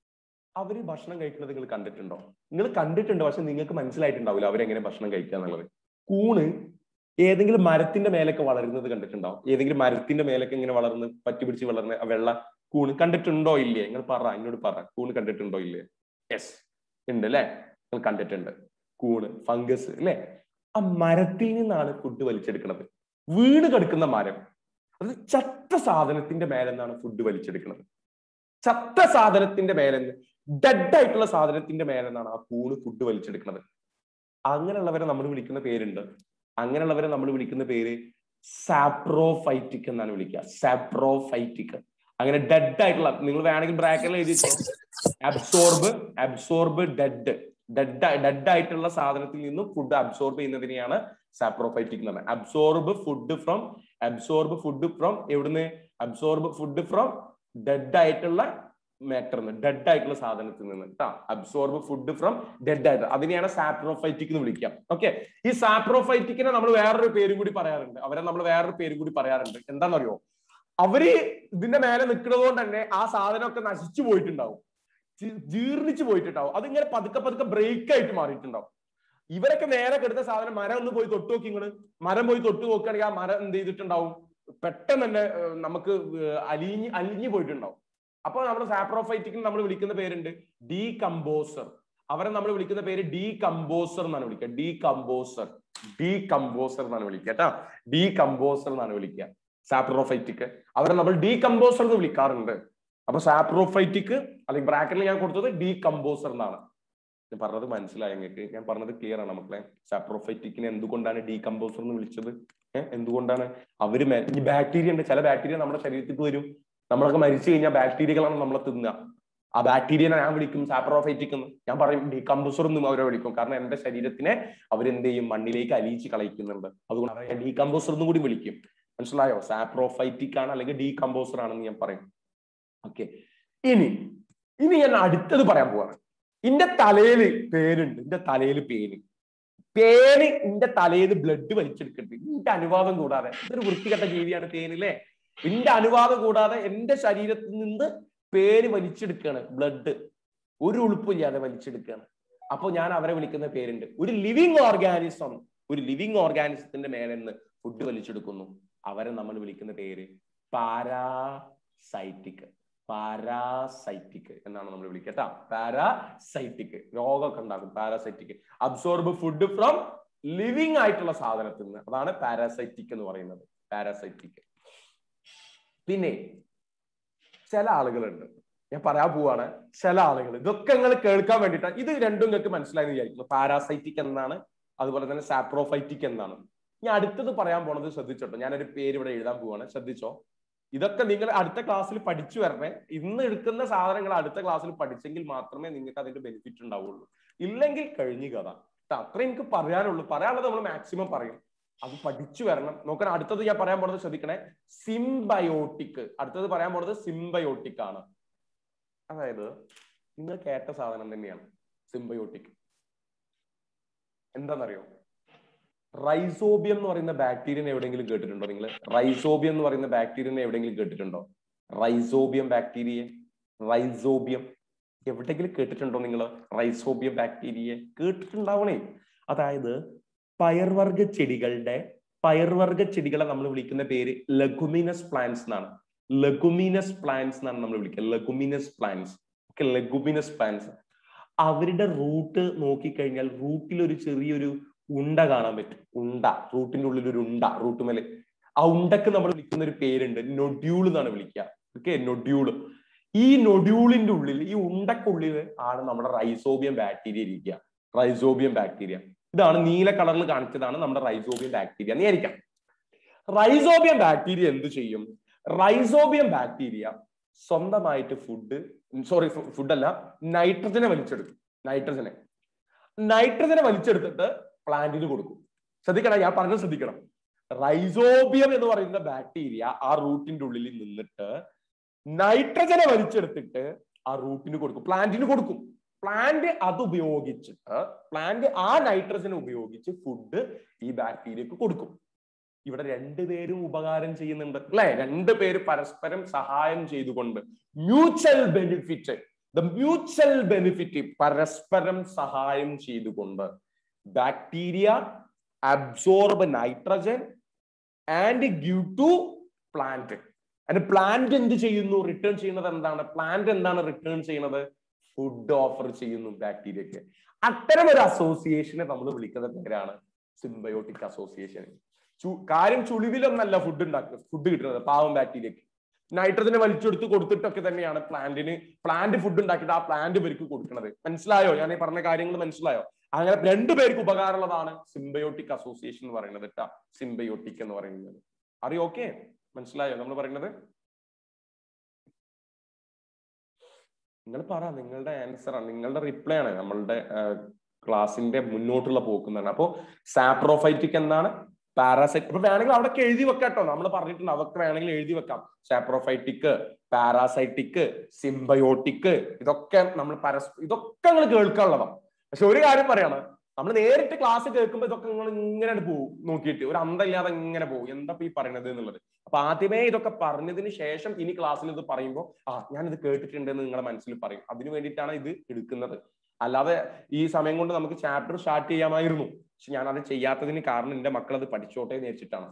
S1: അവര് ഭക്ഷണം കഴിക്കുന്നത് നിങ്ങൾ കണ്ടിട്ടുണ്ടോ നിങ്ങൾ കണ്ടിട്ടുണ്ട് പക്ഷെ നിങ്ങൾക്ക് മനസ്സിലായിട്ടുണ്ടാവില്ല അവരെങ്ങനെ ഭക്ഷണം കഴിക്കുക എന്നുള്ളത് കൂണ് ഏതെങ്കിലും മരത്തിന്റെ മേലൊക്കെ വളരുന്നത് കണ്ടിട്ടുണ്ടോ ഏതെങ്കിലും മരത്തിന്റെ മേലൊക്കെ ഇങ്ങനെ വളർന്ന് പറ്റി പിടിച്ച് വളർന്ന് ആ വെള്ള കൂണ് കണ്ടിട്ടുണ്ടോ ഇല്ലേ നിങ്ങൾ പറ എന്നോട് പറ കൂണ് കണ്ടിട്ടുണ്ടോ ഇല്ലേ യെസ് ഉണ്ട് അല്ലെ നിങ്ങൾ കണ്ടിട്ടുണ്ട് കൂണ് ഫംഗസ് അല്ലെ ആ മരത്തിൽ നിന്നാണ് ഫുഡ് വലിച്ചെടുക്കുന്നത് വീണ് കിടക്കുന്ന മരം അത് ചത്ത സാധനത്തിന്റെ മേലെന്നാണ് ഫുഡ് വലിച്ചെടുക്കുന്നത് ചത്ത സാധനത്തിന്റെ മേലെന്ന് ഡെഡ് ആയിട്ടുള്ള സാധനത്തിന്റെ മേലെന്നാണ് ആ കൂണ് ഫുഡ് വലിച്ചെടുക്കുന്നത് അങ്ങനെയുള്ളവരെ നമ്മൾ വിളിക്കുന്ന പേരുണ്ട് അങ്ങനെയുള്ളവരെ നമ്മൾ വിളിക്കുന്ന പേര് സാപ്രോഫൈറ്റിക് എന്നാണ് വിളിക്കുക സാപ്രോഫൈറ്റിക് അങ്ങനെ ഡെഡ് ആയിട്ടുള്ള നിങ്ങൾ വേണമെങ്കിൽ ബ്രാക്കറ്റിൽ എഴുതിച്ചോ absorb absorb dead dead dead ആയിട്ടുള്ള സാധനത്തിൽ നിന്നും ഫുഡ് അബ്സോർബ് ചെയ്യുന്നതിനെയാണ് സാപ്രോഫൈറ്റിക് എന്ന് പറയുന്നത് absorb food from absorb food from എവിടുന്ന് അബ്സോർബ് ഫുഡ് ഫ്രം ഡെഡ് ആയിട്ടുള്ള മാറ്റർ ഡെഡ് ആയിട്ടുള്ള സാധനത്തിൽ നിന്ന് കേട്ടോ അബ്സോർബ് ഫുഡ് ഫ്രം ഡെഡ് ആയിട്ട് അതിനെയാണ് സാപ്രോഫൈറ്റിക് എന്ന് വിളിക്കാം ഓക്കെ ഈ സാപ്രോഫൈറ്റിക്കിനെ നമ്മൾ വേറൊരു പേരും കൂടി പറയാറുണ്ട് അവരെ നമ്മൾ വേറൊരു പേരും കൂടി പറയാറുണ്ട് എന്താണെന്നറിയോ അവര് ഇതിന്റെ മേലെ നിൽക്കുന്നത് കൊണ്ട് തന്നെ ആ സാധനമൊക്കെ നശിച്ചു പോയിട്ടുണ്ടാവും ജി- ജീർണിച്ചു പോയിട്ടുണ്ടാവും അതിങ്ങനെ പതുക്കെ പതുക്കെ ബ്രേക്ക് ആയിട്ട് മാറിയിട്ടുണ്ടാവും ഇവരൊക്കെ നേരെ കെടുത്ത സാധനം മരം ഒന്ന് പോയി തൊട്ട് നോക്കി ഇങ്ങള് മരം പോയി തൊട്ട് നോക്കുകയാണെങ്കിൽ ആ മരം എന്ത് ചെയ്തിട്ടുണ്ടാവും പെട്ടെന്ന് തന്നെ ഏഹ്, നമുക്ക് ഏഹ്, അലിഞ്ഞ് അലിഞ്ഞു പോയിട്ടുണ്ടാവും അപ്പൊ നമ്മുടെ സാപ്രോഫൈറ്റിക്കിന് നമ്മൾ വിളിക്കുന്ന പേരുണ്ട് ഡീ കമ്പോസർ അവരെ നമ്മൾ വിളിക്കുന്ന പേര് ഡീ കമ്പോസർ എന്നാണ് വിളിക്കുക ഡീ കമ്പോസർ ഡീ കമ്പോസർ എന്നാണ് വിളിക്കുക കേട്ടോ ഡീ കമ്പോസർ എന്നാണ് വിളിക്കുക സാപ്രോഫൈറ്റിക് അവരെ നമ്മൾ ഡീ കമ്പോസർ എന്ന് വിളിക്കാറുണ്ട് അപ്പൊ സാപ്രോഫൈറ്റിക് അല്ലെങ്കിൽ ബ്രാക്കറ്റിൽ ഞാൻ കൊടുത്തത് ഡീ കമ്പോസർ എന്നാണ് ഞാൻ പറഞ്ഞത് മനസ്സിലായി നിങ്ങൾക്ക് ഞാൻ പറഞ്ഞത് ക്ലിയർ ആണ് മക്കളെ സാപ്രോഫൈറ്റിക്കിനെ എന്തുകൊണ്ടാണ് ഡീ കമ്പോസർ എന്ന് വിളിച്ചത് ഏഹ് എന്തുകൊണ്ടാണ് അവര് മെ- ഈ ബാക്ടീരിയ ഉണ്ട് ചില ബാക്ടീരിയ നമ്മുടെ ശരീരത്തിൽ വരും നമ്മളൊക്കെ മരിച്ചു കഴിഞ്ഞാൽ ബാക്ടീരിയകളാണ് നമ്മളെ തിന്നുക ആ ബാക്ടീരിയനെ ഞാൻ വിളിക്കും സാപ്രോഫൈറ്റിക് എന്ന് ഞാൻ പറയും ഡീകമ്പോസർ എന്നും അവരെ വിളിക്കും കാരണം എന്റെ ശരീരത്തിനെ അവരെന്ത് ചെയ്യും മണ്ണിലേക്ക് അലിയിച്ച് കളയിക്കുന്നുണ്ട് അതുകൊണ്ട് അവരെ ഞാൻ ഡീകമ്പോസർ എന്നും കൂടി വിളിക്കും മനസ്സിലായോ സാപ്രോഫൈറ്റിക് ആണ് അല്ലെങ്കിൽ ഡീകമ്പോസർ ആണെന്ന് ഞാൻ പറയും ഓക്കെ ഇനി ഇനി ഞാൻ അടുത്തത് പറയാൻ പോവാണ് ഇന്റെ തലയില് പേരുണ്ട് ഇന്റെ തലയില് പേര് പേന് ഇന്റെ തലയില് ബ്ലഡ് വലിച്ചെടുക്കുന്നുണ്ട് ഇന്റെ അനുവാദം കൂടാതെ ഇതൊരു വൃത്തികെട്ട ജീവിയാണ് പേനില്ലേ ഇന്റെ അനുവാദം കൂടാതെ എന്റെ ശരീരത്തിൽ നിന്ന് പേര് വലിച്ചെടുക്കുകയാണ് ബ്ലഡ് ഒരു ഉളുപ്പില്ലാതെ വലിച്ചെടുക്കുകയാണ് അപ്പൊ ഞാൻ അവരെ വിളിക്കുന്ന പേരുണ്ട് ഒരു ലിവിങ് ഓർഗാനിസം ഒരു ലിവിങ് ഓർഗാനിസത്തിന്റെ മേലെ നിന്ന് ഫുഡ് വലിച്ചെടുക്കുന്നു അവരെ നമ്മൾ വിളിക്കുന്ന പേര് പാരാസൈറ്റിക് പാരാസൈറ്റിക് എന്നാണ് നമ്മൾ വിളിക്കുക കേട്ടോ പാരാസൈറ്റിക് രോഗമൊക്കെ ഉണ്ടാക്കും parasitic absorb food from living ആയിട്ടുള്ള സാധനത്തിൽ നിന്ന് അതാണ് പാരാസൈറ്റിക് എന്ന് പറയുന്നത് പാരാസൈറ്റിക് പിന്നെ ചില ആളുകളുണ്ട് ഞാൻ പറയാൻ പോവാണ് ചില ആളുകൾ ഇതൊക്കെ നിങ്ങൾ കേൾക്കാൻ വേണ്ടിയിട്ട് ഇത് രണ്ടും നിങ്ങൾക്ക് മനസ്സിലായെന്ന് വിചാരിക്കുന്നു പാരാസൈറ്റിക് എന്നാണ് അതുപോലെ തന്നെ സാപ്രോഫൈറ്റിക് എന്നാണ് ഇനി അടുത്തത് പറയാൻ പോണത് ശ്രദ്ധിച്ചോട്ടോ ഞാനൊരു പേര് ഇവിടെ എഴുതാൻ പോവാണ് ശ്രദ്ധിച്ചോ ഇതൊക്കെ നിങ്ങൾ അടുത്ത ക്ലാസ്സിൽ പഠിച്ചു വരണേ ഇന്ന് എടുക്കുന്ന സാധനങ്ങൾ അടുത്ത ക്ലാസ്സിൽ പഠിച്ചെങ്കിൽ മാത്രമേ നിങ്ങൾക്ക് അതിന്റെ ബെനിഫിറ്റ് ഉണ്ടാവുള്ളൂ ഇല്ലെങ്കിൽ കഴിഞ്ഞു കഥ ട്ടോ, അത്രേ എനിക്ക് പറയാനുള്ളൂ പറയാനുള്ളത് നമ്മൾ മാക്സിമം പറയും അത് പഠിച്ചു വരണം നോക്കണം അടുത്തത് ഞാൻ പറയാൻ പോണത് ശ്രദ്ധിക്കണേ സിംബയോട്ടിക് അടുത്തത് പറയാൻ പോണത് സിംബയോട്ടിക് ആണ് അതായത് നിങ്ങൾ കേട്ട സാധനം തന്നെയാണ് സിംബയോട്ടിക് എന്താണെന്നറിയോ റൈസോബിയം എന്ന് പറയുന്ന ബാക്ടീരിയനെ എവിടെയെങ്കിലും കേട്ടിട്ടുണ്ടോ നിങ്ങൾ റൈസോബിയം എന്ന് പറയുന്ന ബാക്ടീരിയനെ എവിടെയെങ്കിലും കേട്ടിട്ടുണ്ടോ റൈസോബിയം ബാക്ടീരിയ റൈസോബിയം എവിടെയെങ്കിലും കേട്ടിട്ടുണ്ടോ നിങ്ങൾ റൈസോബിയം ബാക്ടീരിയ കേട്ടിട്ടുണ്ടാവണേ അതായത് പയർവർഗ ചെടികളുടെ പയർവർഗ ചെടികളെ നമ്മൾ വിളിക്കുന്ന പേര് ലഗുമിനസ് പ്ലാന്റ്സ് എന്നാണ് ലഗുമിനസ് പ്ലാന്റ്സ് എന്നാണ് നമ്മൾ വിളിക്കുക leguminous plants okay leguminous plants അവരുടെ റൂട്ട് നോക്കിക്കഴിഞ്ഞാൽ റൂട്ടിൽ ഒരു ചെറിയൊരു ഉണ്ട കാണാൻ പറ്റും ഉണ്ട റൂട്ടിന്റെ ഉള്ളിൽ ഒരു ഉണ്ട റൂട്ടുമേലെ ആ ഉണ്ടക്ക് നമ്മൾ വിളിക്കുന്ന ഒരു പേരുണ്ട് നൊഡ്യൂൾ എന്നാണ് വിളിക്കുക ഓക്കെ നൊഡ്യൂൾ ഈ നൊഡ്യൂളിന്റെ ഉള്ളിൽ ഈ ഉണ്ടക്കുള്ളിൽ ആണ് നമ്മുടെ റൈസോബിയം ബാക്ടീരിയ ഇരിക്കുക റൈസോബിയം ബാക്ടീരിയ ഇതാണ് നീല കളറിൽ കാണിച്ചതാണ് നമ്മുടെ റൈസോബിയം ബാക്ടീരിയ എന്ന് വിചാരിക്കാം റൈസോബിയം ബാക്ടീരിയ എന്ത് ചെയ്യും റൈസോബിയം ബാക്ടീരിയ സ്വന്തമായിട്ട് ഫുഡ് സോറി ഫുഡല്ല നൈട്രജനെ വലിച്ചെടുക്കും നൈട്രജനെ നൈട്രജനെ വലിച്ചെടുത്തിട്ട് പ്ലാന്റിന് കൊടുക്കും ശ്രദ്ധിക്കണം ഞാൻ പറഞ്ഞത് ശ്രദ്ധിക്കണം റൈസോബിയം എന്ന് പറയുന്ന ബാക്ടീരിയ ആ റൂട്ടിന്റെ ഉള്ളിൽ നിന്നിട്ട് നൈട്രജനെ വലിച്ചെടുത്തിട്ട് ആ റൂട്ടിന് കൊടുക്കും പ്ലാന്റിന് കൊടുക്കും പ്ലാന്റ് അത് ഉപയോഗിച്ചിട്ട് പ്ലാന്റ് ആ നൈട്രജൻ ഉപയോഗിച്ച് ഫുഡ് ഈ ബാക്ടീരിയക്ക് കൊടുക്കും ഇവിടെ രണ്ടുപേരും ഉപകാരം ചെയ്യുന്നുണ്ട് അല്ലെ രണ്ടുപേര് പരസ്പരം സഹായം ചെയ്തുകൊണ്ട് mutual benefit the mutual benefit പരസ്പരം സഹായം ചെയ്തുകൊണ്ട് bacteria absorb nitrogen and give to plant and plant എന്ത് ചെയ്യുന്നു റിട്ടേൺ ചെയ്യുന്നത് എന്താണ് പ്ലാന്റ് എന്താണ് റിട്ടേൺ ചെയ്യുന്നത് ഫുഡ് ഓഫർ ചെയ്യുന്നു ബാക്ടീരിയക്ക് അത്തരം ഒരു അസോസിയേഷനെ നമ്മൾ വിളിക്കുന്ന പേരാണ് സിംബയോട്ടിക് അസോസിയേഷൻ കാര്യം ചുളിവിലൊന്നല്ല ഫുഡ് ഉണ്ടാക്കുന്നത് ഫുഡ് കിട്ടുന്നത് പാവം ബാക്ടീരിയക്ക് നൈട്രജനെ വലിച്ചെടുത്ത് കൊടുത്തിട്ടൊക്കെ തന്നെയാണ് പ്ലാന്റിന് പ്ലാന്റ് ഫുഡ് ഉണ്ടാക്കിയിട്ട് ആ പ്ലാന്റ് ഇവർക്ക് കൊടുക്കുന്നത് മനസ്സിലായോ ഞാൻ ഈ പറഞ്ഞ കാര്യങ്ങൾ മനസ്സിലായോ അങ്ങനെ രണ്ടുപേർക്ക് ഉപകാരമുള്ളതാണ് സിംബയോട്ടിക് അസോസിയേഷൻ എന്ന് പറയുന്നത് കേട്ടാ സിംബയോട്ടിക് എന്ന് പറയുന്നത് അറിയോ ഓക്കെ മനസ്സിലായോ നമ്മൾ പറയുന്നത് നിങ്ങൾ പറ നിങ്ങളുടെ ആൻസർ ആണ് നിങ്ങളുടെ റിപ്ലൈ ആണ് നമ്മളുടെ ക്ലാസിന്റെ മുന്നോട്ടുള്ള പോക്കുന്നതാണ് അപ്പോ സാപ്രോഫൈറ്റിക് എന്താണ് പാരാസൈറ്റ് അപ്പൊ വേണമെങ്കിൽ അവിടെ എഴുതി വെക്കാം കേട്ടോ നമ്മൾ പറഞ്ഞിട്ടുണ്ട് അതൊക്കെ വേണമെങ്കിൽ എഴുതി വെക്കാം സാപ്രോഫൈറ്റിക് പാരാസൈറ്റിക് സിംബയോട്ടിക് ഇതൊക്കെ നമ്മൾ പരസ് ഇതൊക്കെ നിങ്ങൾ കേൾക്കാനുള്ളതാണ് പക്ഷെ ഒരു കാര്യം പറയാണ് നമ്മൾ നേരിട്ട് ക്ലാസ് കേൾക്കുമ്പോൾ ഇതൊക്കെ നിങ്ങൾ ഇങ്ങനെ പോകും നോക്കിയിട്ട് ഒരു അന്തമില്ലാതെ ഇങ്ങനെ പോകും എന്താ ഈ പറയുന്നത് എന്നുള്ളത് അപ്പൊ ആദ്യമേ ഇതൊക്കെ പറഞ്ഞതിന് ശേഷം ഇനി ക്ലാസ്സിൽ ഇത് പറയുമ്പോൾ ആ ഞാൻ ഇത് കേട്ടിട്ടുണ്ട് എന്ന് നിങ്ങളുടെ മനസ്സിൽ പറയും അതിനു വേണ്ടിയിട്ടാണ് ഇത് എടുക്കുന്നത് അല്ലാതെ ഈ സമയം കൊണ്ട് നമുക്ക് ചാപ്റ്റർ സ്റ്റാർട്ട് ചെയ്യാമായിരുന്നു പക്ഷെ ഞാൻ അത് ചെയ്യാത്തതിന് കാരണം എന്റെ മക്കൾ അത് പഠിച്ചോട്ടെ എന്ന് വെച്ചിട്ടാണ്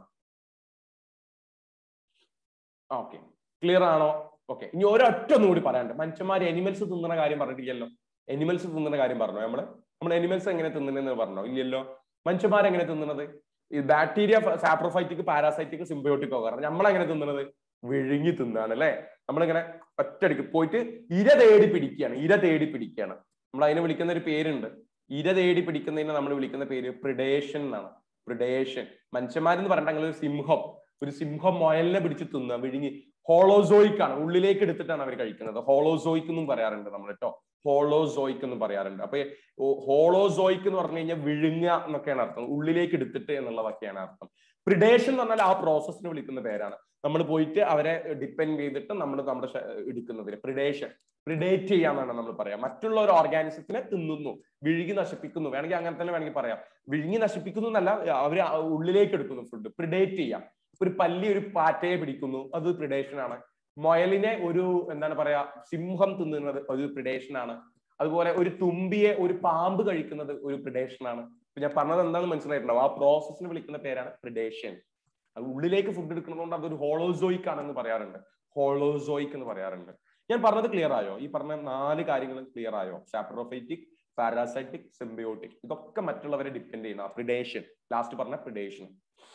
S1: ഓക്കെ ക്ലിയർ ആണോ ഓക്കെ ഇനി ഒരൊറ്റ ഒന്നും കൂടി പറയാണ്ട് മനുഷ്യന്മാർ എനിമൽസ് തിന്നുന്ന കാര്യം പറഞ്ഞിട്ടില്ലല്ലോ എനിമൽസ് തിന്നുന്ന കാര്യം പറഞ്ഞോ നമ്മള് നമ്മൾ എനിമൽസ് എങ്ങനെ തിന്നുന്നതെന്ന് പറഞ്ഞോ ഇല്ലല്ലോ മനുഷ്യന്മാർ എങ്ങനെ തിന്നുന്നത് ഈ ബാക്ടീരിയ സാപ്രോഫൈറ്റിക് പാരാസൈറ്റിക് സിംബയോട്ടിക് ഒക്കെ കാരണം നമ്മൾ എങ്ങനെ തിന്നുന്നത് വിഴുങ്ങി തിന്നാണ് അല്ലെ നമ്മളിങ്ങനെ ഒറ്റടിക്ക് പോയിട്ട് ഇര തേടി പിടിക്കുകയാണ് ഇര തേടി പിടിക്കുകയാണ് നമ്മൾ അതിനെ വിളിക്കുന്ന ഒരു പേരുണ്ട് ഇര തേടി പിടിക്കുന്നതിനെ നമ്മൾ വിളിക്കുന്ന പേര് പ്രിഡേഷൻ എന്നാണ് പ്രിഡേഷൻ മനുഷ്യന്മാരെന്ന് പറഞ്ഞിട്ടുണ്ടെങ്കിൽ ഒരു സിംഹം ഒരു സിംഹം മൊയലിനെ പിടിച്ച് തിന്നുക വിഴുങ്ങി ഹോളോസോയിക് ആണ് ഉള്ളിലേക്ക് എടുത്തിട്ടാണ് അവർ കഴിക്കുന്നത് ഹോളോസോയിക് എന്നും പറയാറുണ്ട് നമ്മൾ കേട്ടോ ഹോളോസോയിക് എന്ന് പറയാറുണ്ട് അപ്പൊ ഹോളോസോയിക് എന്ന് പറഞ്ഞു കഴിഞ്ഞാൽ വിഴുങ്ങുക എന്നൊക്കെയാണ് അർത്ഥം ഉള്ളിലേക്ക് എടുത്തിട്ട് എന്നുള്ളതൊക്കെയാണ് അർത്ഥം പ്രിഡേഷൻ എന്ന് പറഞ്ഞാൽ ആ പ്രോസസ്സിന് വിളിക്കുന്ന പേരാണ് നമ്മൾ പോയിട്ട് അവരെ ഡിപ്പെൻഡ് ചെയ്തിട്ട് നമ്മൾ നമ്മുടെ എടുക്കുന്നതിന് പ്രിഡേഷൻ പ്രിഡേറ്റ് ചെയ്യാന്നാണ് നമ്മൾ പറയാം മറ്റുള്ള ഒരു ഓർഗാനിസത്തിനെ തിന്നുന്നു വിഴുങ്ങി നശിപ്പിക്കുന്നു വേണമെങ്കിൽ അങ്ങനെ തന്നെ വേണമെങ്കിൽ പറയാം വിഴുങ്ങി നശിപ്പിക്കുന്നു എന്നല്ല അവർ ഉള്ളിലേക്ക് എടുക്കുന്നു ഫുഡ് പ്രിഡേറ്റ് ചെയ്യാം ഒരു പല്ലി ഒരു പാറ്റയെ പിടിക്കുന്നു അത് പ്രിഡേഷൻ ആണ് മൊയലിനെ ഒരു എന്താണ് പറയാ സിംഹം തിന്നുന്നത് ഒരു പ്രിഡേഷൻ ആണ് അതുപോലെ ഒരു തുമ്പിയെ ഒരു പാമ്പ് കഴിക്കുന്നത് ഒരു പ്രിഡേഷൻ ആണ് ഇപ്പൊ ഞാൻ പറഞ്ഞത് എന്താണെന്ന് മനസ്സിലായിട്ടുണ്ടാവും ആ പ്രോസസ്സിന് വിളിക്കുന്ന പേരാണ് പ്രിഡേഷൻ അത് ഉള്ളിലേക്ക് ഫുഡ് എടുക്കുന്നതുകൊണ്ട് അതൊരു ഹോളോസോയിക് ആണെന്ന് പറയാറുണ്ട് ഹോളോസോയിക് എന്ന് പറയാറുണ്ട് ഞാൻ പറഞ്ഞത് ക്ലിയർ ആയോ ഈ പറഞ്ഞ നാല് കാര്യങ്ങളും ക്ലിയർ ആയോ സാപ്രോഫൈറ്റിക് പാരാസൈറ്റിക് സിംബയോട്ടിക് ഇതൊക്കെ മറ്റുള്ളവരെ ഡിപ്പെൻഡ് ചെയ്യുന്ന പ്രിഡേഷൻ ലാസ്റ്റ് പറഞ്ഞ പ്രിഡേഷൻ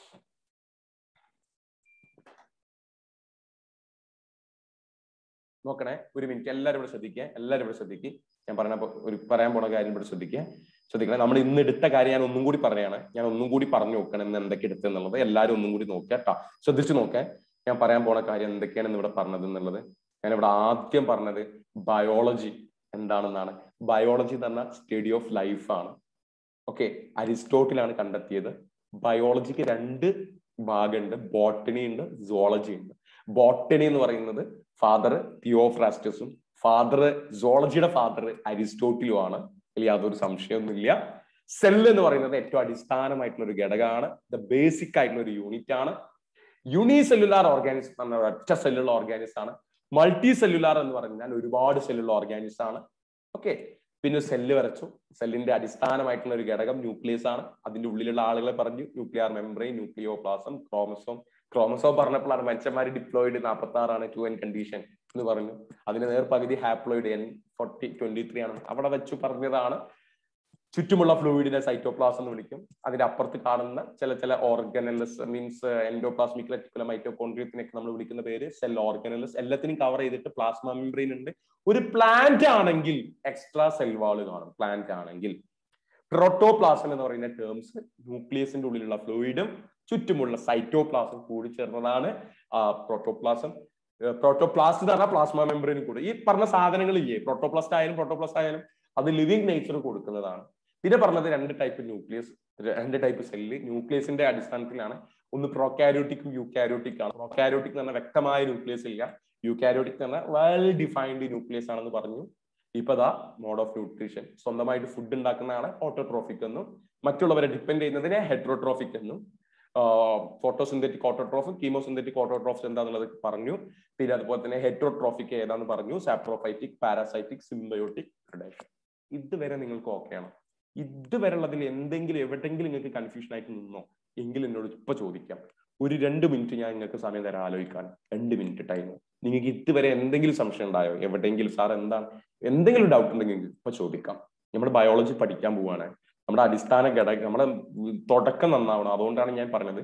S1: നോക്കണേ ഒരു മിനിറ്റ് എല്ലാവരും ഇവിടെ ശ്രദ്ധിക്കുക എല്ലാവരും ഇവിടെ ശ്രദ്ധിക്കുക ഞാൻ പറഞ്ഞ ഒരു പറയാൻ പോണ കാര്യം ഇവിടെ ശ്രദ്ധിക്കുക ശ്രദ്ധിക്കണം നമ്മൾ ഇന്ന് എടുത്ത കാര്യം ഞാൻ ഒന്നും കൂടി പറയാണ് ഞാൻ ഒന്നും കൂടി പറഞ്ഞു നോക്കണം ഇന്ന് എന്തൊക്കെ എടുത്തെന്നുള്ളത് എല്ലാവരും ഒന്നും കൂടി നോക്കുക കേട്ടോ ശ്രദ്ധിച്ചു നോക്കേ ഞാൻ പറയാൻ പോണ കാര്യം എന്തൊക്കെയാണ് ഇവിടെ പറഞ്ഞത് എന്നുള്ളത് ഞാൻ ഇവിടെ ആദ്യം പറഞ്ഞത് ബയോളജി എന്താണെന്നാണ് ബയോളജി എന്ന് പറഞ്ഞ സ്റ്റഡി ഓഫ് ലൈഫ് ആണ് ഓക്കെ അരിസ്റ്റോട്ടിലാണ് കണ്ടെത്തിയത് ബയോളജിക്ക് രണ്ട് ഭാഗമുണ്ട് ബോട്ടണി ഉണ്ട് സോളജി ഉണ്ട് ബോട്ടണി എന്ന് പറയുന്നത് ഫാദർ തിയോഫ്രാസ്റ്റസും ഫാദർ സോളജിയുടെ ഫാദർ അരിസ്റ്റോട്ടിലും ആണ് അതിൽ യാതൊരു സംശയമൊന്നുമില്ല സെല്ല് എന്ന് പറയുന്നത് ഏറ്റവും അടിസ്ഥാനമായിട്ടുള്ള ഒരു ഘടകമാണ് ദ ബേസിക് ആയിട്ടുള്ള ഒരു യൂണിറ്റ് ആണ് യൂണിസെല്ലുലാർ ഓർഗാനിസം എന്ന് പറഞ്ഞ ഒറ്റ സെല്ലുള്ള ഓർഗാനിസം ആണ് മൾട്ടി സെല്ലുലാർ എന്ന് പറഞ്ഞാൽ ഒരുപാട് സെല്ലുള്ള ഓർഗാനിസം ആണ് ഓക്കെ പിന്നെ സെല്ല് വരച്ചു സെല്ലിന്റെ അടിസ്ഥാനമായിട്ടുള്ള ഒരു ഘടകം ന്യൂക്ലിയസ് ആണ് അതിന്റെ ഉള്ളിലുള്ള ആളുകളെ പറഞ്ഞു nuclear membrane nucleoplasm chromosome chromosome പറഞ്ഞപ്പോഴാണ് മനുഷ്യന്മാർ ഡിപ്ലോയിഡ് നാൽപ്പത്തി ആറാണ് ടു എൻ കണ്ടീഷൻ എന്ന് പറഞ്ഞു അതിന് നേർ പകുതി haploid n forty twenty three ആണ് അവിടെ വെച്ച് പറഞ്ഞതാണ് ചുറ്റുമുള്ള ഫ്ലൂയിഡിനെ സൈറ്റോപ്ലാസം എന്ന് വിളിക്കും അതിന്റെ അപ്പുറത്ത് കാണുന്ന ചില ചില ഓർഗനലസ് മീൻസ് എൻഡോപ്ലാസ്മിക് റെറ്റിക്കുല മൈറ്റോകോൺഡ്രിയത്തിനൊക്കെ നമ്മൾ വിളിക്കുന്ന പേര് സെൽ ഓർഗനലസ് എല്ലാത്തിനും കവർ ചെയ്തിട്ട് പ്ലാസ്മ മെംബ്രെയിൻ ഉണ്ട് ഒരു പ്ലാന്റ് ആണെങ്കിൽ എക്സ്ട്രാ സെൽ വാള് കാണും പ്ലാന്റ് ആണെങ്കിൽ പ്രോട്ടോപ്ലാസം എന്ന് പറയുന്ന ടേംസ് ന്യൂക്ലിയസിന്റെ ഉള്ളിലുള്ള ഫ്ലൂയിഡും ചുറ്റുമുള്ള സൈറ്റോപ്ലാസം കൂടി ചേർന്നതാണ് പ്രോട്ടോപ്ലാസം പ്രോട്ടോപ്ലാസ്റ്റ് എന്ന് പറഞ്ഞാൽ പ്ലാസ്മ മെമ്പറിന് കൂടെ ഈ പറഞ്ഞ സാധനങ്ങൾ ഇല്ലേ പ്രോട്ടോപ്ലാസ്റ്റ് ആയാലും പ്രോട്ടോപ്ലാസ്റ്റ് ആയാലും അത് ലിവിങ് നേച്ചർ കൊടുക്കുന്നതാണ് പിന്നെ പറഞ്ഞത് രണ്ട് ടൈപ്പ് ന്യൂക്ലിയസ് രണ്ട് ടൈപ്പ് സെല്ല് ന്യൂക്ലിയസിന്റെ അടിസ്ഥാനത്തിലാണ് ഒന്ന് പ്രോകാരോട്ടിക്കും യൂക്കാരോട്ടിക് ആണ് പ്രോകാരോട്ടിക് എന്ന് പറഞ്ഞാൽ വ്യക്തമായ ന്യൂക്ലിയസ് ഇല്ല യൂക്കാരോട്ടിക് എന്ന് പറഞ്ഞാൽ വെൽ ഡിഫൈൻഡ് ന്യൂക്ലിയസ് ആണെന്ന് പറഞ്ഞു ഇപ്പൊ ദാ മോഡ് ഓഫ് ന്യൂട്രീഷൻ സ്വന്തമായിട്ട് ഫുഡ് ഉണ്ടാക്കുന്നതാണ് ഓട്ടോട്രോഫിക് എന്നും മറ്റുള്ളവരെ ഡിപ്പെൻഡ് ചെയ്യുന്നതിനെ ഹെട്രോട്രോഫിക് എന്നും ഫോട്ടോസിന്തറ്റിക് ഓട്ടോട്രോഫിക് കീമോസിന്തറ്റിക് ഓട്ടോട്രോഫിക് എന്താണെന്നുള്ളത് പറഞ്ഞു പിന്നെ അതുപോലെ തന്നെ ഹെട്രോട്രോഫിക് ഏതാന്ന് പറഞ്ഞു സാപ്രോഫൈറ്റിക് പാരാസൈറ്റിക് സിംബയോട്ടിക് പ്രൊഡക്ഷൻ ഇതുവരെ നിങ്ങൾക്ക് ഓക്കെയാണ് ഇതുവരെ ഉള്ളതിൽ എന്തെങ്കിലും എവിടെയെങ്കിലും നിങ്ങൾക്ക് കൺഫ്യൂഷൻ ആയിട്ട് നിന്നോ എങ്കിൽ എന്നോട് ഇപ്പൊ ചോദിക്കാം ഒരു രണ്ട് മിനിറ്റ് ഞാൻ നിങ്ങൾക്ക് സമയം തരാം ആലോചിക്കാൻ രണ്ട് മിനിറ്റ് ടൈം നിങ്ങൾക്ക് ഇതുവരെ എന്തെങ്കിലും സംശയം ഉണ്ടായോ എവിടെയെങ്കിലും സാർ എന്താണ് എന്തെങ്കിലും ഡൗട്ട് ഉണ്ടെങ്കിൽ ഇപ്പൊ ചോദിക്കാം നമ്മുടെ ബയോളജി പഠിക്കാൻ പോവാണ് നമ്മുടെ അടിസ്ഥാന ഘടകം നമ്മുടെ തുടക്കം നന്നാവണം അതുകൊണ്ടാണ് ഞാൻ പറഞ്ഞത്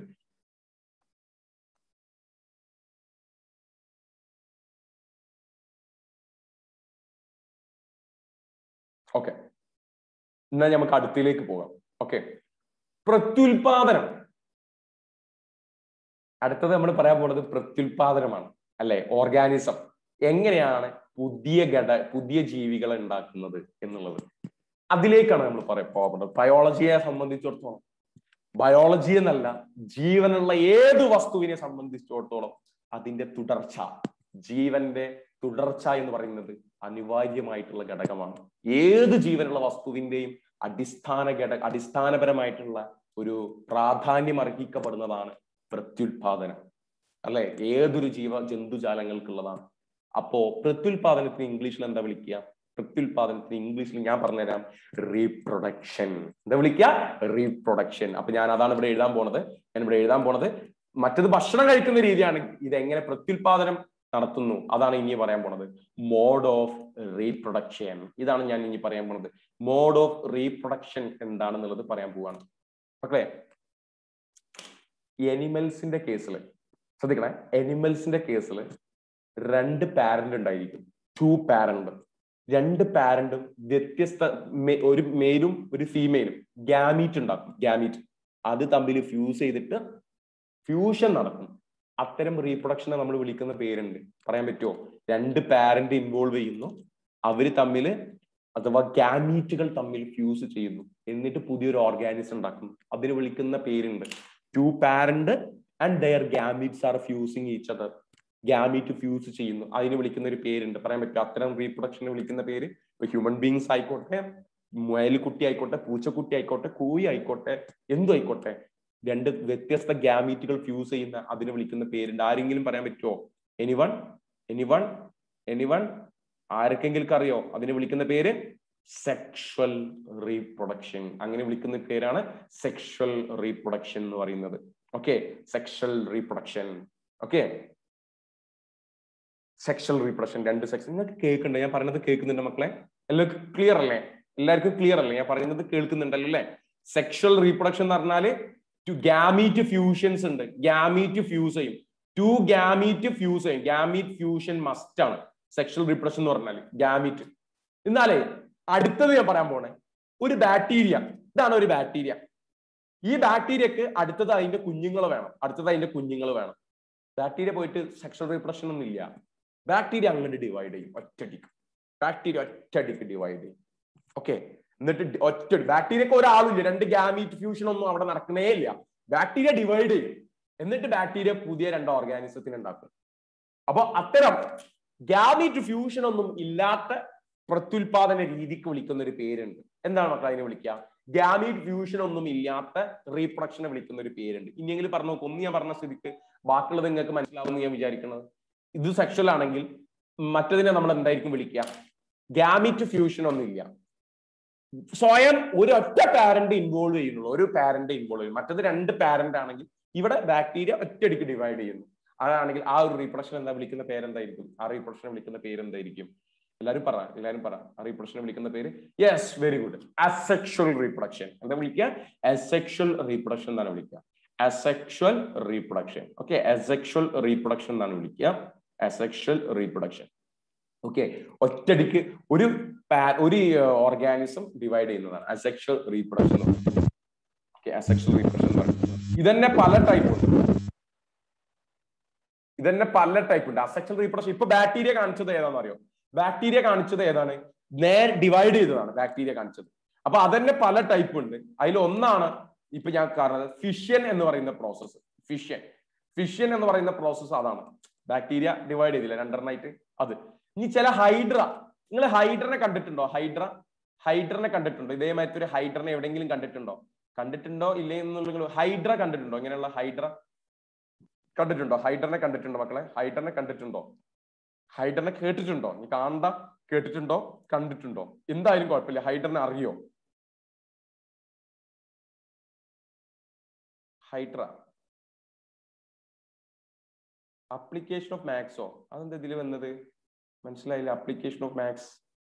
S1: ഓക്കെ എന്നാൽ നമുക്ക് അടുത്തിലേക്ക് പോകാം ഓക്കെ പ്രത്യുൽപാദനം അടുത്തത് നമ്മൾ പറയാൻ പോകുന്നത് പ്രത്യുൽപാദനമാണ് അല്ലെ ഓർഗാനിസം എങ്ങനെയാണ് പുതിയ ഘട പുതിയ ജീവികളെ ഉണ്ടാക്കുന്നത് എന്നുള്ളത് അതിലേക്കാണ് നമ്മൾ പറയാൻ പോകുന്നത് ബയോളജിയെ സംബന്ധിച്ചിടത്തോളം ബയോളജി എന്നല്ല ജീവനുള്ള ഏത് വസ്തുവിനെ സംബന്ധിച്ചിടത്തോളം അതിന്റെ തുടർച്ച ജീവന്റെ തുടർച്ച എന്ന് പറയുന്നത് അനിവാര്യമായിട്ടുള്ള ഘടകമാണ് ഏത് ജീവനുള്ള വസ്തുവിന്റെയും അടിസ്ഥാന ഘടക അടിസ്ഥാനപരമായിട്ടുള്ള ഒരു പ്രാധാന്യം അർഹിക്കപ്പെടുന്നതാണ് പ്രത്യുൽപാദനം അല്ലെ ഏതൊരു ജീവ ജന്തുജാലങ്ങൾക്കുള്ളതാണ് അപ്പോ പ്രത്യുൽപാദനത്തിന് ഇംഗ്ലീഷിൽ എന്താ വിളിക്കുക പ്രത്യുൽപാദനത്തിന് ഇംഗ്ലീഷിൽ ഞാൻ പറഞ്ഞുതരാം റീപ്രൊഡക്ഷൻ എന്താ വിളിക്കുക റീപ്രൊഡക്ഷൻ അപ്പൊ ഞാൻ അതാണ് ഇവിടെ എഴുതാൻ പോണത് ഞാൻ ഇവിടെ എഴുതാൻ പോണത് മറ്റത് ഭക്ഷണം കഴിക്കുന്ന രീതിയാണ് ഇത് എങ്ങനെ പ്രത്യുൽപാദനം നടത്തുന്നു അതാണ് ഇനി പറയാൻ പോണത് മോഡ് ഓഫ് റീപ്രൊഡക്ഷൻ ഇതാണ് ഞാൻ ഇനി പറയാൻ പോണത് മോഡ് ഓഫ് റീപ്രൊഡക്ഷൻ എന്താണെന്നുള്ളത് പറയാൻ പോവാണ് ഓക്കെ എനിമൽസിന്റെ കേസിൽ ശ്രദ്ധിക്കണേ എനിമൽസിന്റെ കേസിൽ രണ്ട് പാരന്റ് ഉണ്ടായിരിക്കും ടു പാരന്റ് രണ്ട് പാരന്റും വ്യത്യസ്ത ഒരു മെയിലും ഒരു ഫീമെയിലും ഗ്യാമീറ്റ് ഉണ്ടാക്കും ഗ്യാമീറ്റ് അത് തമ്മിൽ ഫ്യൂസ് ചെയ്തിട്ട് ഫ്യൂഷൻ നടക്കും അത്തരം റീപ്രൊഡക്ഷനെ നമ്മൾ വിളിക്കുന്ന പേരുണ്ട് പറയാൻ പറ്റുമോ രണ്ട് പാരന്റ് ഇൻവോൾവ് ചെയ്യുന്നു അവര് തമ്മിൽ അഥവാ ഗ്യാമീറ്റുകൾ തമ്മിൽ ഫ്യൂസ് ചെയ്യുന്നു എന്നിട്ട് പുതിയൊരു ഓർഗാനിസം ഉണ്ടാക്കുന്നു അതിന് വിളിക്കുന്ന പേരുണ്ട് two parent and their gametes are fusing each other gamete fuse ചെയ്യുന്നു അതിന് വിളിക്കുന്ന ഒരു പേരുണ്ട് പറയാൻ പറ്റും അത്തരം റീപ്രൊഡക്ഷനെ വിളിക്കുന്ന പേര് ഇപ്പൊ ഹ്യൂമൻ ബീങ്സ് ആയിക്കോട്ടെ മുയൽക്കുട്ടി ആയിക്കോട്ടെ പൂച്ചക്കുട്ടി ആയിക്കോട്ടെ കോഴി ആയിക്കോട്ടെ എന്തും ആയിക്കോട്ടെ രണ്ട് വ്യത്യസ്ത ഗ്യാമീറ്റുകൾ ഫ്യൂസ് ചെയ്യുന്ന അതിന് വിളിക്കുന്ന പേരുണ്ട് ആരെങ്കിലും പറയാൻ പറ്റുമോ എനിവൺ എനിവൺ എനിവൺ ആർക്കെങ്കിലും അറിയോ അതിന് വിളിക്കുന്ന പേര് സെക്ഷൽ റീപ്രൊഡക്ഷൻ അങ്ങനെ വിളിക്കുന്ന പേരാണ് സെക്ഷൽ റീപ്രൊഡക്ഷൻ എന്ന് പറയുന്നത് okay sexual reproduction okay sexual reproduction രണ്ട് സെക്ഷൻ നിങ്ങൾക്ക് കേൾക്കുന്നുണ്ട് ഞാൻ പറയുന്നത് കേൾക്കുന്നുണ്ട് മക്കളെ എല്ലാവർക്കും ക്ലിയർ അല്ലേ എല്ലാവർക്കും ക്ലിയർ അല്ലേ ഞാൻ പറയുന്നത് കേൾക്കുന്നുണ്ടല്ലോ അല്ലേ സെക്ഷൽ റീപ്രൊഡക്ഷൻ എന്ന് പറഞ്ഞാല് ടു ഗാമീറ്റ് ഫ്യൂഷൻസ് ഉണ്ട് ഗാമീറ്റ് ഫ്യൂസ് ചെയ്യും ടു ഗാമീറ്റ് ഫ്യൂസ് ചെയ്യും ഗാമീറ്റ് ഫ്യൂഷൻ മസ്റ്റ് ആണ് സെക്ഷൽ റീപ്രൊഡക്ഷൻ എന്ന് പറഞ്ഞാൽ ഗാമീറ്റ് എന്നാലേ അടുത്തത് ഞാൻ പറയാൻ പോണേ ഒരു ബാക്ടീരിയ ഇതാണ് ഒരു ബാക്ടീരിയ ഈ ബാക്ടീരിയക്ക് അടുത്തത് അതിന്റെ കുഞ്ഞുങ്ങൾ വേണം അടുത്തത് അതിന്റെ കുഞ്ഞുങ്ങൾ വേണം ബാക്ടീരിയ പോയിട്ട് സെക്ഷൽ റീപ്രൊഡക്ഷൻ ഒന്നും ഇല്ല ബാക്ടീരിയ അങ്ങോട്ട് ഡിവൈഡ് ചെയ്യും ഒറ്റടിക്ക് ബാക്ടീരിയ ഒറ്റടിക്ക് ഡിവൈഡ് ചെയ്യും ഓക്കെ എന്നിട്ട് ഒറ്റ ബാക്ടീരിയക്ക് ഒരാളില്ല രണ്ട് ഗാമീറ്റ് ഫ്യൂഷൻ ഒന്നും അവിടെ നടക്കുന്നേ ഇല്ല ബാക്ടീരിയ ഡിവൈഡ് ചെയ്യും എന്നിട്ട് ബാക്ടീരിയ പുതിയ രണ്ട് ഓർഗാനിസത്തിന് ഉണ്ടാക്കും അപ്പൊ അത്തരം ഗാമീറ്റ് ഫ്യൂഷൻ ഒന്നും ഇല്ലാത്ത പ്രത്യുൽപാദന രീതിക്ക് വിളിക്കുന്ന ഒരു പേരുണ്ട് എന്താണ് മക്കൾ അതിനെ വിളിക്കുക ഗാമീറ്റ് ഫ്യൂഷൻ ഒന്നും ഇല്ലാത്ത റീപ്രൊഡക്ഷനെ വിളിക്കുന്ന ഒരു പേരുണ്ട് ഇനിയെങ്കിലും പറഞ്ഞു നോക്കും ഒന്ന് ഞാൻ പറഞ്ഞ സ്ഥിതിക്ക് ബാക്കിയുള്ളത് നിങ്ങൾക്ക് മനസ്സിലാവുമെന്ന് ഞാൻ വിചാരിക്കുന്നത് ഇത് സെക്ഷൽ ആണെങ്കിൽ മറ്റതിനെ നമ്മൾ എന്തായിരിക്കും വിളിക്കുക ഗാമിറ്റ് ഫ്യൂഷൻ ഒന്നും ഇല്ല സ്വയം ഒരു ഒറ്റ പാരന്റ് ഇൻവോൾവ് ചെയ്യുന്നുള്ളൂ ഒരു പാരന്റ് ഇൻവോൾവ് ചെയ്യും മറ്റത് രണ്ട് പാരന്റ് ആണെങ്കിൽ ഇവിടെ ബാക്ടീരിയ ഒറ്റയടിക്ക് ഡിവൈഡ് ചെയ്യുന്നു അതാണെങ്കിൽ ആ ഒരു റീപ്രൊഡക്ഷൻ എന്താ വിളിക്കുന്ന പേരെന്തായിരിക്കും ആ റീപ്രൊഡക്ഷനെ വിളിക്കുന്ന പേരെന്തായിരിക്കും എല്ലാവരും പറ എല്ലാവരും പറ ആ റീപ്രൊഡക്ഷനെ വിളിക്കുന്ന പേര് yes very good asexual reproduction എന്താ വിളിക്കുക അസെക്ഷൽ റീപ്രൊഡക്ഷൻ എന്നാണ് വിളിക്കുക asexual reproduction okay asexual reproduction എന്നാണ് വിളിക്കുക അസെക്ഷൽ റീപ്രൊഡക്ഷൻ ഓക്കെ ഒറ്റടിക്ക് ഒരു ഒരു ഓർഗാനിസം ഡിവൈഡ് ചെയ്യുന്നതാണ് asexual reproduction okay asexual reproduction എന്ന് പറയുന്നത് ഇതന്നെ പല ടൈപ്പ് ഉണ്ട് ഇതന്നെ പല ടൈപ്പ് ഉണ്ട് അസെക്ഷൽ റീപ്രൊഡക്ഷൻ ഇപ്പൊ ബാക്ടീരിയ കാണിച്ചത് ഏതാണെന്ന് അറിയോ ബാക്ടീരിയ കാണിച്ചത് ഏതാണ് നേരെ ഡിവൈഡ് ചെയ്തതാണ് ബാക്ടീരിയ കാണിച്ചത് അപ്പൊ അതന്നെ പല ടൈപ്പ് ഉണ്ട് അതിൽ ഒന്നാണ് ഇപ്പൊ ഞാൻ കാണുന്നത് ഫിഷ്യൻ എന്ന് പറയുന്ന പ്രോസസ്സ് ഫിഷ്യൻ ഫിഷ്യൻ എന്ന് പറയുന്ന പ്രോസസ്സ് അതാണ് ബാക്ടീരിയ ഡിവൈഡ് ചെയ്തില്ല രണ്ടെണ്ണമായിട്ട് അത് ഇനി ചില ഹൈഡ്ര നിങ്ങൾ ഹൈഡ്രനെ കണ്ടിട്ടുണ്ടോ ഹൈഡ്ര ഹൈഡ്രനെ കണ്ടിട്ടുണ്ടോ ഇതേമാതിരി ഒരു ഹൈഡ്രനെ എവിടെയെങ്കിലും കണ്ടിട്ടുണ്ടോ കണ്ടിട്ടുണ്ടോ ഇല്ലേ എന്നുണ്ടെങ്കിൽ ഹൈഡ്ര കണ്ടിട്ടുണ്ടോ ഇങ്ങനെയുള്ള ഹൈഡ്ര കണ്ടിട്ടുണ്ടോ ഹൈഡ്രനെ കണ്ടിട്ടുണ്ടോ മക്കളെ ഹൈഡ്രനെ കണ്ടിട്ടുണ്ടോ ഹൈഡ്രനെ കേട്ടിട്ടുണ്ടോ നീ കാണണ്ട കേട്ടിട്ടുണ്ടോ കണ്ടിട്ടുണ്ടോ എന്തായാലും കുഴപ്പമില്ല ഹൈഡ്രനെ അറിയോ ഹൈഡ്ര അപ്ലിക്കേഷൻ ഓഫ് മാക്സോ അതെന്താ ഇതിൽ വന്നത് മനസ്സിലായില്ല അപ്ലിക്കേഷൻ ഓഫ് മാക്സ്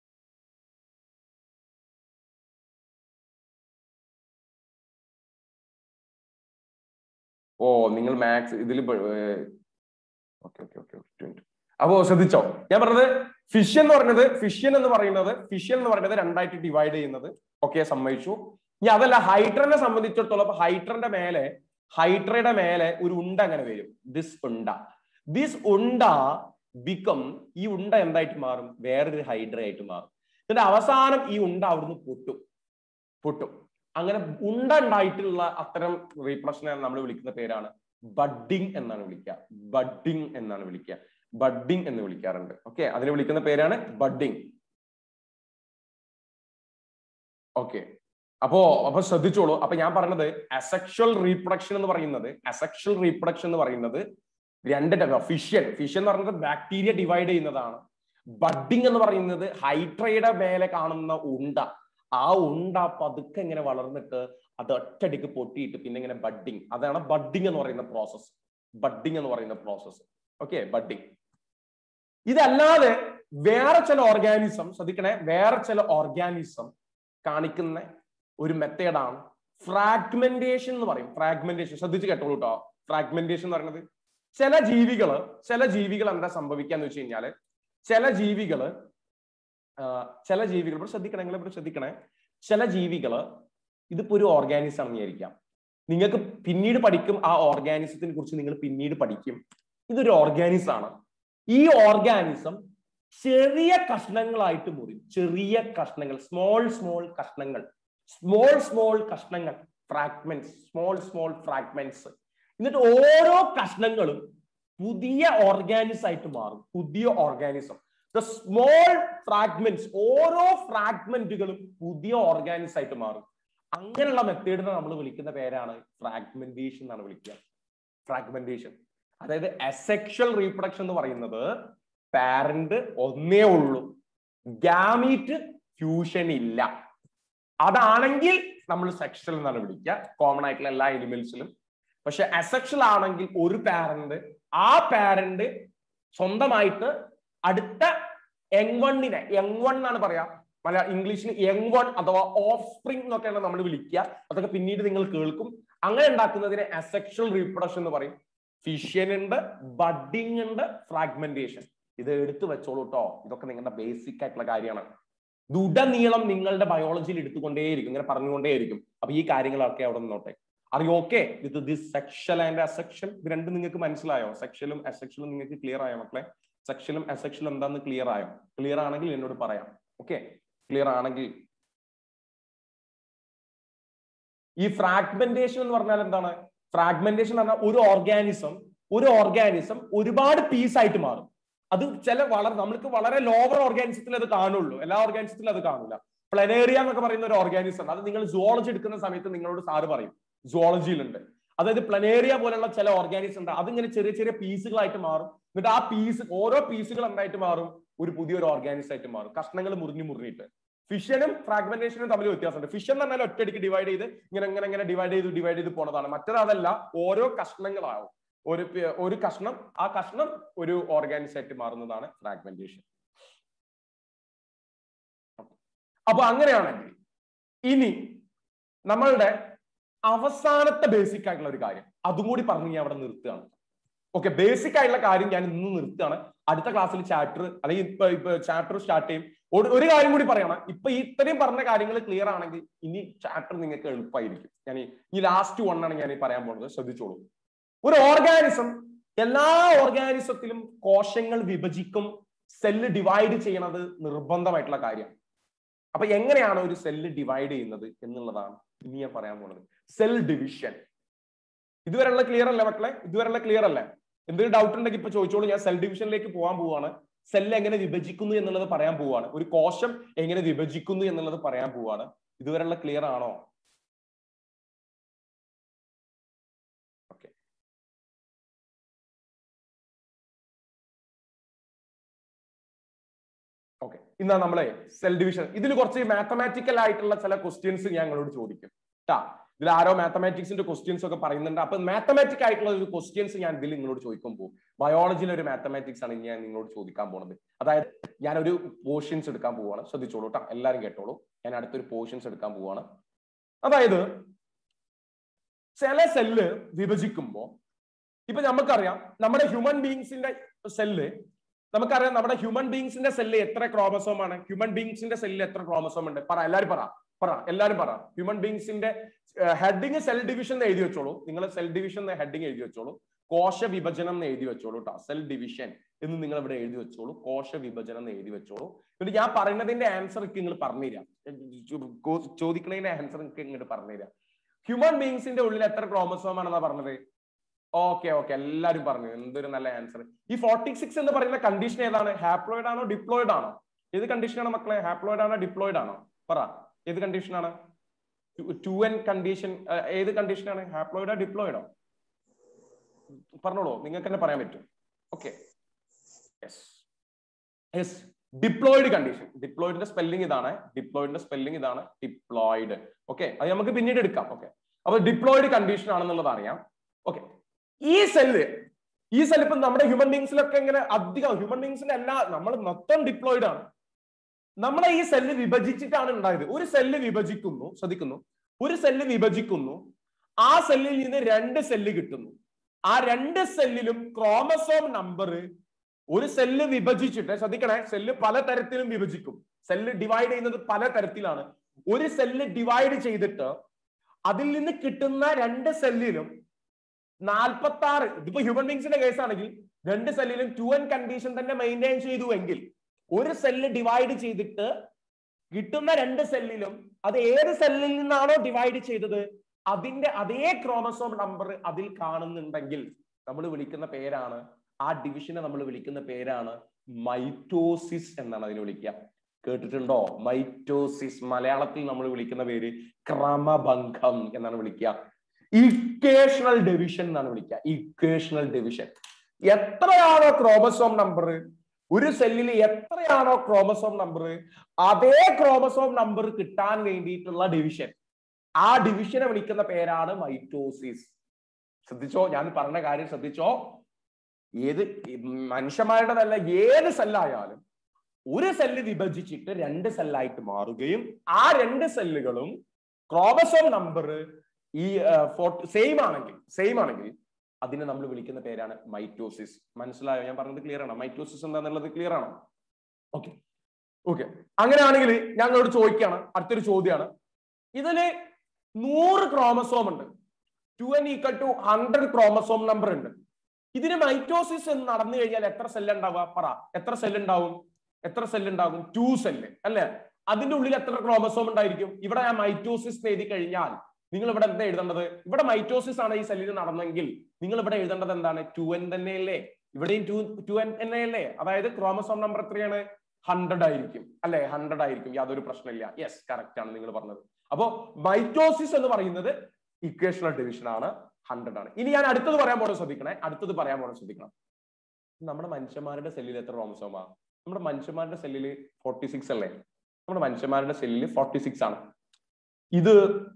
S1: ഓ നിങ്ങൾ മാക്സ് ഇതിൽ ഓക്കെ ഓക്കെ ഓക്കെ അപ്പോ ശ്രദ്ധിച്ചോ ഞാൻ പറഞ്ഞത് ഫിഷ്യൻ എന്ന് പറഞ്ഞത് ഫിഷ്യൻ എന്ന് പറയുന്നത് ഫിഷ്യൻ എന്ന് പറയുന്നത് രണ്ടായിട്ട് ഡിവൈഡ് ചെയ്യുന്നത് ഓക്കെ സമ്മതിച്ചു ഇനി അതല്ല ഹൈഡ്രനെ സംബന്ധിച്ചിടത്തോളം ഹൈഡ്രന്റെ മേലെ ഹൈഡ്രയുടെ മേലെ ഒരു ഉണ്ട അങ്ങനെ വരും ദിസ് ഉണ്ട ദിസ് ഉണ്ട ബിക്കം ഈ ഉണ്ട എന്തായിട്ട് മാറും വേറൊരു ഹൈഡ്ര ആയിട്ട് മാറും എന്നിട്ട് അവസാനം ഈ ഉണ്ട അവിടുന്ന് പൊട്ടും പൊട്ടും അങ്ങനെ ഉണ്ട ഉണ്ടായിട്ടുള്ള അത്തരം റീപ്രഷനെ നമ്മൾ വിളിക്കുന്ന പേരാണ് ബഡ്ഡിങ് എന്നാണ് വിളിക്കുക ബഡ്ഡിങ് എന്നാണ് വിളിക്കുക ബഡ്ഡിങ് എന്ന് വിളിക്കാറുണ്ട് ഓക്കെ അതിനെ വിളിക്കുന്ന പേരാണ് ബഡ്ഡിങ് ഓക്കെ അപ്പോ അപ്പൊ ശ്രദ്ധിച്ചോളൂ അപ്പൊ ഞാൻ പറഞ്ഞത് അസെക്ഷൽ റീപ്രൊഡക്ഷൻ എന്ന് പറയുന്നത് അസെക്ഷൽ റീപ്രൊഡക്ഷൻ എന്ന് പറയുന്നത് രണ്ട് ടൈപ്പ് ഫിഷ്യൻ ഫിഷ്യൻ എന്ന് പറയുന്നത് ബാക്ടീരിയ ഡിവൈഡ് ചെയ്യുന്നതാണ് ബഡ്ഡിങ് എന്ന് പറയുന്നത് ഹൈഡ്രയുടെ മേലെ കാണുന്ന ഉണ്ട ആ ഉണ്ട പതുക്കെ ഇങ്ങനെ വളർന്നിട്ട് അത് ഒറ്റടിക്ക് പൊട്ടിയിട്ട് പിന്നെ ഇങ്ങനെ ബഡ്ഡിങ് അതാണ് ബഡ്ഡിങ് എന്ന് പറയുന്ന പ്രോസസ്സ് ബഡ്ഡിങ് എന്ന് പറയുന്ന പ്രോസസ്സ് ഓക്കെ ബഡ്ഡിങ് ഇതല്ലാതെ വേറെ ചില ഓർഗാനിസം ശ്രദ്ധിക്കണേ വേറെ ചില ഓർഗാനിസം കാണിക്കുന്ന ഒരു മെത്തേഡാണ് ഫ്രാഗ്മെന്റേഷൻ എന്ന് പറയും ഫ്രാഗ്മെന്റേഷൻ ശ്രദ്ധിച്ച് കേട്ടോളൂ കേട്ടോ ഫ്രാഗ്മെന്റേഷൻ എന്ന് പറയുന്നത് ചില ജീവികള് ചില ജീവികൾ എന്താ സംഭവിക്കാന്ന് വെച്ച് കഴിഞ്ഞാല് ചില ജീവികള് ചില ജീവികൾ ഇവിടെ ശ്രദ്ധിക്കണേ നിങ്ങൾ ഇവിടെ ശ്രദ്ധിക്കണേ ചില ജീവികള് ഇതിപ്പോ ഒരു ഓർഗാനിസം ആണെന്ന് വിചാരിക്കാം നിങ്ങൾക്ക് പിന്നീട് പഠിക്കും ആ ഓർഗാനിസത്തിനെ കുറിച്ച് നിങ്ങൾ പിന്നീട് പഠിക്കും ഇതൊരു ഓർഗാനിസം ആണ് ഈ ഓർഗാനിസം ചെറിയ കഷ്ണങ്ങളായിട്ട് മുറിയും ചെറിയ കഷ്ണങ്ങൾ സ്മോൾ സ്മോൾ കഷ്ണങ്ങൾ സ്മോൾ സ്മോൾ കഷ്ണങ്ങൾ ഫ്രാഗ്മെന്റ്സ് സ്മോൾ സ്മോൾ ഫ്രാഗ്മെന്റ്സ് എന്നിട്ട് ഓരോ കഷ്ണങ്ങളും പുതിയ ഓർഗാനിസം ആയിട്ട് മാറും പുതിയ ഓർഗാനിസം ദ സ്മോൾ ഫ്രാഗ്മെന്റ്സ് ഓരോ ഫ്രാഗ്മെന്റുകളും പുതിയ ഓർഗാനിസം ആയിട്ട് മാറും അങ്ങനെയുള്ള മെത്തേഡിനെ നമ്മൾ വിളിക്കുന്ന പേരാണ് ഫ്രാഗ്മെന്റേഷൻ എന്നാണ് വിളിക്കുക ഫ്രാഗ്മെന്റേഷൻ അതായത് അസെക്ഷൽ റീപ്രൊഡക്ഷൻ എന്ന് പറയുന്നത് പാരന്റ് ഒന്നേ ഉള്ളൂ ഗാമീറ്റ് ഫ്യൂഷൻ ഇല്ല അതാണെങ്കിൽ നമ്മൾ സെക്ഷൽ എന്നാണ് വിളിക്കുക കോമൺ ആയിട്ടുള്ള എല്ലാ എലിമെന്റ്സിലും പക്ഷെ അസെക്ഷൽ ആണെങ്കിൽ ഒരു പാരന്റ് ആ പാരന്റ് സ്വന്തമായിട്ട് അടുത്ത യങ് വണ്ണിനെ യങ് വൺ എന്നാണ് പറയാ മല ഇംഗ്ലീഷിൽ യങ് വൺ അഥവാ ഓഫ് സ്പ്രിംഗ് എന്നൊക്കെയാണ് നമ്മൾ വിളിക്കുക അതൊക്കെ പിന്നീട് നിങ്ങൾ കേൾക്കും അങ്ങനെ ഉണ്ടാക്കുന്നതിനെ അസെക്ഷൽ റീപ്രൊഡക്ഷൻ എന്ന് പറയും ഫിഷ്യൻ ഉണ്ട് ബഡിങ് ഉണ്ട് ഫ്രാഗ്മെന്റേഷൻ ഇത് എടുത്തു വെച്ചോളൂ കേട്ടോ ഇതൊക്കെ നിങ്ങളുടെ ബേസിക് ആയിട്ടുള്ള കാര്യമാണ് ഇത് ഉടനീളം നിങ്ങളുടെ ബയോളജിയിൽ എടുത്തുകൊണ്ടേയിരിക്കും ഇങ്ങനെ പറഞ്ഞുകൊണ്ടേയിരിക്കും അപ്പൊ ഈ കാര്യങ്ങളൊക്കെ അവിടെ നിന്നോട്ടെ അറിയോ okay with this sexual and asexual ഇത് രണ്ടും നിങ്ങൾക്ക് മനസ്സിലായോ സെക്ഷലും അസെക്ഷലും നിങ്ങൾക്ക് ക്ലിയർ ആയോ മക്കളെ സെക്ഷലും അസെക്ഷലും എന്താന്ന് ക്ലിയർ ആയോ ക്ലിയർ ആണെങ്കിൽ എന്നോട് പറയാം ഓക്കെ ക്ലിയർ ആണെങ്കിൽ ഈ ഫ്രാഗ്മെന്റേഷൻ എന്ന് പറഞ്ഞാൽ എന്താണ് ഫ്രാഗ്മെന്റേഷൻ എന്ന് പറഞ്ഞാൽ ഒരു ഓർഗാനിസം ഒരു ഓർഗാനിസം ഒരുപാട് പീസ് ആയിട്ട് മാറും അത് ചില വളരെ നമ്മൾക്ക് വളരെ ലോവർ ഓർഗാനിസത്തിൽ അത് കാണുള്ളൂ എല്ലാ ഓർഗാനിസത്തിലും അത് കാണില്ല പ്ലനേറിയ എന്നൊക്കെ പറയുന്ന ഒരു ഓർഗാനിസം ഉണ്ട് അത് നിങ്ങൾ സുവോളജി എടുക്കുന്ന സമയത്ത് നിങ്ങളോട് സാറ് പറയും സുവോളജിയിലുണ്ട് അതായത് പ്ലനേറിയ പോലുള്ള ചില ഓർഗാനിസം ഉണ്ട് അതിങ്ങനെ ചെറിയ ചെറിയ പീസുകളായിട്ട് മാറും എന്നിട്ട് ആ പീസ് ഓരോ പീസുകൾ എന്തായിട്ട് മാറും ഒരു പുതിയൊരു ഓർഗാനിസം ആയിട്ട് മാറും കഷ്ണങ്ങൾ മുറിഞ്ഞു മുറിഞ്ഞിട്ട് ഫിഷനും ഫ്രാഗ്മെന്റേഷനും തമ്മിൽ വ്യത്യാസമുണ്ട് ഫിഷൻ എന്ന് പറഞ്ഞാൽ ഒറ്റയടിക്ക് ഡിവൈഡ് ചെയ്ത് ഇങ്ങനെ ഇങ്ങനെ ഇങ്ങനെ ഡിവൈഡ് ചെയ്ത് ഡിവൈഡ് ചെയ്ത് പോണതാണ് മറ്റേത് അതല്ല ഓരോ കഷ്ണങ്ങളാവും ഒരു പി- ഒരു കഷ്ണം ആ കഷ്ണം ഒരു ഓർഗാനിസം ആയിട്ട് മാറുന്നതാണ് ഫ്രാഗ്മെന്റേഷൻ അപ്പൊ അങ്ങനെയാണെങ്കിൽ ഇനി നമ്മളുടെ അവസാനത്തെ ബേസിക് ആയിട്ടുള്ള ഒരു കാര്യം അതും കൂടി പറഞ്ഞ് ഞാൻ അവിടെ നിർത്തുകയാണ് ഓക്കെ ബേസിക് ആയിട്ടുള്ള കാര്യം ഞാൻ ഇന്ന് നിർത്തുകയാണ് അടുത്ത ക്ലാസ്സിൽ ചാപ്റ്റർ അല്ലെങ്കിൽ ഇപ്പൊ ഇപ്പൊ ചാപ്റ്റർ സ്റ്റാർട്ട് ചെയ്യും ഒരു- ഒരു കാര്യം കൂടി പറയണം ഇപ്പൊ ഈ ഇത്രയും പറഞ്ഞ കാര്യങ്ങൾ ക്ലിയർ ആണെങ്കിൽ ഇനി ചാപ്റ്റർ നിങ്ങൾക്ക് എളുപ്പമായിരിക്കും ഞാൻ ഈ- ഈ ലാസ്റ്റ് വൺ ആണ് ഞാൻ ഈ പറയാൻ പോകുന്നത് ശ്രദ്ധിച്ചോളൂ ഒരു ഓർഗാനിസം എല്ലാ ഓർഗാനിസത്തിലും കോശങ്ങൾ വിഭജിക്കും സെല്ല് ഡിവൈഡ് ചെയ്യണത് നിർബന്ധമായിട്ടുള്ള കാര്യം അപ്പൊ എങ്ങനെയാണ് ഒരു സെല്ല് ഡിവൈഡ് ചെയ്യുന്നത് എന്നുള്ളതാണ് ഇനി ഞാൻ പറയാൻ പോകുന്നത് സെൽ ഡിവിഷൻ ഇതുവരെയുള്ള ക്ലിയർ അല്ലേ മക്കളെ ഇതുവരെയുള്ള ക്ലിയർ അല്ലേ എന്തെങ്കിലും ഡൗട്ട് ഉണ്ടെങ്കിൽ ഇപ്പൊ ചോദിച്ചോളൂ ഞാൻ സെൽ ഡിവിഷനിലേക്ക് പോകാൻ പോവാണ് സെൽ എങ്ങനെ വിഭജിക്കുന്നു എന്നുള്ളത് പറയാൻ പോവാണ് ഒരു കോശം എങ്ങനെ വിഭജിക്കുന്നു എന്നുള്ളത് പറയാൻ പോവാണ് ഇതുവരെയുള്ള ക്ലിയർ ആണോ ഓക്കെ ഓക്കെ ഇന്നാ നമ്മളെ സെൽ ഡിവിഷൻ ഇതിൽ കുറച്ച് മാത്തമാറ്റിക്കൽ ആയിട്ടുള്ള ചില ക്വസ്റ്റ്യൻസ് ഞാൻ നിങ്ങളോട് ചോദിക്കും ട്ടാ ഇതിൽ ആരോ മാത്തമാറ്റിക്സിന്റെ ക്വസ്റ്റ്യൻസ് ഒക്കെ പറയുന്നുണ്ട് അപ്പൊ മാത്തമാറ്റിക് ആയിട്ടുള്ള ഒരു ക്വസ്റ്റ്യൻസ് ഞാൻ ഇതിൽ നിങ്ങളോട് ചോദിക്കാൻ പോകും ബയോളജിയിലെ ഒരു മാത്തമാറ്റിക്സ് ആണ് ഞാൻ നിങ്ങളോട് ചോദിക്കാൻ പോകുന്നത് അതായത് ഞാൻ ഒരു പോർഷൻസ് എടുക്കാൻ പോവാണ് ശ്രദ്ധിച്ചോളൂ കേട്ടോ എല്ലാവരും കേട്ടോളൂ ഞാൻ അടുത്തൊരു പോർഷൻസ് എടുക്കാൻ പോവാണ് അതായത് ചില സെല്ല് വിഭജിക്കുമ്പോൾ ഇപ്പൊ നമുക്കറിയാം നമ്മുടെ ഹ്യൂമൻ ബീങ്സിന്റെ സെല്ല് നമുക്കറിയാം നമ്മുടെ ഹ്യൂമൻ ബീങ്സിന്റെ സെല്ല് എത്ര ക്രോമസോം ആണ് ഹ്യൂമൻ ബീങ്സിന്റെ സെല്ലിൽ എത്ര ക്രോമസോം ഉണ്ട് പറ എല്ലാരും പറ പറ എല്ലാരും പറ ഹ്യൂമൻ ബീങ്സിന്റെ ഹെഡിങ് സെൽ ഡിവിഷൻ എന്ന് എഴുതി വെച്ചോളൂ നിങ്ങൾ സെൽ ഡിവിഷൻ ഹെഡിങ് എഴുതി വെച്ചോളൂ കോശ വിഭജനം എന്ന് എഴുതി വെച്ചോളൂ കേട്ടോ സെൽ ഡിവിഷൻ എന്ന് നിങ്ങൾ ഇവിടെ എഴുതി വെച്ചോളൂ കോശ വിഭജനം എന്ന് എഴുതി വെച്ചോളൂ എന്നിട്ട് ഞാൻ പറയുന്നതിന്റെ ആൻസർ ഒക്കെ നിങ്ങൾ പറഞ്ഞുതരാം ചോദിക്കുന്നതിന്റെ ആൻസർ നിങ്ങൾക്ക് ഇങ്ങോട്ട് പറഞ്ഞുതരാം ഹ്യൂമൻ ബീങ്സിന്റെ ഉള്ളിൽ എത്ര ക്രോമസോം ആണെന്നാ പറഞ്ഞത് ഓക്കെ ഓക്കെ എല്ലാരും പറഞ്ഞു എന്തൊരു നല്ല ആൻസർ ഈ ഫോർട്ടി സിക്സ് എന്ന് പറയുന്ന കണ്ടീഷൻ ഏതാണ് ഹാപ്ലോയിഡ് ആണോ ഡിപ്ലോയിഡ് ആണോ ഏത് കണ്ടീഷനാണ് മക്കളെ ഹാപ്ലോയിഡ് ആണോ ഡിപ്ലോയിഡ് ആണോ പറ ഏത് കണ്ടീഷനാണ് ടു എൻ കണ്ടീഷൻ ഏത് കണ്ടീഷനാണ് ഹാപ്ലോയിഡോ ഡിപ്ലോയിഡോ പറഞ്ഞോളൂ നിങ്ങൾക്ക് തന്നെ പറയാൻ പറ്റും okay yes yes diploid condition ഡിപ്ലോയിഡിന്റെ സ്പെല്ലിംഗ് ഇതാണ് ഡിപ്ലോയിഡിന്റെ സ്പെല്ലിംഗ് ഇതാണ് ഡിപ്ലോയിഡ് ഓക്കെ അത് നമുക്ക് പിന്നീട് എടുക്കാം ഓക്കെ അപ്പൊ ഡിപ്ലോയിഡ് കണ്ടീഷൻ ആണെന്നുള്ളത് അറിയാം ഓക്കെ ഈ സെല്ല് ഈ സെൽ ഇപ്പൊ നമ്മുടെ ഹ്യൂമൻ ബീങ്സിലൊക്കെ ഇങ്ങനെ അധികം ഹ്യൂമൻ ബീങ്സിന്റെ എല്ലാ നമ്മൾ മൊത്തം ഡിപ്ലോയിഡ് ആണ് നമ്മളെ ഈ സെല്ല് വിഭജിച്ചിട്ടാണ് ഉണ്ടായത് ഒരു സെല്ല് വിഭജിക്കുന്നു ശ്രദ്ധിക്കുന്നു ഒരു സെല്ല് വിഭജിക്കുന്നു ആ സെല്ലിൽ നിന്ന് രണ്ട് സെല്ല് കിട്ടുന്നു ആ രണ്ട് സെല്ലിലും ക്രോമസോം നമ്പർ ഒരു സെല്ല് വിഭജിച്ചിട്ട് ശ്രദ്ധിക്കണേ സെല്ല് പല തരത്തിലും വിഭജിക്കും സെല്ല് ഡിവൈഡ് ചെയ്യുന്നത് പല തരത്തിലാണ് ഒരു സെല്ല് ഡിവൈഡ് ചെയ്തിട്ട് അതിൽ നിന്ന് കിട്ടുന്ന രണ്ട് സെല്ലിലും നാൽപ്പത്തി ആറ് ഇതിപ്പോ ഹ്യൂമൻ ബീങ്സിന്റെ കേസാണെങ്കിൽ രണ്ട് സെല്ലിലും ടു എൻ കണ്ടീഷൻ തന്നെ മെയിൻറ്റെയിൻ ചെയ്തു എങ്കിൽ ഒരു സെല്ല് ഡിവൈഡ് ചെയ്തിട്ട് കിട്ടുന്ന രണ്ട് സെല്ലിലും അത് ഏത് സെല്ലിൽ നിന്നാണോ ഡിവൈഡ് ചെയ്തത് അതിന്റെ അതേ ക്രോമസോം നമ്പർ അതിൽ കാണുന്നുണ്ടെങ്കിൽ നമ്മൾ വിളിക്കുന്ന പേരാണ് ആ ഡിവിഷനെ നമ്മൾ വിളിക്കുന്ന പേരാണ് മൈറ്റോസിസ് എന്നാണ് അതിനെ വിളിക്കുക കേട്ടിട്ടുണ്ടോ മൈറ്റോസിസ് മലയാളത്തിൽ നമ്മൾ വിളിക്കുന്ന പേര് ക്രമഭംഗം എന്നാണ് വിളിക്കുക ഇക്വേഷണൽ ഡിവിഷൻ എന്നാണ് വിളിക്കുക ഇക്വേഷണൽ ഡിവിഷൻ എത്രയാണോ ക്രോമസോം നമ്പർ ഒരു സെല്ലിൽ എത്രയാണോ ക്രോമസോം നമ്പർ അതേ ക്രോമസോം നമ്പർ കിട്ടാൻ വേണ്ടിയിട്ടുള്ള ഡിവിഷൻ ആ ഡിവിഷനെ വിളിക്കുന്ന പേരാണ് മൈറ്റോസിസ് ശ്രദ്ധിച്ചോ ഞാൻ പറഞ്ഞ കാര്യം ശ്രദ്ധിച്ചോ ഏത് മനുഷ്യന്മാരുടെതല്ല ഏത് സെല്ലായാലും ഒരു സെല്ല് വിഭജിച്ചിട്ട് രണ്ട് സെല്ലായിട്ട് മാറുകയും ആ രണ്ട് സെല്ലുകളും ക്രോമസോം നമ്പർ ഈ സെയിം ആണെങ്കിൽ സെയിം ആണെങ്കിൽ അതിനെ നമ്മൾ വിളിക്കുന്ന പേരാണ് മൈറ്റോസിസ് മനസ്സിലായോ ഞാൻ പറഞ്ഞത് ക്ലിയർ ആണോ മൈറ്റോസിസ് എന്താണെന്നുള്ളത് ക്ലിയർ ആണോ ഓക്കെ ഓക്കെ അങ്ങനെയാണെങ്കിൽ ഞങ്ങളോട് ചോദിക്കുകയാണ് അടുത്തൊരു ചോദ്യമാണ് ഇതില് നൂറ് ക്രോമസോം ഉണ്ട് two N equal to hundred chromosome number ഉണ്ട് ഇതിന് മൈറ്റോസിസ് എന്ന് നടന്നു കഴിഞ്ഞാൽ എത്ര സെല്ല് ഉണ്ടാവുക പറ എത്ര സെല്ല് ഉണ്ടാവും എത്ര സെല്ല് ഉണ്ടാകും ടു സെല്ല് അല്ലെ അതിന്റെ ഉള്ളിൽ എത്ര ക്രോമസോം ഉണ്ടായിരിക്കും ഇവിടെ ഞാൻ മൈറ്റോസിസ് എഴുതി കഴിഞ്ഞാൽ നിങ്ങൾ ഇവിടെ എന്താ എഴുതേണ്ടത് ഇവിടെ മൈറ്റോസിസ് ആണ് ഈ സെല്ലിന് നടന്നെങ്കിൽ നിങ്ങൾ ഇവിടെ എഴുതേണ്ടത് എന്താണ് ടു എൻ തന്നെയല്ലേ ഇവിടെയും ടു ടു എൻ തന്നെയല്ലേ അതായത് ക്രോമസോം നമ്പർ എത്രയാണ് ഹൺഡ്രഡ് ആയിരിക്കും അല്ലെ ഹൺഡ്രഡ് ആയിരിക്കും യാതൊരു പ്രശ്നമില്ല യെസ് കറക്റ്റ് ആണ് നിങ്ങൾ പറഞ്ഞത് അപ്പോ മൈറ്റോസിസ് എന്ന് പറയുന്നത് ഇക്വേഷണൽ ഡിവിഷൻ ആണ് ഹൺഡ്രഡ് ആണ് ഇനി ഞാൻ അടുത്തത് പറയാൻ പോണത് ശ്രദ്ധിക്കണേ അടുത്തത് പറയാൻ പോണത് ശ്രദ്ധിക്കണം നമ്മുടെ മനുഷ്യന്മാരുടെ സെല്ലിൽ എത്ര ക്രോമസോമാ നമ്മുടെ മനുഷ്യന്മാരുടെ സെല്ലിൽ ഫോർട്ടി സിക്സ് അല്ലേ നമ്മുടെ മനുഷ്യന്മാരുടെ സെല്ലിൽ ഫോർട്ടി സിക്സ് ആണ് ഇത്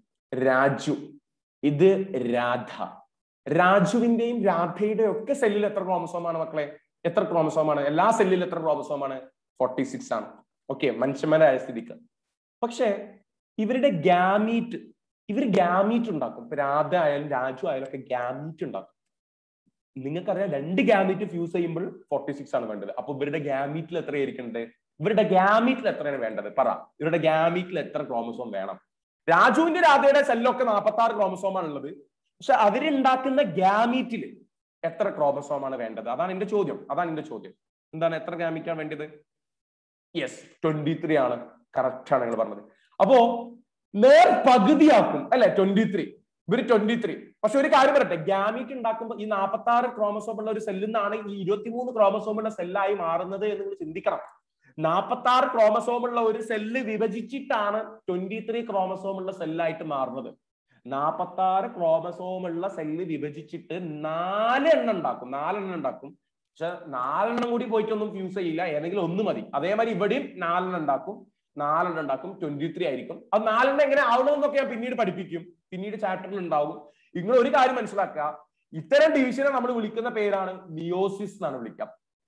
S1: രാജു ഇത് രാധ രാജുവിന്റെയും രാധയുടെയും ഒക്കെ സെല്ലിൽ എത്ര ക്രോമസോമാണ് മക്കളെ എത്ര ക്രോമസോമാണ് എല്ലാ സെല്ലിലും എത്ര ക്രോമസോമാണ് ഫോർട്ടി സിക്സ് ആണ് ഓക്കെ മനുഷ്യന്മാരായ സ്ഥിതിക്ക് പക്ഷേ ഇവരുടെ ഗാമീറ്റ് ഇവർ ഗാമീറ്റ് ഉണ്ടാക്കും ഇപ്പൊ രാധ ആയാലും രാജു ആയാലും ഒക്കെ ഗാമീറ്റ് ഉണ്ടാക്കും നിങ്ങൾക്കറിയാം രണ്ട് ഗാമീറ്റ് ഫ്യൂസ് ചെയ്യുമ്പോൾ ഫോർട്ടി സിക്സ് ആണ് വേണ്ടത് അപ്പൊ ഇവരുടെ ഗാമീറ്റിൽ എത്രയായിരിക്കേണ്ടത് ഇവരുടെ ഗാമീറ്റിൽ എത്രയാണ് വേണ്ടത് പറ ഇവരുടെ ഗാമീറ്റിൽ എത്ര ക്രോമസോം വേണം രാജുവിന്റെ രാധയുടെ സെല്ലൊക്കെ നാൽപ്പത്തി ആറ് ക്രോമസോമാണ് ഉള്ളത് പക്ഷെ അവരുണ്ടാക്കുന്ന ഗാമീറ്റിൽ എത്ര ക്രോമസോമാണ് വേണ്ടത് അതാണ് എന്റെ ചോദ്യം അതാണ് എന്റെ ചോദ്യം എന്താണ് എത്ര ഗാമീറ്റാണ് വേണ്ടത് യെസ് ട്വന്റി ത്രീ ആണ് കറക്റ്റ് ആണ് നിങ്ങൾ പറഞ്ഞത് അപ്പോ നേർ പകുതിയാക്കും അല്ലെ ട്വന്റി ത്രീ ഇവര് ട്വന്റി ത്രീ പക്ഷെ ഒരു കാര്യം പറയട്ടെ ഗാമീറ്റ് ഉണ്ടാക്കുമ്പോൾ ഈ നാൽപ്പത്തി ആറ് ക്രോമസോം ഉള്ള ഒരു സെല്ലിൽ നിന്നാണ് ഈ ഇരുപത്തിമൂന്ന് ക്രോമസോം ഉള്ള സെല്ലായി മാറുന്നത് എന്ന് നിങ്ങൾ ചിന്തിക്കണം നാൽപ്പത്തി ആറ് ക്രോമസോം ഉള്ള ഒരു സെല്ല് വിഭജിച്ചിട്ടാണ് ട്വന്റി ത്രീ ക്രോമസോം ഉള്ള സെല്ലായിട്ട് മാറുന്നത് നാൽപ്പത്തി ആറ് ക്രോമസോം ഉള്ള സെല്ല് വിഭജിച്ചിട്ട് നാല് എണ്ണം ഉണ്ടാക്കും നാലെണ്ണം ഉണ്ടാക്കും പക്ഷെ നാലെണ്ണം കൂടി പോയിട്ടൊന്നും ഫ്യൂസ് ചെയ്യില്ല ഏതെങ്കിലും ഒന്ന് മതി അതേമാതിരി ഇവിടെയും നാലെണ്ണം ഉണ്ടാക്കും നാലെണ്ണം ഉണ്ടാക്കും ട്വന്റി ത്രീ ആയിരിക്കും അത് നാലെണ്ണം എങ്ങനെ ആവണമെന്നൊക്കെ ഞാൻ പിന്നീട് പഠിപ്പിക്കും പിന്നീട് ചാപ്റ്ററിൽ ഉണ്ടാവും നിങ്ങൾ ഒരു കാര്യം മനസ്സിലാക്കുക ഇത്തരം ഡിവിഷനെ നമ്മൾ വിളിക്കുന്ന പേരാണ് മിയോസിസ് എന്നാണ് വിളിക്കുക